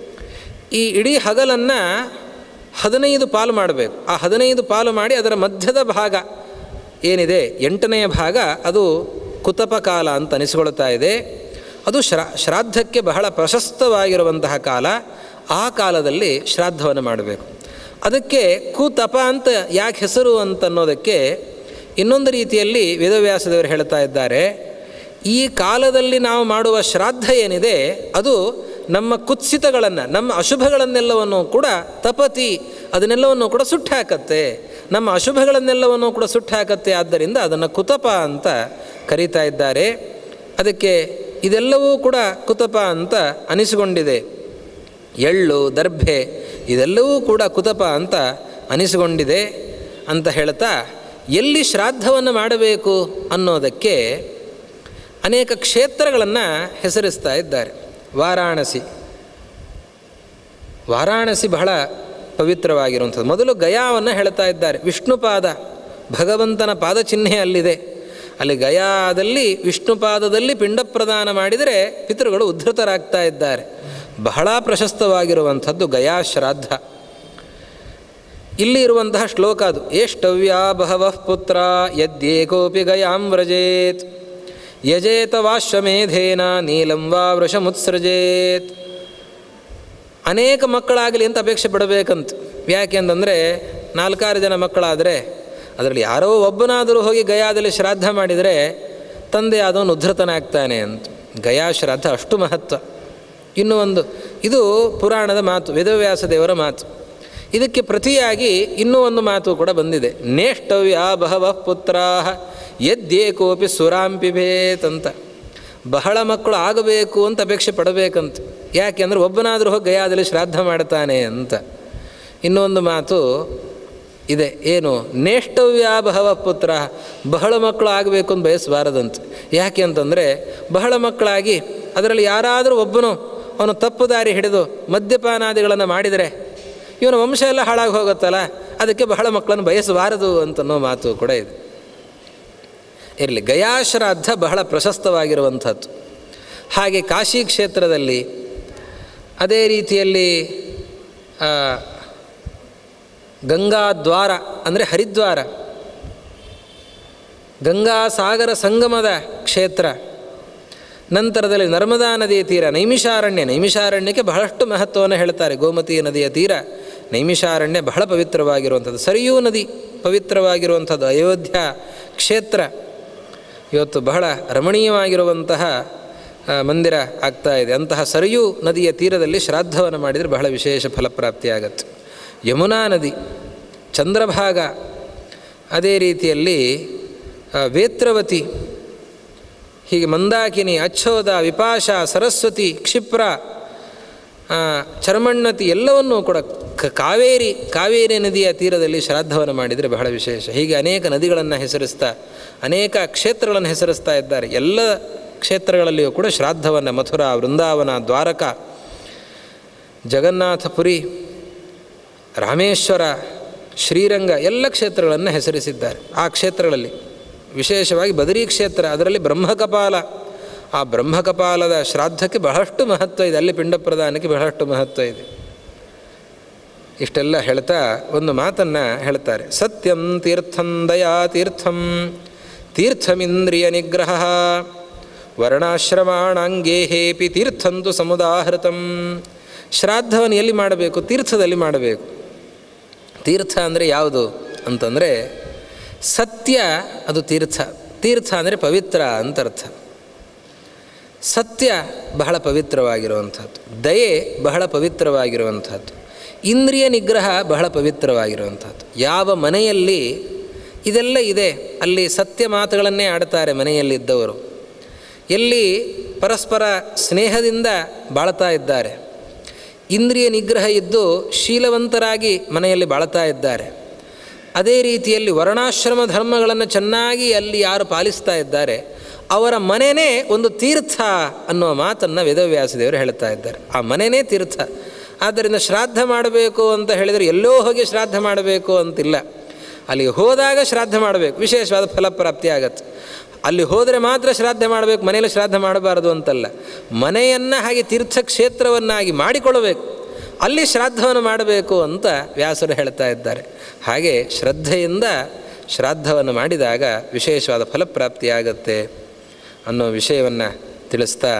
ಈ ಇಡೀ ಹಗಲನ್ನು ಹದಿನೈದು ಪಾಲು ಮಾಡಬೇಕು ಆ ಹದಿನೈದು ಪಾಲು ಮಾಡಿ ಅದರ ಮಧ್ಯದ ಭಾಗ ಏನಿದೆ ಎಂಟನೆಯ ಭಾಗ ಅದು ಕುತಪ ಕಾಲ ಅಂತ ಅನಿಸಿಕೊಳ್ತಾ ಇದೆ ಅದು ಶ್ರಾ ಶ್ರಾದ್ದಕ್ಕೆ ಬಹಳ ಪ್ರಶಸ್ತವಾಗಿರುವಂತಹ ಕಾಲ ಆ ಕಾಲದಲ್ಲಿ ಶ್ರಾದ್ದವನ್ನು ಮಾಡಬೇಕು ಅದಕ್ಕೆ ಕುತಪ ಅಂತ ಯಾಕೆ ಹೆಸರು ಅಂತ ಅನ್ನೋದಕ್ಕೆ ಇನ್ನೊಂದು ರೀತಿಯಲ್ಲಿ ವೇದವ್ಯಾಸದೇವರು ಹೇಳ್ತಾ ಇದ್ದಾರೆ ಈ ಕಾಲದಲ್ಲಿ ನಾವು ಮಾಡುವ ಶ್ರಾದ್ದ ಏನಿದೆ ಅದು ನಮ್ಮ ಕುತ್ಸಿತಗಳನ್ನು ನಮ್ಮ ಅಶುಭಗಳನ್ನೆಲ್ಲವನ್ನು ಕೂಡ ತಪತಿ ಅದನ್ನೆಲ್ಲವನ್ನು ಕೂಡ ಸುಟ್ಟು ಹಾಕತ್ತೆ ನಮ್ಮ ಅಶುಭಗಳನ್ನೆಲ್ಲವನ್ನು ಕೂಡ ಸುಟ್ಟು ಹಾಕತ್ತೆ ಆದ್ದರಿಂದ ಅದನ್ನು ಕುತಪ ಅಂತ ಕರೀತಾ ಇದ್ದಾರೆ ಅದಕ್ಕೆ ಇದೆಲ್ಲವೂ ಕೂಡ ಕುತಪ ಅಂತ ಅನಿಸಿಕೊಂಡಿದೆ ಎಳ್ಳು ದರ್ಭೆ ಇದೆಲ್ಲವೂ ಕೂಡ ಕುತಪ ಅಂತ ಅನಿಸಿಕೊಂಡಿದೆ ಅಂತ ಹೇಳ್ತಾ ಎಲ್ಲಿ ಶ್ರಾದ್ದವನ್ನು ಮಾಡಬೇಕು ಅನ್ನೋದಕ್ಕೆ ಅನೇಕ ಕ್ಷೇತ್ರಗಳನ್ನು ಹೆಸರಿಸ್ತಾ ಇದ್ದಾರೆ ವಾರಾಣಸಿ ವಾರಾಣಸಿ ಬಹಳ ಪವಿತ್ರವಾಗಿರುವಂಥದ್ದು ಮೊದಲು ಗಯಾವನ್ನು ಹೇಳ್ತಾ ಇದ್ದಾರೆ ವಿಷ್ಣುಪಾದ ಭಗವಂತನ ಪಾದಚಿಹ್ನೆ ಅಲ್ಲಿದೆ ಅಲ್ಲಿ ಗಯಾದಲ್ಲಿ ವಿಷ್ಣುಪಾದದಲ್ಲಿ ಪಿಂಡ ಪ್ರದಾನ ಮಾಡಿದರೆ ಪಿತೃಗಳು ಉದ್ಧತರಾಗ್ತಾ ಇದ್ದಾರೆ ಬಹಳ ಪ್ರಶಸ್ತವಾಗಿರುವಂಥದ್ದು ಗಯಾ ಶ್ರಾದ್ದ ಇಲ್ಲಿ ಇರುವಂತಹ ಶ್ಲೋಕ ಅದು ಏಷ್ಟವ್ಯಾ ಬಹವಃ ಪುತ್ರ ಯದ್ಯೇಕೋಪಿ ಗಯಾಂ ವ್ರಜೇತ್ ಯಜೇತ ವಾಶ್ವಮೇಧೇನ ನೀಲಂ ವಾ ವೃಷಮುತ್ಸೃಜೇತ್ ಅನೇಕ ಮಕ್ಕಳಾಗಲಿ ಅಂತ ಅಪೇಕ್ಷೆ ಪಡಬೇಕಂತ ಯಾಕೆಂತಂದರೆ ನಾಲ್ಕಾರು ಜನ ಮಕ್ಕಳಾದರೆ ಅದರಲ್ಲಿ ಯಾರೋ ಒಬ್ಬನಾದರೂ ಹೋಗಿ ಗಯಾದಲ್ಲಿ ಶ್ರಾದ್ದ ಮಾಡಿದರೆ ತಂದೆ ಆದವನು ಉದ್ಧತನಾಗ್ತಾನೆ ಅಂತ ಗಯಾ ಶ್ರಾದ್ದ ಅಷ್ಟು ಮಹತ್ವ ಇನ್ನೂ ಒಂದು ಇದು ಪುರಾಣದ ಮಾತು ವೇದವ್ಯಾಸ ದೇವರ ಮಾತು ಇದಕ್ಕೆ ಪ್ರತಿಯಾಗಿ ಇನ್ನೂ ಒಂದು ಮಾತು ಕೂಡ ಬಂದಿದೆ ನೇಷ್ಟವ್ಯ ಬಹವ ಪುತ್ರಾ ಯದ್ಯೇಕೋಪಿ ಸುರಾಂಪಿಭೇತ್ ಅಂತ ಬಹಳ ಮಕ್ಕಳು ಆಗಬೇಕು ಅಂತ ಅಪೇಕ್ಷೆ ಪಡಬೇಕಂತ ಯಾಕೆಂದರೆ ಒಬ್ಬನಾದರೂ ಹೋಗಿ ಗಯಾದಲ್ಲಿ ಶ್ರಾದ್ದ ಮಾಡ್ತಾನೆ ಅಂತ ಇನ್ನೊಂದು ಮಾತು ಇದೆ ಏನು ನೇಷ್ಟವ್ಯಾಭವ ಪುತ್ರ ಬಹಳ ಮಕ್ಕಳು ಆಗಬೇಕು ಅಂತ ಬಯಸಬಾರದಂತೆ ಯಾಕೆ ಅಂತಂದರೆ ಬಹಳ ಮಕ್ಕಳಾಗಿ ಅದರಲ್ಲಿ ಯಾರಾದರೂ ಒಬ್ಬನು ಅವನು ತಪ್ಪು ದಾರಿ ಹಿಡಿದು ಮದ್ಯಪಾನಾದಿಗಳನ್ನು ಮಾಡಿದರೆ ಇವನ ವಂಶ ಎಲ್ಲ ಹಾಳಾಗಿ ಹೋಗುತ್ತಲ್ಲ ಅದಕ್ಕೆ ಬಹಳ ಮಕ್ಕಳನ್ನು ಬಯಸಬಾರದು ಅಂತನ್ನೋ ಮಾತು ಕೂಡ ಇದೆ ಇರಲಿ ಗಯಾಶ್ರಾದ್ದ ಬಹಳ ಪ್ರಶಸ್ತವಾಗಿರುವಂಥದ್ದು ಹಾಗೆ ಕಾಶಿ ಕ್ಷೇತ್ರದಲ್ಲಿ ಅದೇ ರೀತಿಯಲ್ಲಿ ಆ, ಗಂಗಾದ್ವಾರ ಅಂದರೆ ಹರಿದ್ವಾರ ಗಂಗಾ ಸಾಗರ ಸಂಗಮದ ಕ್ಷೇತ್ರ ನಂತರದಲ್ಲಿ ನರ್ಮದಾ ನದಿಯ ತೀರ ನೈಮಿಷಾರಣ್ಯ ನೈಮಿಷಾರಣ್ಯಕ್ಕೆ ಬಹಳಷ್ಟು ಮಹತ್ವವನ್ನು ಹೇಳ್ತಾರೆ ಗೋಮತಿ ನದಿಯ ತೀರ ನೈಮಿಷಾರಣ್ಯ ಬಹಳ ಪವಿತ್ರವಾಗಿರುವಂಥದ್ದು ಸರಿಯೂ ನದಿ ಪವಿತ್ರವಾಗಿರುವಂಥದ್ದು ಅಯೋಧ್ಯ ಕ್ಷೇತ್ರ ಇವತ್ತು ಬಹಳ ರಮಣೀಯವಾಗಿರುವಂತಹ ಆ, ಮಂದಿರ ಆಗ್ತಾ ಇದೆ ಅಂತಹ ಸರಿಯೂ ನದಿಯ ತೀರದಲ್ಲಿ ಶ್ರಾದ್ದವನ್ನು ಮಾಡಿದರೆ ಬಹಳ ವಿಶೇಷ ಫಲಪ್ರಾಪ್ತಿಯಾಗತ್ತೆ ಯಮುನಾ ನದಿ ಚಂದ್ರಭಾಗ ಅದೇ ರೀತಿಯಲ್ಲಿ ಆ, ವೇತ್ರವತಿ ಹೀಗೆ ಮಂದಾಕಿನಿ ಅಚ್ಚೋದ ವಿಪಾಶ ಸರಸ್ವತಿ ಕ್ಷಿಪ್ರ ಆ, ಚರ್ಮಣ್ಣತಿ ಎಲ್ಲವನ್ನೂ ಕೂಡ ಕ- ಕಾವೇರಿ ಕಾವೇರಿ ನದಿಯ ತೀರದಲ್ಲಿ ಶ್ರಾದ್ದವನ್ನು ಮಾಡಿದರೆ ಬಹಳ ವಿಶೇಷ ಹೀಗೆ ಅನೇಕ ನದಿಗಳನ್ನು ಹೆಸರಿಸ್ತಾ ಅನೇಕ ಕ್ಷೇತ್ರಗಳನ್ನು ಹೆಸರಿಸ್ತಾ ಇದ್ದಾರೆ ಎಲ್ಲ ಕ್ಷೇತ್ರಗಳಲ್ಲಿಯೂ ಕೂಡ ಶ್ರಾದ್ದವನ್ನು ಮಥುರಾ ವೃಂದಾವನ ದ್ವಾರಕ ಜಗನ್ನಾಥಪುರಿ ರಾಮೇಶ್ವರ ಶ್ರೀರಂಗ ಎಲ್ಲ ಕ್ಷೇತ್ರಗಳನ್ನು ಹೆಸರಿಸಿದ್ದಾರೆ ಆ ಕ್ಷೇತ್ರಗಳಲ್ಲಿ ವಿಶೇಷವಾಗಿ ಬದರಿ ಕ್ಷೇತ್ರ ಅದರಲ್ಲಿ ಬ್ರಹ್ಮಕಪಾಲ ಆ ಬ್ರಹ್ಮಕಪಾಲದ ಶ್ರಾದ್ದಕ್ಕೆ ಬಹಳಷ್ಟು ಮಹತ್ವ ಇದೆ ಅಲ್ಲಿ ಪಿಂಡ ಪ್ರದಾನಕ್ಕೆ ಬಹಳಷ್ಟು ಮಹತ್ವ ಇದೆ ಇಷ್ಟೆಲ್ಲ ಹೇಳ್ತಾ ಒಂದು ಮಾತನ್ನು ಹೇಳ್ತಾರೆ ಸತ್ಯಂ ತೀರ್ಥಂ ದಯಾ ತೀರ್ಥಂ ತೀರ್ಥಮಿಂದ್ರಿಯ ನಿಗ್ರಹ ವರ್ಣಾಶ್ರಮಾಣಾಂಗೇಹೇಪಿ ತೀರ್ಥಂತು ಸಮುದಾಹೃತಂ ಶ್ರಾದ್ದವನ್ನು ಎಲ್ಲಿ ಮಾಡಬೇಕು ತೀರ್ಥದಲ್ಲಿ ಮಾಡಬೇಕು ತೀರ್ಥ ಅಂದರೆ ಯಾವುದು ಅಂತಂದರೆ ಸತ್ಯ ಅದು ತೀರ್ಥ ತೀರ್ಥ ಅಂದರೆ ಪವಿತ್ರ ಅಂತ ಅರ್ಥ ಸತ್ಯ ಬಹಳ ಪವಿತ್ರವಾಗಿರುವಂಥದ್ದು ದಯೆ ಬಹಳ ಪವಿತ್ರವಾಗಿರುವಂಥದ್ದು ಇಂದ್ರಿಯ ನಿಗ್ರಹ ಬಹಳ ಪವಿತ್ರವಾಗಿರುವಂಥದ್ದು ಯಾವ ಮನೆಯಲ್ಲಿ ಇದೆಲ್ಲ ಇದೆ ಅಲ್ಲಿ ಸತ್ಯ ಮಾತುಗಳನ್ನೇ ಆಡ್ತಾರೆ ಮನೆಯಲ್ಲಿದ್ದವರು ಎಲ್ಲಿ ಪರಸ್ಪರ ಸ್ನೇಹದಿಂದ ಬಾಳ್ತಾ ಇದ್ದಾರೆ ಇಂದ್ರಿಯ ನಿಗ್ರಹ ಇದ್ದು ಶೀಲವಂತರಾಗಿ ಮನೆಯಲ್ಲಿ ಬಾಳ್ತಾ ಇದ್ದಾರೆ ಅದೇ ರೀತಿಯಲ್ಲಿ ವರ್ಣಾಶ್ರಮ ಧರ್ಮಗಳನ್ನು ಚೆನ್ನಾಗಿ ಅಲ್ಲಿ ಯಾರು ಪಾಲಿಸ್ತಾ ಇದ್ದಾರೆ ಅವರ ಮನೆಯೇ ಒಂದು ತೀರ್ಥ ಅನ್ನೋ ಮಾತನ್ನು ವೇದವ್ಯಾಸದೇವರು ಹೇಳ್ತಾ ಇದ್ದಾರೆ ಆ ಮನೆಯೇ ತೀರ್ಥ ಆದ್ದರಿಂದ ಶ್ರಾದ್ದ ಮಾಡಬೇಕು ಅಂತ ಹೇಳಿದರೆ ಎಲ್ಲೋ ಹೋಗಿ ಶ್ರಾದ್ದ ಮಾಡಬೇಕು ಅಂತಿಲ್ಲ ಅಲ್ಲಿ ಹೋದಾಗ ಶ್ರಾದ್ದ ಮಾಡಬೇಕು ವಿಶೇಷವಾದ ಫಲಪ್ರಾಪ್ತಿ ಆಗತ್ತೆ ಅಲ್ಲಿ ಹೋದರೆ ಮಾತ್ರ ಶ್ರಾದ್ದ ಮಾಡಬೇಕು ಮನೆಯಲ್ಲಿ ಶ್ರಾದ್ದ ಮಾಡಬಾರದು ಅಂತಲ್ಲ ಮನೆಯನ್ನು ಹಾಗೆ ತೀರ್ಥಕ್ಷೇತ್ರವನ್ನಾಗಿ ಮಾಡಿಕೊಳ್ಳಬೇಕು ಅಲ್ಲಿ ಶ್ರಾದ್ದವನ್ನು ಮಾಡಬೇಕು ಅಂತ ವ್ಯಾಸರು ಹೇಳ್ತಾ ಇದ್ದಾರೆ ಹಾಗೆ ಶ್ರದ್ಧೆಯಿಂದ ಶ್ರಾದ್ದವನ್ನು ಮಾಡಿದಾಗ ವಿಶೇಷವಾದ ಫಲಪ್ರಾಪ್ತಿಯಾಗತ್ತೆ ಅನ್ನೋ ವಿಷಯವನ್ನು ತಿಳಿಸ್ತಾ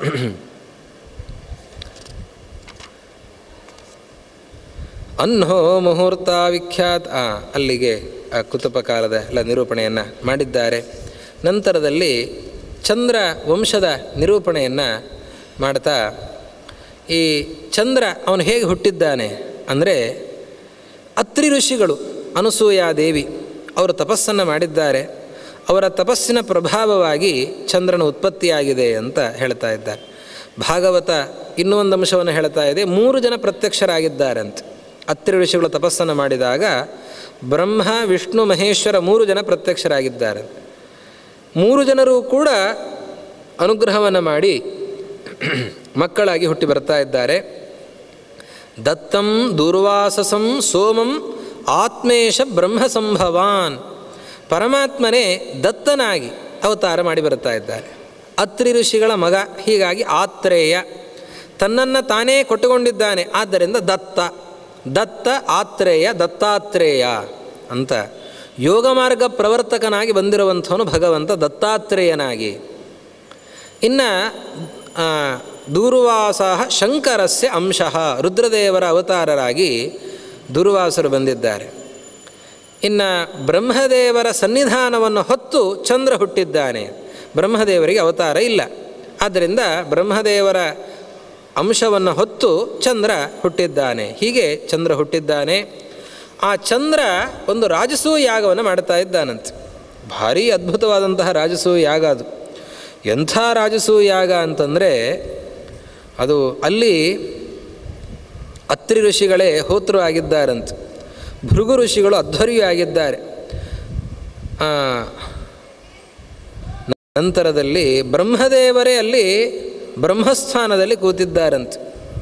ಅನ್ಹೋ ಮುಹೂರ್ತ ವಿಖ್ಯಾತ ಆ, ಅಲ್ಲಿಗೆ ಆ ಕುತುಪಕಾಲದ ಎಲ್ಲ ನಿರೂಪಣೆಯನ್ನು ಮಾಡಿದ್ದಾರೆ ನಂತರದಲ್ಲಿ ಚಂದ್ರ ವಂಶದ ನಿರೂಪಣೆಯನ್ನು ಮಾಡ್ತಾ ಈ ಚಂದ್ರ ಅವನು ಹೇಗೆ ಹುಟ್ಟಿದ್ದಾನೆ ಅಂದರೆ ಅತ್ರಿ ಋಷಿಗಳು ಅನಸೂಯಾದೇವಿ ಅವರು ತಪಸ್ಸನ್ನು ಮಾಡಿದ್ದಾರೆ ಅವರ ತಪಸ್ಸಿನ ಪ್ರಭಾವವಾಗಿ ಚಂದ್ರನ ಉತ್ಪತ್ತಿಯಾಗಿದೆ ಅಂತ ಹೇಳ್ತಾ ಇದ್ದಾರೆ ಭಾಗವತ ಇನ್ನೂ ಒಂದು ಅಂಶವನ್ನು ಹೇಳ್ತಾ ಇದೆ ಮೂರು ಜನ ಪ್ರತ್ಯಕ್ಷರಾಗಿದ್ದಾರಂತೆ ಅತ್ರಿ ಋಷಿಗಳು ತಪಸ್ಸನ್ನು ಮಾಡಿದಾಗ ಬ್ರಹ್ಮ ವಿಷ್ಣು ಮಹೇಶ್ವರ ಮೂರು ಜನ ಪ್ರತ್ಯಕ್ಷರಾಗಿದ್ದಾರೆ ಮೂರು ಜನರು ಕೂಡ ಅನುಗ್ರಹವನ್ನು ಮಾಡಿ ಮಕ್ಕಳಾಗಿ ಹುಟ್ಟಿ ಬರ್ತಾ ಇದ್ದಾರೆ ದತ್ತಂ ದುರ್ವಾಸಸಂ ಸೋಮಂ ಆತ್ಮೇಶ ಬ್ರಹ್ಮ ಸಂಭವಾನ್ ಪರಮಾತ್ಮನೇ ದತ್ತನಾಗಿ ಅವತಾರ ಮಾಡಿ ಬರ್ತಾ ಇದ್ದಾರೆ ಅತ್ರಿ ಋಷಿಗಳ ಮಗ ಹೀಗಾಗಿ ಆತ್ರೇಯ ತನ್ನನ್ನು ತಾನೇ ಕೊಟ್ಟುಕೊಂಡಿದ್ದಾನೆ ಆದ್ದರಿಂದ ದತ್ತ ದತ್ತ ಆತ್ರೇಯ ದತ್ತಾತ್ರೇಯ ಅಂತ ಯೋಗ ಮಾರ್ಗ ಪ್ರವರ್ತಕನಾಗಿ ಬಂದಿರುವಂಥವನು ಭಗವಂತ ದತ್ತಾತ್ರೇಯನಾಗಿ ಇನ್ನು ದೂರ್ವಾಸ ಶಂಕರಸ್ಯ ಅಂಶಃ ರುದ್ರದೇವರ ಅವತಾರರಾಗಿ ದುರ್ವಾಸರು ಬಂದಿದ್ದಾರೆ ಇನ್ನು ಬ್ರಹ್ಮದೇವರ ಸನ್ನಿಧಾನವನ್ನು ಹೊತ್ತು ಚಂದ್ರ ಹುಟ್ಟಿದ್ದಾನೆ ಬ್ರಹ್ಮದೇವರಿಗೆ ಅವತಾರ ಇಲ್ಲ ಆದ್ದರಿಂದ ಬ್ರಹ್ಮದೇವರ ಅಂಶವನ್ನು ಹೊತ್ತು ಚಂದ್ರ ಹುಟ್ಟಿದ್ದಾನೆ ಹೀಗೆ ಚಂದ್ರ ಹುಟ್ಟಿದ್ದಾನೆ ಆ ಚಂದ್ರ ಒಂದು ರಾಜಸೂ ಯಾಗವನ್ನು ಮಾಡ್ತಾ ಇದ್ದಾನಂತೆ ಭಾರೀ ಅದ್ಭುತವಾದಂತಹ ರಾಜಸೂ ಯಾಗ ಅದು ಎಂಥ ರಾಜಸೂ ಯಾಗ ಅಂತಂದರೆ ಅದು ಅಲ್ಲಿ ಅತ್ರಿ ಋಷಿಗಳೇ ಹೋತೃ ಆಗಿದ್ದಾರಂತೆ ಭೃಗು ಋಷಿಗಳು ಅಧ್ವರ್ಯಾಗಿದ್ದಾರೆ ಆ, ನಂತರದಲ್ಲಿ ಬ್ರಹ್ಮದೇವರೇ ಅಲ್ಲಿ ಬ್ರಹ್ಮಸ್ಥಾನದಲ್ಲಿ ಕೂತಿದ್ದಾರಂತೆ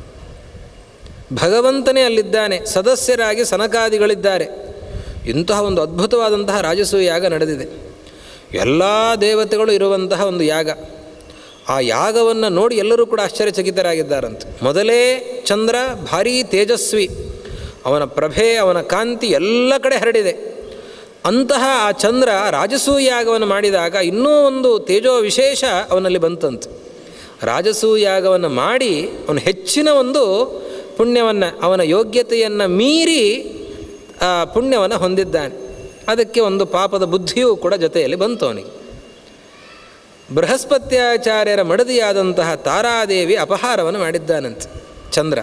ಭಗವಂತನೇ ಅಲ್ಲಿದ್ದಾನೆ ಸದಸ್ಯರಾಗಿ ಸನಕಾದಿಗಳಿದ್ದಾರೆ ಇಂತಹ ಒಂದು ಅದ್ಭುತವಾದಂತಹ ರಾಜಸೂಯ ಯಾಗ ನಡೆದಿದೆ ಎಲ್ಲ ದೇವತೆಗಳು ಇರುವಂತಹ ಒಂದು ಯಾಗ ಆ ಯಾಗವನ್ನು ನೋಡಿ ಎಲ್ಲರೂ ಕೂಡ ಆಶ್ಚರ್ಯಚಕಿತರಾಗಿದ್ದಾರಂತೆ ಮೊದಲೇ ಚಂದ್ರ ಭಾರೀ ತೇಜಸ್ವಿ ಅವನ ಪ್ರಭೆ ಅವನ ಕಾಂತಿ ಎಲ್ಲ ಕಡೆ ಹರಡಿದೆ ಅಂತಹ ಆ ಚಂದ್ರ ರಾಜಸೂಯ ಯಾಗವನ್ನು ಮಾಡಿದಾಗ ಇನ್ನೂ ಒಂದು ತೇಜೋ ವಿಶೇಷ ಅವನಲ್ಲಿ ಬಂತಂತೆ ರಾಜಸೂಯ ಯಾಗವನ್ನು ಮಾಡಿ ಅವನು ಹೆಚ್ಚಿನ ಒಂದು ಪುಣ್ಯವನ್ನು ಅವನ ಯೋಗ್ಯತೆಯನ್ನು ಮೀರಿ ಆ ಪುಣ್ಯವನ್ನು ಹೊಂದಿದ್ದಾನೆ ಅದಕ್ಕೆ ಒಂದು ಪಾಪದ ಬುದ್ಧಿಯೂ ಕೂಡ ಜೊತೆಯಲ್ಲಿ ಬಂತು ಅವನಿಗೆ ಬೃಹಸ್ಪತ್ಯಾಚಾರ್ಯರ ಮಡದಿಯಾದಂತಹ ತಾರಾದೇವಿ ಅಪಹಾರವನ್ನು ಮಾಡಿದ್ದಾನಂತೆ ಚಂದ್ರ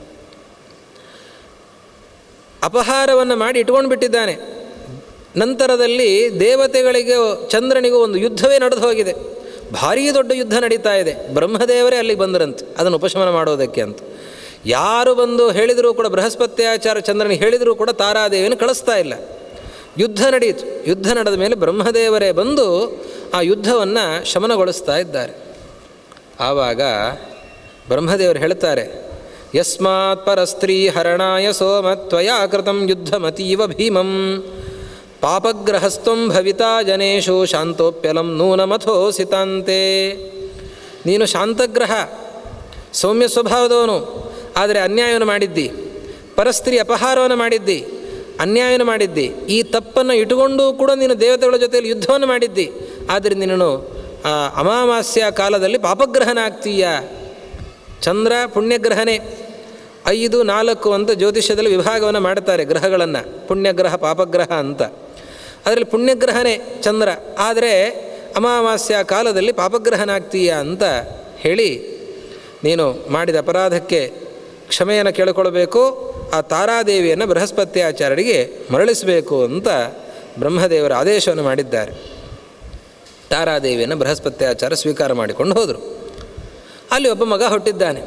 ಅಪಹಾರವನ್ನು ಮಾಡಿ ಇಟ್ಕೊಂಡು ಬಿಟ್ಟಿದ್ದಾನೆ ನಂತರದಲ್ಲಿ ದೇವತೆಗಳಿಗೆ ಚಂದ್ರನಿಗೂ ಒಂದು ಯುದ್ಧವೇ ನಡೆದು ಹೋಗಿದೆ ಭಾರೀ ದೊಡ್ಡ ಯುದ್ಧ ನಡೀತಾ ಇದೆ ಬ್ರಹ್ಮದೇವರೇ ಅಲ್ಲಿಗೆ ಬಂದರಂತೆ ಅದನ್ನು ಉಪಶಮನ ಮಾಡೋದಕ್ಕೆ ಅಂತ ಯಾರು ಬಂದು ಹೇಳಿದರೂ ಕೂಡ ಬೃಹಸ್ಪತ್ಯಾಚಾರ ಚಂದ್ರನಿಗೆ ಹೇಳಿದರೂ ಕೂಡ ತಾರಾದೇವಿಯನ್ನು ಕಳಿಸ್ತಾ ಇಲ್ಲ ಯುದ್ಧ ನಡೆಯಿತು ಯುದ್ಧ ನಡೆದ ಮೇಲೆ ಬ್ರಹ್ಮದೇವರೇ ಬಂದು ಆ ಯುದ್ಧವನ್ನು ಶಮನಗೊಳಿಸ್ತಾ ಇದ್ದಾರೆ ಆವಾಗ ಬ್ರಹ್ಮದೇವರು ಹೇಳ್ತಾರೆ ಯಸ್ಮಾತ್ ಪರಸ್ತ್ರೀ ಹರಣಾಯ ಸೋಮ ತ್ವಯಾ ಕೃತಂ ಯುದ್ಧಮತೀವ ಭೀಮಂ ಪಾಪಗ್ರಹಸ್ತ್ವಂ ಭವಿತಾ ಜನೇಶು ಶಾಂತೋಪ್ಯಲಂ ನೂನಮಥೋಸಿತಾಂತೆ ನೀನು ಶಾಂತಗ್ರಹ ಸೌಮ್ಯ ಸ್ವಭಾವದವನು ಆದರೆ ಅನ್ಯಾಯವನ್ನು ಮಾಡಿದ್ದಿ ಪರಸ್ತ್ರೀ ಅಪಹಾರವನ್ನು ಮಾಡಿದ್ದಿ ಅನ್ಯಾಯವನ್ನು ಮಾಡಿದ್ದಿ ಈ ತಪ್ಪನ್ನು ಇಟ್ಟುಕೊಂಡು ಕೂಡ ನೀನು ದೇವತೆಗಳ ಜೊತೆಯಲ್ಲಿ ಯುದ್ಧವನ್ನು ಮಾಡಿದ್ದಿ ಆದರೆ ನೀನು ಆ ಅಮಾವಾಸ್ಯ ಕಾಲದಲ್ಲಿ ಪಾಪಗ್ರಹನಾಗ್ತೀಯ ಚಂದ್ರ ಪುಣ್ಯಗ್ರಹನೇ ಐದು ನಾಲ್ಕು ಅಂತ ಜ್ಯೋತಿಷ್ಯದಲ್ಲಿ ವಿಭಾಗವನ್ನು ಮಾಡ್ತಾರೆ ಗ್ರಹಗಳನ್ನು ಪುಣ್ಯಗ್ರಹ ಪಾಪಗ್ರಹ ಅಂತ ಅದರಲ್ಲಿ ಪುಣ್ಯಗ್ರಹನೇ ಚಂದ್ರ ಆದರೆ ಅಮಾವಾಸ್ಯ ಕಾಲದಲ್ಲಿ ಪಾಪಗ್ರಹನಾಗ್ತೀಯ ಅಂತ ಹೇಳಿ ನೀನು ಮಾಡಿದ ಅಪರಾಧಕ್ಕೆ ಕ್ಷಮೆಯನ್ನು ಕೇಳಿಕೊಳ್ಬೇಕು ಆ ತಾರಾದೇವಿಯನ್ನು ಬೃಹಸ್ಪತ್ಯಾಚಾರ್ಯರಿಗೆ ಮರಳಿಸಬೇಕು ಅಂತ ಬ್ರಹ್ಮದೇವರ ಆದೇಶವನ್ನು ಮಾಡಿದ್ದಾರೆ ತಾರಾದೇವಿಯನ್ನು ಬೃಹಸ್ಪತ್ಯಾಚಾರ್ಯ ಸ್ವೀಕಾರ ಮಾಡಿಕೊಂಡು ಹೋದರು ಅಲ್ಲಿ ಒಬ್ಬ ಮಗ ಹುಟ್ಟಿದ್ದಾನೆ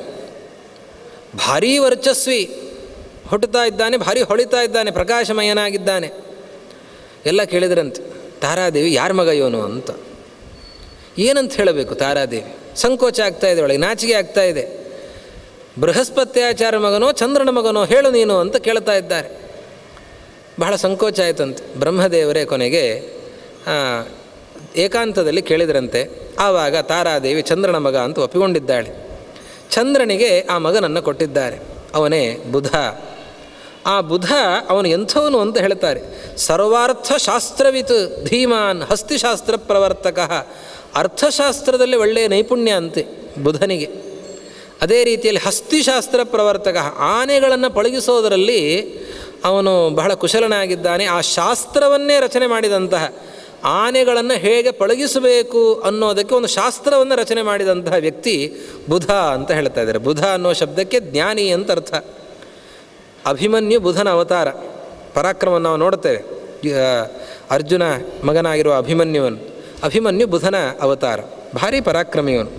ಭಾರೀ ವರ್ಚಸ್ವಿ ಹುಟ್ಟುತ್ತಾ ಇದ್ದಾನೆ ಭಾರಿ ಹೊಳಿತಾ ಇದ್ದಾನೆ ಪ್ರಕಾಶಮಯನಾಗಿದ್ದಾನೆ ಎಲ್ಲ ಕೇಳಿದ್ರಂತೆ ತಾರಾದೇವಿ ಯಾರ ಮಗ ಇವನು ಅಂತ ಏನಂತ ಹೇಳಬೇಕು ತಾರಾದೇವಿ ಸಂಕೋಚ ಆಗ್ತಾ ಇದೆ ಒಳಗೆ ನಾಚಿಕೆ ಆಗ್ತಾ ಇದೆ ಬೃಹಸ್ಪತ್ಯಾಚಾರ ಮಗನೋ ಚಂದ್ರನ ಮಗನೋ ಹೇಳು ನೀನು ಅಂತ ಕೇಳ್ತಾ ಇದ್ದಾರೆ ಬಹಳ ಸಂಕೋಚ ಆಯ್ತಂತೆ ಬ್ರಹ್ಮದೇವರೇ ಕೊನೆಗೆ ಆ, ಏಕಾಂತದಲ್ಲಿ ಕೇಳಿದ್ರಂತೆ ಆವಾಗ ತಾರಾದೇವಿ ಚಂದ್ರನ ಮಗ ಅಂತ ಒಪ್ಪಿಕೊಂಡಿದ್ದಾಳೆ ಚಂದ್ರನಿಗೆ ಆ ಮಗನನ್ನು ಕೊಟ್ಟಿದ್ದಾರೆ ಅವನೇ ಬುಧ ಆ ಬುಧ ಅವನು ಎಂಥವನು ಅಂತ ಹೇಳ್ತಾರೆ ಸರ್ವಾರ್ಥ ಶಾಸ್ತ್ರವಿತ್ ಧೀಮಾನ್ ಹಸ್ತಿಶಾಸ್ತ್ರ ಪ್ರವರ್ತಕ ಅರ್ಥಶಾಸ್ತ್ರದಲ್ಲಿ ಒಳ್ಳೆಯ ನೈಪುಣ್ಯ ಅಂತೆ ಬುಧನಿಗೆ ಅದೇ ರೀತಿಯಲ್ಲಿ ಹಸ್ತಿಶಾಸ್ತ್ರ ಪ್ರವರ್ತಕ ಆನೆಗಳನ್ನು ಪಳಗಿಸೋದರಲ್ಲಿ ಅವನು ಬಹಳ ಕುಶಲನಾಗಿದ್ದಾನೆ ಆ ಶಾಸ್ತ್ರವನ್ನೇ ರಚನೆ ಮಾಡಿದಂತಹ ಆನೆಗಳನ್ನು ಹೇಗೆ ಪಳಗಿಸಬೇಕು ಅನ್ನೋದಕ್ಕೆ ಒಂದು ಶಾಸ್ತ್ರವನ್ನು ರಚನೆ ಮಾಡಿದಂತಹ ವ್ಯಕ್ತಿ ಬುಧ ಅಂತ ಹೇಳ್ತಾ ಇದ್ದಾರೆ ಬುಧ ಅನ್ನೋ ಶಬ್ದಕ್ಕೆ ಜ್ಞಾನಿ ಅಂತ ಅರ್ಥ ಅಭಿಮನ್ಯು ಬುಧನ ಅವತಾರ ಪರಾಕ್ರಮವನ್ನು ನಾವು ನೋಡ್ತೇವೆ ಈ, ಆ, ಅರ್ಜುನ ಮಗನಾಗಿರುವ ಅಭಿಮನ್ಯುವನು ಅಭಿಮನ್ಯು ಬುಧನ ಅವತಾರ ಭಾರಿ ಪರಾಕ್ರಮಿಯವನು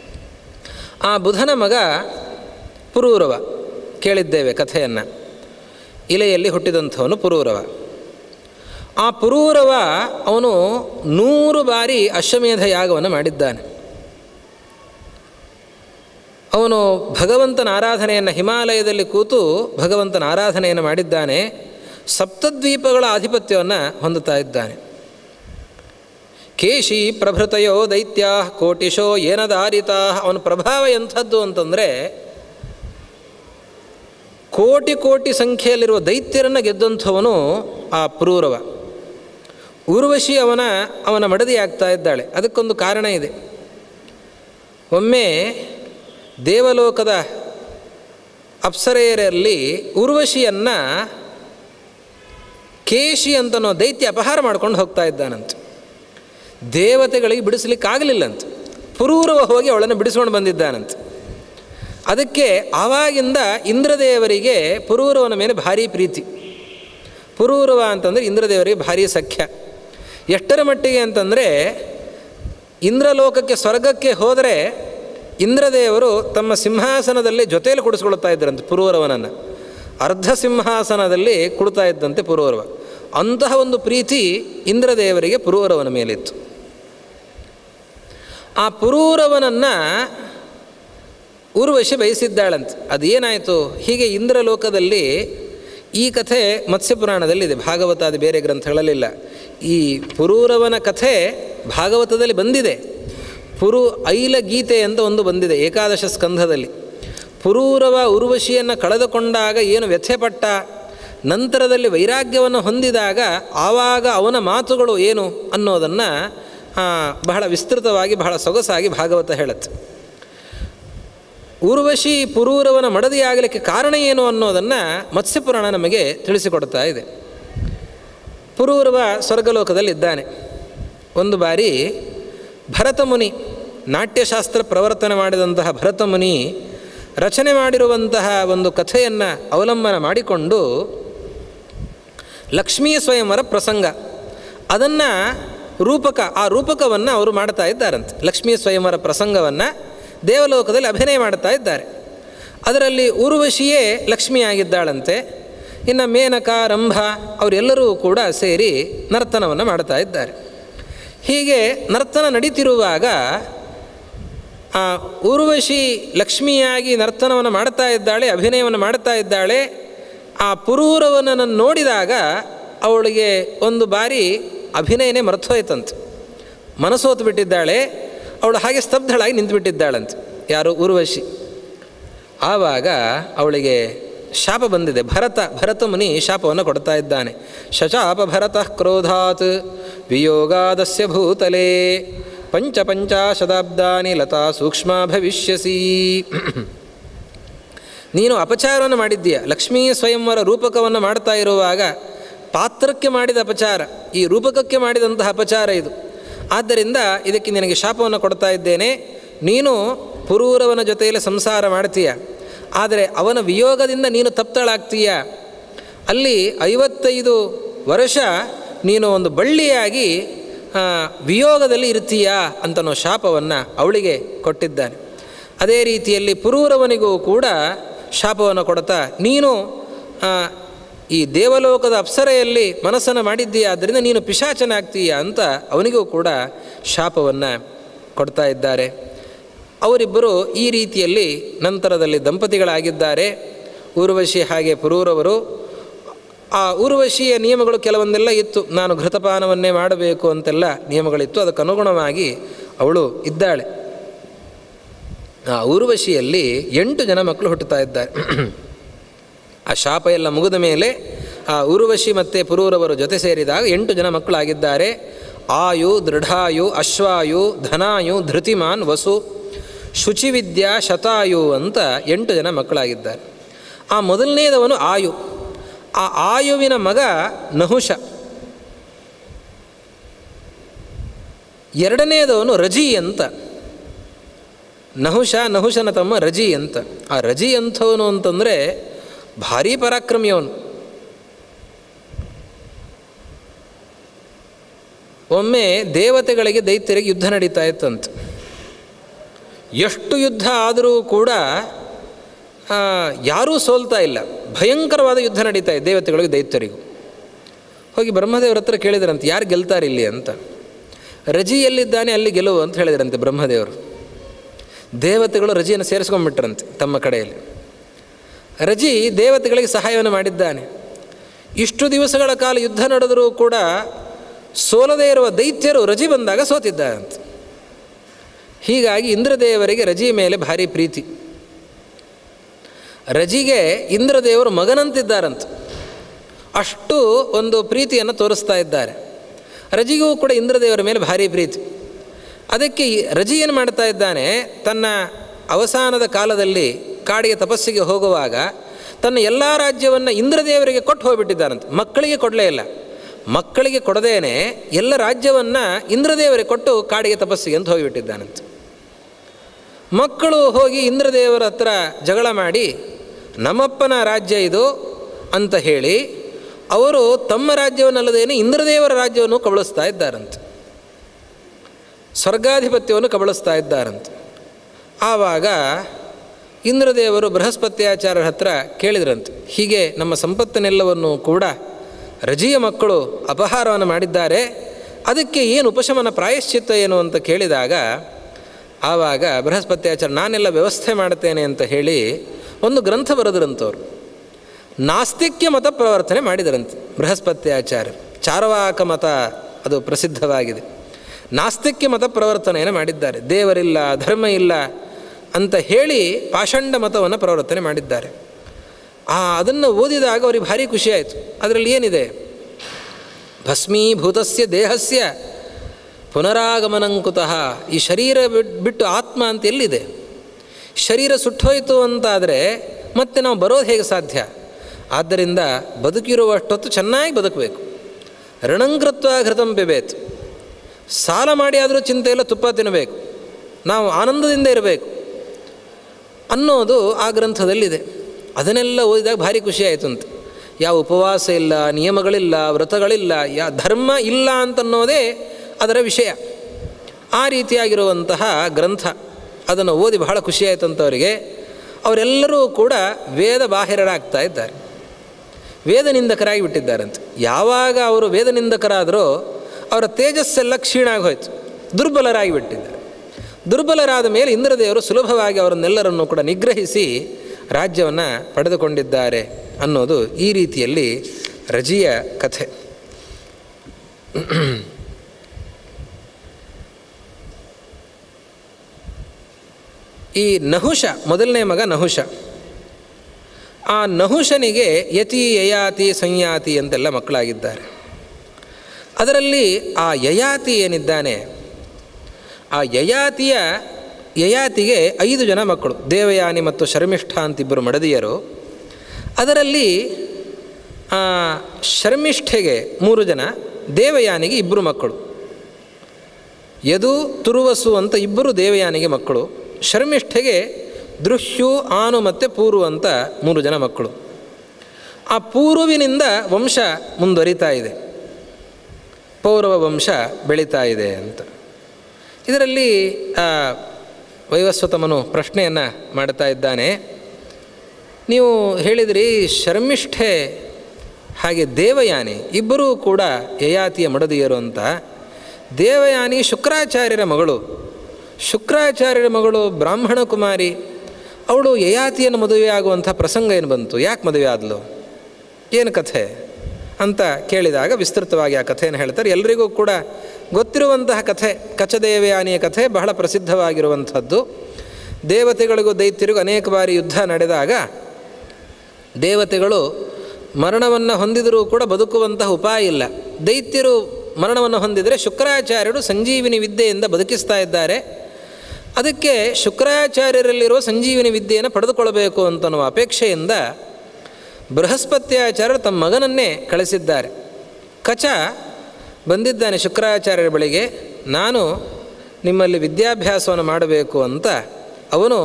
ಆ ಬುಧನ ಮಗ ಪುರೂರವ ಕೇಳಿದ್ದೇವೆ ಕಥೆಯನ್ನು ಇಲೆಯಲ್ಲಿ ಹುಟ್ಟಿದಂಥವನು ಪುರೂರವ ಆ ಪುರೂರವ ಅವನು ನೂರು ಬಾರಿ ಅಶ್ವಮೇಧ ಯಾಗವನ್ನು ಮಾಡಿದ್ದಾನೆ ಅವನು ಭಗವಂತನ ಆರಾಧನೆಯನ್ನು ಹಿಮಾಲಯದಲ್ಲಿ ಕೂತು ಭಗವಂತನ ಆರಾಧನೆಯನ್ನು ಮಾಡಿದ್ದಾನೆ ಸಪ್ತದ್ವೀಪಗಳ ಆಧಿಪತ್ಯವನ್ನು ಹೊಂದುತ್ತಾ ಇದ್ದಾನೆ ಕೇಶಿ ಪ್ರಭೃತಯೋ ದೈತ್ಯ ಕೋಟಿಶೋ ಏನದಾರಿತಾ ಅವನ ಪ್ರಭಾವ ಎಂಥದ್ದು ಅಂತಂದರೆ ಕೋಟಿ ಕೋಟಿ ಸಂಖ್ಯೆಯಲ್ಲಿರುವ ದೈತ್ಯರನ್ನು ಗೆದ್ದಂಥವನು ಆ ಪುರೂರವ ಊರ್ವಶಿ ಅವನ ಅವನ ಮಡದಿ ಆಗ್ತಾ ಇದ್ದಾಳೆ ಅದಕ್ಕೊಂದು ಕಾರಣ ಇದೆ ಒಮ್ಮೆ ದೇವಲೋಕದ ಅಪ್ಸರೆಯರಲ್ಲಿ ಉರ್ವಶಿಯನ್ನು ಕೇಶಿ ಅಂತನೋ ದೈತ್ಯ ಅಪಹಾರ ಮಾಡ್ಕೊಂಡು ಹೋಗ್ತಾ ಇದ್ದಾನಂತೆ ದೇವತೆಗಳಿಗೆ ಬಿಡಿಸ್ಲಿಕ್ಕಾಗಲಿಲ್ಲಂತೆ ಪುರೂರವ ಹೋಗಿ ಅವಳನ್ನು ಬಿಡಿಸ್ಕೊಂಡು ಬಂದಿದ್ದಾನಂತೆ ಅದಕ್ಕೆ ಆವಾಗಿಂದ ಇಂದ್ರದೇವರಿಗೆ ಪುರೂರವನ ಮೇಲೆ ಭಾರೀ ಪ್ರೀತಿ ಪುರೂರವ ಅಂತಂದರೆ ಇಂದ್ರದೇವರಿಗೆ ಭಾರೀ ಸಖ್ಯ ಎಷ್ಟರ ಮಟ್ಟಿಗೆ ಅಂತಂದರೆ ಇಂದ್ರಲೋಕಕ್ಕೆ ಸ್ವರ್ಗಕ್ಕೆ ಹೋದರೆ ಇಂದ್ರದೇವರು ತಮ್ಮ ಸಿಂಹಾಸನದಲ್ಲಿ ಜೊತೆಯಲ್ಲಿ ಕುಡಿಸ್ಕೊಳ್ತಾ ಇದ್ದರಂತೆ ಪುರೂರವನನ್ನು ಅರ್ಧ ಸಿಂಹಾಸನದಲ್ಲಿ ಕುಡ್ತಾ ಇದ್ದಂತೆ ಪುರೂರವ ಅಂತಹ ಒಂದು ಪ್ರೀತಿ ಇಂದ್ರದೇವರಿಗೆ ಪುರೂರವನ ಮೇಲಿತ್ತು ಆ ಪುರೂರವನನ್ನು ಊರ್ವಶಿ ಬಯಸಿದ್ದಾಳಂತೆ ಅದೇನಾಯಿತು ಹೀಗೆ ಇಂದ್ರಲೋಕದಲ್ಲಿ ಈ ಕಥೆ ಮತ್ಸ್ಯಪುರಾಣದಲ್ಲಿದೆ ಭಾಗವತಾದಿ ಬೇರೆ ಗ್ರಂಥಗಳಲ್ಲಿಲ್ಲ ಈ ಪುರೂರವನ ಕಥೆ ಭಾಗವತದಲ್ಲಿ ಬಂದಿದೆ ಪುರು ಐಲ ಗೀತೆ ಅಂತ ಒಂದು ಬಂದಿದೆ ಏಕಾದಶ ಸ್ಕಂಧದಲ್ಲಿ ಪುರೂರವ ಉರ್ವಶಿಯನ್ನು ಕಳೆದುಕೊಂಡಾಗ ಏನು ವ್ಯಥೆಪಟ್ಟ ನಂತರದಲ್ಲಿ ವೈರಾಗ್ಯವನ್ನು ಹೊಂದಿದಾಗ ಆವಾಗ ಅವನ ಮಾತುಗಳು ಏನು ಅನ್ನೋದನ್ನು ಬಹಳ ವಿಸ್ತೃತವಾಗಿ ಬಹಳ ಸೊಗಸಾಗಿ ಭಾಗವತ ಹೇಳುತ್ತೆ ಊರ್ವಶಿ ಪುರೂರವನ ಮಡದಿಯಾಗಲಿಕ್ಕೆ ಕಾರಣ ಏನು ಅನ್ನೋದನ್ನು ಮತ್ಸ್ಯಪುರಾಣ ನಮಗೆ ತಿಳಿಸಿಕೊಡ್ತಾ ಇದೆ ಪುರೂರವ ಸ್ವರ್ಗಲೋಕದಲ್ಲಿದ್ದಾನೆ ಒಂದು ಬಾರಿ ಭರತಮುನಿ ನಾಟ್ಯಶಾಸ್ತ್ರ ಪ್ರವರ್ತನೆ ಮಾಡಿದಂತಹ ಭರತಮುನಿ ರಚನೆ ಮಾಡಿರುವಂತಹ ಒಂದು ಕಥೆಯನ್ನು ಅವಲಂಬನ ಮಾಡಿಕೊಂಡು ಲಕ್ಷ್ಮೀ ಸ್ವಯಂವರ ಪ್ರಸಂಗ ಅದನ್ನು ರೂಪಕ ಆ ರೂಪಕವನ್ನು ಅವರು ಮಾಡ್ತಾ ಇದ್ದಾರಂತೆ ಲಕ್ಷ್ಮೀ ಸ್ವಯಂವರ ಪ್ರಸಂಗವನ್ನು ದೇವಲೋಕದಲ್ಲಿ ಅಭಿನಯ ಮಾಡ್ತಾ ಇದ್ದಾರೆ ಅದರಲ್ಲಿ ಊರ್ವಶಿಯೇ ಲಕ್ಷ್ಮಿಯಾಗಿದ್ದಾಳಂತೆ ಇನ್ನು ಮೇನಕ ರಂಭ ಅವರೆಲ್ಲರೂ ಕೂಡ ಸೇರಿ ನರ್ತನವನ್ನು ಮಾಡ್ತಾ ಇದ್ದಾರೆ ಹೀಗೆ ನರ್ತನ ನಡೀತಿರುವಾಗ ಆ ಊರ್ವಶಿ ಲಕ್ಷ್ಮಿಯಾಗಿ ನರ್ತನವನ್ನು ಮಾಡ್ತಾ ಇದ್ದಾಳೆ ಅಭಿನಯವನ್ನು ಮಾಡ್ತಾ ಇದ್ದಾಳೆ ಆ ಪುರೂರವನನ್ನು ನೋಡಿದಾಗ ಅವಳಿಗೆ ಒಂದು ಬಾರಿ ಅಭಿನಯನೇ ಮರ್ತೋಯ್ತಂತೆ ಮನಸೋತು ಬಿಟ್ಟಿದ್ದಾಳೆ ಅವಳು ಹಾಗೆ ಸ್ತಬ್ಧಳಾಗಿ ನಿಂತುಬಿಟ್ಟಿದ್ದಾಳಂತೆ ಯಾರು ಊರ್ವಶಿ ಆವಾಗ ಅವಳಿಗೆ ಶಾಪ ಬಂದಿದೆ ಭರತ ಭರತ ಮುನಿ ಶಾಪವನ್ನು ಕೊಡ್ತಾ ಇದ್ದಾನೆ ಶಚಾಪ ಭರತ ಕ್ರೋಧಾತ್ ವಿಯೋಗಾದಸ್ಯ ಭೂತಲೇ ಪಂಚ ಪಂಚಾಶತಾಬ್ದಾನಿ ಲತಾ ಸೂಕ್ಷ್ಮ ಭವಿಷ್ಯಸಿ ನೀನು ಅಪಚಾರವನ್ನು ಮಾಡಿದ್ದೀಯ ಲಕ್ಷ್ಮೀ ಸ್ವಯಂವರ ರೂಪಕವನ್ನು ಮಾಡ್ತಾ ಇರುವಾಗ ಪಾತ್ರಕ್ಕೆ ಮಾಡಿದ ಅಪಚಾರ ಈ ರೂಪಕಕ್ಕೆ ಮಾಡಿದಂತಹ ಅಪಚಾರ ಇದು ಆದ್ದರಿಂದ ಇದಕ್ಕೆ ನಿನಗೆ ಶಾಪವನ್ನು ಕೊಡ್ತಾ ಇದ್ದೇನೆ ನೀನು ಪುರೂರವನ ಜೊತೆಯಲ್ಲಿ ಸಂಸಾರ ಮಾಡ್ತೀಯ ಆದರೆ ಅವನ ವಿಯೋಗದಿಂದ ನೀನು ತಪ್ತಳಾಗ್ತೀಯ ಅಲ್ಲಿ ಐವತ್ತೈದು ವರ್ಷ ನೀನು ಒಂದು ಬಳ್ಳಿಯಾಗಿ ಆ, ವಿಯೋಗದಲ್ಲಿ ಇರ್ತೀಯಾ ಅಂತನೋ ಶಾಪವನ್ನು ಅವಳಿಗೆ ಕೊಟ್ಟಿದ್ದಾನೆ ಅದೇ ರೀತಿಯಲ್ಲಿ ಪುರೂರವನಿಗೂ ಕೂಡ ಶಾಪವನ್ನು ಕೊಡ್ತಾ ನೀನು ಆ, ಈ ದೇವಲೋಕದ ಅಪ್ಸರೆಯಲ್ಲಿ ಮನಸ್ಸನ್ನು ಮಾಡಿದ್ದೀಯಾ ಆದ್ದರಿಂದ ನೀನು ಪಿಶಾಚನಾಗ್ತೀಯ ಅಂತ ಅವನಿಗೂ ಕೂಡ ಶಾಪವನ್ನು ಕೊಡ್ತಾ ಇದ್ದಾರೆ ಅವರಿಬ್ಬರು ಈ ರೀತಿಯಲ್ಲಿ ನಂತರದಲ್ಲಿ ದಂಪತಿಗಳಾಗಿದ್ದಾರೆ ಊರ್ವಶಿ ಹಾಗೆ ಪುರೂರವರು ಆ ಊರ್ವಶಿಯ ನಿಯಮಗಳು ಕೆಲವೊಂದೆಲ್ಲ ಇತ್ತು ನಾನು ಘೃತಪಾನವನ್ನೇ ಮಾಡಬೇಕು ಅಂತೆಲ್ಲ ನಿಯಮಗಳಿತ್ತು ಅದಕ್ಕೆ ಅನುಗುಣವಾಗಿ ಅವಳು ಇದ್ದಾಳೆ ಆ ಊರ್ವಶಿಯಲ್ಲಿ ಎಂಟು ಜನ ಮಕ್ಕಳು ಹುಟ್ಟುತ್ತಾ ಇದ್ದಾರೆ ಆ ಶಾಪ ಎಲ್ಲ ಮುಗಿದ ಮೇಲೆ ಆ ಉರ್ವಶಿ ಮತ್ತು ಪುರೂರವರು ಜೊತೆ ಸೇರಿದಾಗ ಎಂಟು ಜನ ಮಕ್ಕಳಾಗಿದ್ದಾರೆ ಆಯು ದೃಢಾಯು ಅಶ್ವಾಯು ಧನಾಯು ಧೃತಿಮಾನ್ ವಸು ಶುಚಿವಿದ್ಯಾ ಶತಾಯು ಅಂತ ಎಂಟು ಜನ ಮಕ್ಕಳಾಗಿದ್ದಾರೆ ಆ ಮೊದಲನೇದವನು ಆಯು ಆ ಆಯುವಿನ ಮಗ ನಹುಷ ಎರಡನೇದವನು ರಜಿ ಅಂತ ನಹುಷ ನಹುಷನ ತಮ್ಮ ರಜಿ ಅಂತ ಆ ರಜಿ ಅಂಥವನು ಅಂತಂದರೆ ಭಾರೀ ಪರಾಕ್ರಮಿಯವನು ಒಮ್ಮೆ ದೇವತೆಗಳಿಗೆ ದೈತ್ಯರಿಗೆ ಯುದ್ಧ ನಡೀತಾ ಇತ್ತಂತೆ ಎಷ್ಟು ಯುದ್ಧ ಆದರೂ ಕೂಡ ಆ, ಯಾರೂ ಸೋಲ್ತಾ ಇಲ್ಲ ಭಯಂಕರವಾದ ಯುದ್ಧ ನಡೀತಾ ಇದೆ ದೇವತೆಗಳಿಗೆ ದೈತ್ಯರಿಗೂ ಹೋಗಿ ಬ್ರಹ್ಮದೇವ್ರ ಹತ್ರ ಕೇಳಿದ್ರಂತೆ ಯಾರು ಗೆಲ್ತಾರೆ ಇಲ್ಲಿ ಅಂತ ರಜಿ ಎಲ್ಲಿದ್ದಾನೆ ಅಲ್ಲಿ ಗೆಲುವು ಅಂತ ಹೇಳಿದ್ರಂತೆ ಬ್ರಹ್ಮದೇವರು ದೇವತೆಗಳು ರಜಿಯನ್ನು ಸೇರಿಸ್ಕೊಂಡ್ಬಿಟ್ರಂತೆ ತಮ್ಮ ಕಡೆಯಲ್ಲಿ ರಜಿ ದೇವತೆಗಳಿಗೆ ಸಹಾಯವನ್ನು ಮಾಡಿದ್ದಾನೆ ಇಷ್ಟು ದಿವಸಗಳ ಕಾಲ ಯುದ್ಧ ನಡೆದರೂ ಕೂಡ ಸೋಲದೇ ಇರುವ ದೈತ್ಯರು ರಜಿ ಬಂದಾಗ ಸೋತಿದ್ದಾರಂತೆ ಹೀಗಾಗಿ ಇಂದ್ರದೇವರಿಗೆ ರಜಿ ಮೇಲೆ ಭಾರಿ ಪ್ರೀತಿ ರಜಿಗೆ ಇಂದ್ರದೇವರು ಮಗನಂತಿದ್ದಾರಂತೆ ಅಷ್ಟು ಒಂದು ಪ್ರೀತಿಯನ್ನು ತೋರಿಸ್ತಾ ಇದ್ದಾರೆ ರಜಿಗೂ ಕೂಡ ಇಂದ್ರದೇವರ ಮೇಲೆ ಭಾರಿ ಪ್ರೀತಿ ಅದಕ್ಕೆ ಈ ರಜಿ ಏನು ಮಾಡ್ತಾ ಇದ್ದಾನೆ ತನ್ನ ಅವಸಾನದ ಕಾಲದಲ್ಲಿ ಕಾಡಿಗೆ ತಪಸ್ಸಿಗೆ ಹೋಗುವಾಗ ತನ್ನ ಎಲ್ಲ ರಾಜ್ಯವನ್ನು ಇಂದ್ರದೇವರಿಗೆ ಕೊಟ್ಟು ಹೋಗ್ಬಿಟ್ಟಿದ್ದಾನಂತೆ ಮಕ್ಕಳಿಗೆ ಕೊಡಲೇ ಇಲ್ಲ ಮಕ್ಕಳಿಗೆ ಕೊಡದೇನೆ ಎಲ್ಲ ರಾಜ್ಯವನ್ನು ಇಂದ್ರದೇವರಿಗೆ ಕೊಟ್ಟು ಕಾಡಿಗೆ ತಪಸ್ಸಿಗೆ ಅಂತ ಹೋಗಿಬಿಟ್ಟಿದ್ದಾನಂತೆ ಮಕ್ಕಳು ಹೋಗಿ ಇಂದ್ರದೇವರ ಹತ್ರ ಜಗಳ ಮಾಡಿ ನಮ್ಮಪ್ಪನ ರಾಜ್ಯ ಇದು ಅಂತ ಹೇಳಿ ಅವರು ತಮ್ಮ ರಾಜ್ಯವನ್ನಲ್ಲದೇನೆ ಇಂದ್ರದೇವರ ರಾಜ್ಯವನ್ನು ಕಬಳಿಸ್ತಾ ಇದ್ದಾರಂತೆ ಸ್ವರ್ಗಾಧಿಪತ್ಯವನ್ನು ಕಬಳಿಸ್ತಾ ಇದ್ದಾರಂತೆ ಆವಾಗ ಇಂದ್ರದೇವರು ಬೃಹಸ್ಪತ್ಯಾಚಾರ್ಯರ ಹತ್ರ ಕೇಳಿದ್ರಂತೆ ಹೀಗೆ ನಮ್ಮ ಸಂಪತ್ತನ್ನೆಲ್ಲವನ್ನು ಕೂಡ ರಜಿಯ ಮಕ್ಕಳು ಅಪಹಾರವನ್ನು ಮಾಡಿದ್ದಾರೆ ಅದಕ್ಕೆ ಏನು ಉಪಶಮನ ಪ್ರಾಯಶ್ಚಿತ್ತ ಏನು ಅಂತ ಕೇಳಿದಾಗ ಆವಾಗ ಬೃಹಸ್ಪತ್ಯಾಚಾರ್ಯ ನಾನೆಲ್ಲ ವ್ಯವಸ್ಥೆ ಮಾಡ್ತೇನೆ ಅಂತ ಹೇಳಿ ಒಂದು ಗ್ರಂಥ ಬರೆದ್ರಂತವ್ರು ನಾಸ್ತಿಕ್ಯ ಮತ ಪ್ರವರ್ತನೆ ಮಾಡಿದರಂತೆ ಬೃಹಸ್ಪತ್ಯಾಚಾರ್ಯರು ಚಾರವಾಕ ಮತ ಅದು ಪ್ರಸಿದ್ಧವಾಗಿದೆ ನಾಸ್ತಿಕ್ಯ ಮತ ಪ್ರವರ್ತನೆಯನ್ನು ಮಾಡಿದ್ದಾರೆ ದೇವರಿಲ್ಲ ಧರ್ಮ ಇಲ್ಲ ಅಂತ ಹೇಳಿ ಪಾಷಂಡ ಮತವನ್ನು ಪ್ರವರ್ತನೆ ಮಾಡಿದ್ದಾರೆ ಆ ಅದನ್ನು ಓದಿದಾಗ ಅವ್ರಿಗೆ ಭಾರಿ ಖುಷಿಯಾಯಿತು ಅದರಲ್ಲಿ ಏನಿದೆ ಭಸ್ಮೀಭೂತಸ್ಯ ದೇಹಸ್ಯ ಪುನರಾಗಮನಂಕುತಃ ಈ ಶರೀರ ಬಿಟ್- ಬಿಟ್ಟು ಆತ್ಮ ಅಂತ ಎಲ್ಲಿದೆ ಶರೀರ ಸುಟ್ಟೋಯ್ತು ಅಂತಾದರೆ ಮತ್ತೆ ನಾವು ಬರೋದು ಹೇಗೆ ಸಾಧ್ಯ ಆದ್ದರಿಂದ ಬದುಕಿರುವಷ್ಟೊತ್ತು ಚೆನ್ನಾಗಿ ಬದುಕಬೇಕು ಋಣಂಕೃತ್ವ ಘೃತಂ ಪಿಬೇತ್ ಸಾಲ ಮಾಡಿ ಆದರೂ ಚಿಂತೆ ಇಲ್ಲ ತುಪ್ಪ ತಿನ್ನಬೇಕು ನಾವು ಆನಂದದಿಂದ ಇರಬೇಕು ಅನ್ನೋದು ಆ ಗ್ರಂಥದಲ್ಲಿದೆ ಅದನ್ನೆಲ್ಲ ಓದಿದಾಗ ಭಾರಿ ಖುಷಿ ಆಯಿತು ಅಂತ ಯಾವ ಉಪವಾಸ ಇಲ್ಲ ನಿಯಮಗಳಿಲ್ಲ ವ್ರತಗಳಿಲ್ಲ ಯಾ ಧರ್ಮ ಇಲ್ಲ ಅಂತನ್ನೋದೇ ಅದರ ವಿಷಯ ಆ ರೀತಿಯಾಗಿರುವಂತಹ ಗ್ರಂಥ ಅದನ್ನು ಓದಿ ಬಹಳ ಖುಷಿಯಾಯಿತಂಥವರಿಗೆ ಅವರೆಲ್ಲರೂ ಕೂಡ ವೇದ ಬಾಹಿರರಾಗ್ತಾ ಇದ್ದಾರೆ ವೇದ ನಿಂದಕರಾಗಿ ಬಿಟ್ಟಿದ್ದಾರಂತೆ ಯಾವಾಗ ಅವರು ವೇದ ನಿಂದಕರಾದರೋ ಅವರ ತೇಜಸ್ಸೆಲ್ಲ ಕ್ಷೀಣ ಆಗಿ ಹೋಯಿತು ದುರ್ಬಲರಾಗಿ ಬಿಟ್ಟಿದ್ದಾರೆ ದುರ್ಬಲರಾದ ಮೇಲೆ ಇಂದ್ರದೇವರು ಸುಲಭವಾಗಿ ಅವರನ್ನೆಲ್ಲರನ್ನು ಕೂಡ ನಿಗ್ರಹಿಸಿ ರಾಜ್ಯವನ್ನು ಪಡೆದುಕೊಂಡಿದ್ದಾರೆ ಅನ್ನೋದು ಈ ರೀತಿಯಲ್ಲಿ ರಜಿಯ ಕಥೆ ಈ ನಹುಷ ಮೊದಲನೇ ಮಗ ನಹುಷ ಆ ನಹುಷನಿಗೆ ಯತಿ ಯಯಾತಿ ಸಂಯಾತಿ ಅಂತೆಲ್ಲ ಮಕ್ಕಳಾಗಿದ್ದಾರೆ ಅದರಲ್ಲಿ ಆ ಯಯಾತಿ ಏನಿದ್ದಾನೆ ಆ ಯಯಾತಿಯ ಯಯಾತಿಗೆ ಐದು ಜನ ಮಕ್ಕಳು ದೇವಯಾನಿ ಮತ್ತು ಶರ್ಮಿಷ್ಠ ಅಂತಿಬ್ಬರು ಮಡದಿಯರು ಅದರಲ್ಲಿ ಆ, ಶರ್ಮಿಷ್ಠೆಗೆ ಮೂರು ಜನ ದೇವಯಾನಿಗೆ ಇಬ್ಬರು ಮಕ್ಕಳು ಯದು ತುರುವಸು ಅಂತ ಇಬ್ಬರು ದೇವಯಾನಿಗೆ ಮಕ್ಕಳು ಶರ್ಮಿಷ್ಠೆಗೆ ದೃಶ್ಯು ಆನು ಮತ್ತು ಪೂರು ಅಂತ ಮೂರು ಜನ ಮಕ್ಕಳು ಆ ಪೂರ್ವಿನಿಂದ ವಂಶ ಮುಂದುವರಿತಾ ಇದೆ ಪೌರವ ವಂಶ ಬೆಳೀತಾ ಇದೆ ಅಂತ ಇದರಲ್ಲಿ ಆ, ವೈವಸ್ವತಮನು ಪ್ರಶ್ನೆಯನ್ನು ಮಾಡ್ತಾ ಇದ್ದಾನೆ ನೀವು ಹೇಳಿದಿರಿ ಶರ್ಮಿಷ್ಠೆ ಹಾಗೆ ದೇವಯಾನಿ ಇಬ್ಬರೂ ಕೂಡ ಯಯಾತಿಯ ಮಡದಿಯರು ಅಂತ ದೇವಯಾನಿ ಶುಕ್ರಾಚಾರ್ಯರ ಮಗಳು ಶುಕ್ರಾಚಾರ್ಯರ ಮಗಳು ಬ್ರಾಹ್ಮಣ ಕುಮಾರಿ ಅವಳು ಯಯಾತಿಯನ್ನು ಮದುವೆಯಾಗುವಂಥ ಪ್ರಸಂಗ ಏನು ಬಂತು ಯಾಕೆ ಮದುವೆ ಆದಳು ಏನು ಕಥೆ ಅಂತ ಕೇಳಿದಾಗ ವಿಸ್ತೃತವಾಗಿ ಆ ಕಥೆಯನ್ನು ಹೇಳ್ತಾರೆ ಎಲ್ರಿಗೂ ಕೂಡ ಗೊತ್ತಿರುವಂತಹ ಕಥೆ ಕಚದೇವಯಾನಿಯ ಕಥೆ ಬಹಳ ಪ್ರಸಿದ್ಧವಾಗಿರುವಂಥದ್ದು ದೇವತೆಗಳಿಗೂ ದೈತ್ಯರಿಗೂ ಅನೇಕ ಬಾರಿ ಯುದ್ಧ ನಡೆದಾಗ ದೇವತೆಗಳು ಮರಣವನ್ನು ಹೊಂದಿದರೂ ಕೂಡ ಬದುಕುವಂತಹ ಉಪಾಯ ಇಲ್ಲ ದೈತ್ಯರು ಮರಣವನ್ನು ಹೊಂದಿದರೆ ಶುಕ್ರಾಚಾರ್ಯರು ಸಂಜೀವಿನಿ ವಿದ್ಯೆಯಿಂದ ಬದುಕಿಸ್ತಾ ಇದ್ದಾರೆ ಅದಕ್ಕೆ ಶುಕ್ರಾಚಾರ್ಯರಲ್ಲಿರುವ ಸಂಜೀವಿನಿ ವಿದ್ಯೆಯನ್ನು ಪಡೆದುಕೊಳ್ಳಬೇಕು ಅಂತನ್ನುವ ಅಪೇಕ್ಷೆಯಿಂದ ಬೃಹಸ್ಪತ್ಯಾಚಾರ್ಯರು ತಮ್ಮ ಮಗನನ್ನೇ ಕಳಿಸಿದ್ದಾರೆ ಕಚ ಬಂದಿದ್ದಾನೆ ಶುಕ್ರಾಚಾರ್ಯರ ಬಳಿಗೆ ನಾನು ನಿಮ್ಮಲ್ಲಿ ವಿದ್ಯಾಭ್ಯಾಸವನ್ನು ಮಾಡಬೇಕು ಅಂತ ಅವನು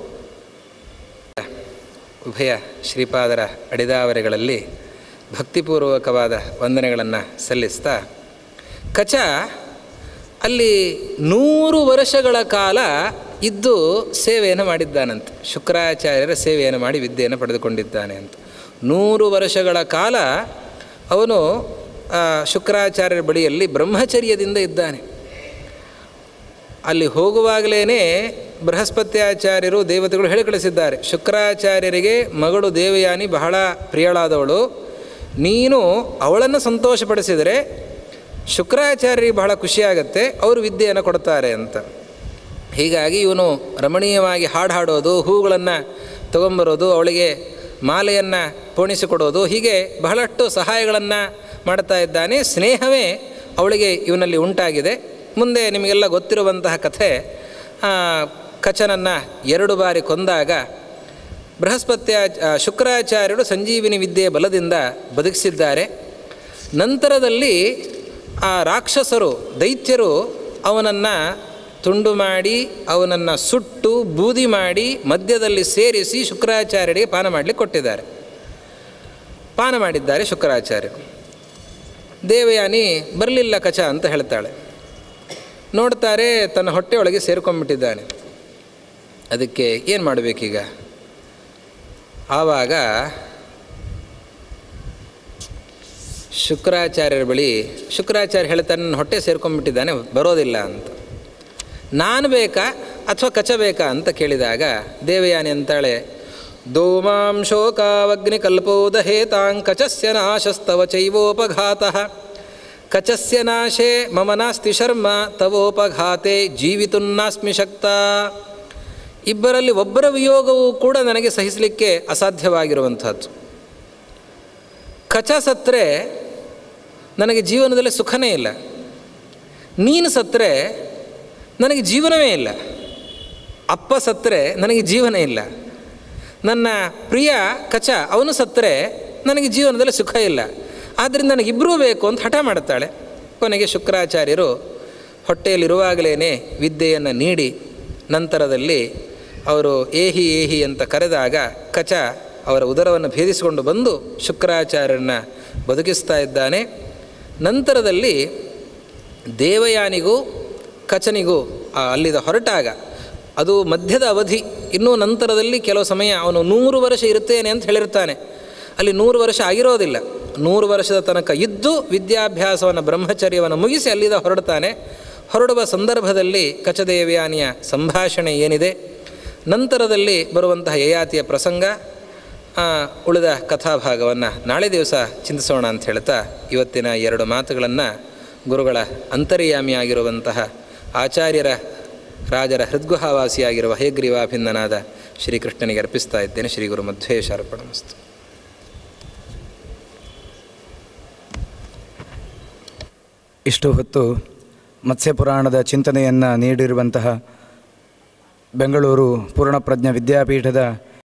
ಉಭಯ ಶ್ರೀಪಾದರ ಅಡಿದಾವರೆಗಳಲ್ಲಿ ಭಕ್ತಿಪೂರ್ವಕವಾದ ವಂದನೆಗಳನ್ನು ಸಲ್ಲಿಸ್ತಾ ಕಚ ಅಲ್ಲಿ ನೂರು ವರ್ಷಗಳ ಕಾಲ ಇದ್ದು ಸೇವೆಯನ್ನು ಮಾಡಿದ್ದಾನಂತೆ ಶುಕ್ರಾಚಾರ್ಯರ ಸೇವೆಯನ್ನು ಮಾಡಿ ವಿದ್ಯೆಯನ್ನು ಪಡೆದುಕೊಂಡಿದ್ದಾನೆ ಅಂತ ನೂರು ವರ್ಷಗಳ ಕಾಲ ಅವನು ಆ, ಶುಕ್ರಾಚಾರ್ಯರ ಬಳಿಯಲ್ಲಿ ಬ್ರಹ್ಮಚರ್ಯದಿಂದ ಇದ್ದಾನೆ ಅಲ್ಲಿ ಹೋಗುವಾಗಲೇ ಬೃಹಸ್ಪತ್ಯಾಚಾರ್ಯರು ದೇವತೆಗಳು ಹೇಳಿ ಕಳಿಸಿದ್ದಾರೆ ಶುಕ್ರಾಚಾರ್ಯರಿಗೆ ಮಗಳು ದೇವಯಾನಿ ಬಹಳ ಪ್ರಿಯಳಾದವಳು ನೀನು ಅವಳನ್ನು ಸಂತೋಷಪಡಿಸಿದರೆ ಶುಕ್ರಾಚಾರ್ಯರಿಗೆ ಬಹಳ ಖುಷಿಯಾಗತ್ತೆ ಅವರು ವಿದ್ಯೆಯನ್ನು ಕೊಡ್ತಾರೆ ಅಂತ ಹೀಗಾಗಿ ಇವನು ರಮಣೀಯವಾಗಿ ಹಾಡು ಹಾಡೋದು ಹೂಗಳನ್ನು ತಗೊಂಬರೋದು ಅವಳಿಗೆ ಮಾಲೆಯನ್ನು ಪೋಣಿಸಿಕೊಡೋದು ಹೀಗೆ ಬಹಳಷ್ಟು ಸಹಾಯಗಳನ್ನು ಮಾಡ್ತಾ ಇದ್ದಾನೆ ಸ್ನೇಹವೇ ಅವಳಿಗೆ ಇವನಲ್ಲಿ ಉಂಟಾಗಿದೆ ಮುಂದೆ ನಿಮಗೆಲ್ಲ ಗೊತ್ತಿರುವಂತಹ ಕಥೆ ಆ, ಕಚನನ್ನು ಎರಡು ಬಾರಿ ಕೊಂದಾಗ ಬೃಹಸ್ಪತ್ಯ ಶುಕ್ರಾಚಾರ್ಯರು ಸಂಜೀವಿನಿ ವಿದ್ಯೆಯ ಬಲದಿಂದ ಬದುಕಿಸಿದ್ದಾರೆ ನಂತರದಲ್ಲಿ ಆ ರಾಕ್ಷಸರು ದೈತ್ಯರು ಅವನನ್ನು ತುಂಡು ಮಾಡಿ ಅವನನ್ನು ಸುಟ್ಟು ಬೂದಿ ಮಾಡಿ ಮಧ್ಯದಲ್ಲಿ ಸೇರಿಸಿ ಶುಕ್ರಾಚಾರ್ಯರಿಗೆ ಪಾನ ಮಾಡಲಿಕ್ಕೆ ಕೊಟ್ಟಿದ್ದಾರೆ ಪಾನ ಮಾಡಿದ್ದಾರೆ ಶುಕ್ರಾಚಾರ್ಯರು ದೇವಯಾನಿ ಬರಲಿಲ್ಲ ಕಚ ಅಂತ ಹೇಳ್ತಾಳೆ ನೋಡ್ತಾರೆ ತನ್ನ ಹೊಟ್ಟೆಯೊಳಗೆ ಸೇರ್ಕೊಂಡ್ಬಿಟ್ಟಿದ್ದಾನೆ ಅದಕ್ಕೆ ಏನು ಮಾಡಬೇಕೀಗ ಆವಾಗ ಶುಕ್ರಾಚಾರ್ಯರ ಬಳಿ ಶುಕ್ರಾಚಾರ್ಯ ಹೇಳ್ತಾನೆ ನನ್ನ ಹೊಟ್ಟೆ ಸೇರ್ಕೊಂಡ್ಬಿಟ್ಟಿದ್ದಾನೆ ಬರೋದಿಲ್ಲ ಅಂತ ನಾನು ಬೇಕಾ ಅಥವಾ ಕಚ ಬೇಕಾ ಅಂತ ಕೇಳಿದಾಗ ದೇವಯಾನಿ ಅಂತಾಳೆ ಧೂಮಾಂ ಶೋಕಾವಗ್ನಿ ಕಲ್ಪೋದಹೇತಾಂ ಕಚಸ್ಯ ನಾಶಸ್ತವ ಚೈವೋಪಘಾತಃ ಕಚಸ್ಯ ನಾಶೇ ಮಮ ನಾಸ್ತಿ ಶರ್ಮ ತವೋಪಘಾತೆ ಜೀವಿತುನ್ನಾಸ್ಮಿ ಶಕ್ತ ಇಬ್ಬರಲ್ಲಿ ಒಬ್ಬರ ವಿಯೋಗವೂ ಕೂಡ ನನಗೆ ಸಹಿಸಲಿಕ್ಕೆ ಅಸಾಧ್ಯವಾಗಿರುವಂಥದ್ದು ಕಚ ಸತ್ತರೆ ನನಗೆ ಜೀವನದಲ್ಲಿ ಸುಖನೇ ಇಲ್ಲ ನೀನು ಸತ್ತರೆ ನನಗೆ ಜೀವನವೇ ಇಲ್ಲ ಅಪ್ಪ ಸತ್ತರೆ ನನಗೆ ಜೀವನ ಇಲ್ಲ ನನ್ನ ಪ್ರಿಯ ಕಚ ಅವನು ಸತ್ತರೆ ನನಗೆ ಜೀವನದಲ್ಲಿ ಸುಖ ಇಲ್ಲ ಆದ್ದರಿಂದ ನನಗಿಬ್ಬರೂ ಬೇಕು ಅಂತ ಹಠ ಮಾಡುತ್ತಾಳೆ ಕೊನೆಗೆ ಶುಕ್ರಾಚಾರ್ಯರು ಹೊಟ್ಟೆಯಲ್ಲಿರುವಾಗಲೇ ವಿದ್ಯೆಯನ್ನು ನೀಡಿ ನಂತರದಲ್ಲಿ ಅವರು ಏಹಿ ಏಹಿ ಅಂತ ಕರೆದಾಗ ಕಚ ಅವರ ಉದರವನ್ನು ಭೇದಿಸಿಕೊಂಡು ಬಂದು ಶುಕ್ರಾಚಾರ್ಯರನ್ನ ಬದುಕಿಸ್ತಾ ಇದ್ದಾನೆ ನಂತರದಲ್ಲಿ ದೇವಯಾನಿಗೂ ಕಚನಿಗೂ ಆ ಅಲ್ಲಿದ ಹೊರಟಾಗ ಅದು ಮಧ್ಯದ ಅವಧಿ ಇನ್ನೂ ನಂತರದಲ್ಲಿ ಕೆಲವು ಸಮಯ ಅವನು ನೂರು ವರ್ಷ ಇರುತ್ತೇನೆ ಅಂತ ಹೇಳಿರ್ತಾನೆ ಅಲ್ಲಿ ನೂರು ವರ್ಷ ಆಗಿರೋದಿಲ್ಲ ನೂರು ವರ್ಷದ ತನಕ ಇದ್ದು ವಿದ್ಯಾಭ್ಯಾಸವನ್ನು ಬ್ರಹ್ಮಚರ್ಯವನ್ನು ಮುಗಿಸಿ ಅಲ್ಲಿದ ಹೊರಡ್ತಾನೆ ಹೊರಡುವ ಸಂದರ್ಭದಲ್ಲಿ ಕಚದೇವಯಾನಿಯ ಸಂಭಾಷಣೆ ಏನಿದೆ ನಂತರದಲ್ಲಿ ಬರುವಂತಹ ಯಯಾತಿಯ ಪ್ರಸಂಗ ಆ, ಉಳಿದ ಕಥಾಭಾಗವನ್ನು ನಾಳೆ ದಿವಸ ಚಿಂತಿಸೋಣ ಅಂತ ಹೇಳ್ತಾ ಇವತ್ತಿನ ಎರಡು ಮಾತುಗಳನ್ನು ಗುರುಗಳ ಅಂತರ್ಯಾಮಿಯಾಗಿರುವಂತಹ ಆಚಾರ್ಯರ ರಾಜರ ಹೃದ್ಗುಹಾವಾಸಿಯಾಗಿರುವ ಹೇಗ್ರೀವಾಭಿನ್ನನಾದ ಶ್ರೀಕೃಷ್ಣನಿಗೆ ಅರ್ಪಿಸ್ತಾ ಇದ್ದೇನೆ ಶ್ರೀ ಗುರು ಮಧ್ವೇಶ ಅರ್ಪಣಮಸ್ತು ಇಷ್ಟು ಹೊತ್ತು ಮತ್ಸ್ಯಪುರಾಣದ ಚಿಂತನೆಯನ್ನು ನೀಡಿರುವಂತಹ ಬೆಂಗಳೂರು ಪೂರ್ಣಪ್ರಜ್ಞ ವಿದ್ಯಾಪೀಠದ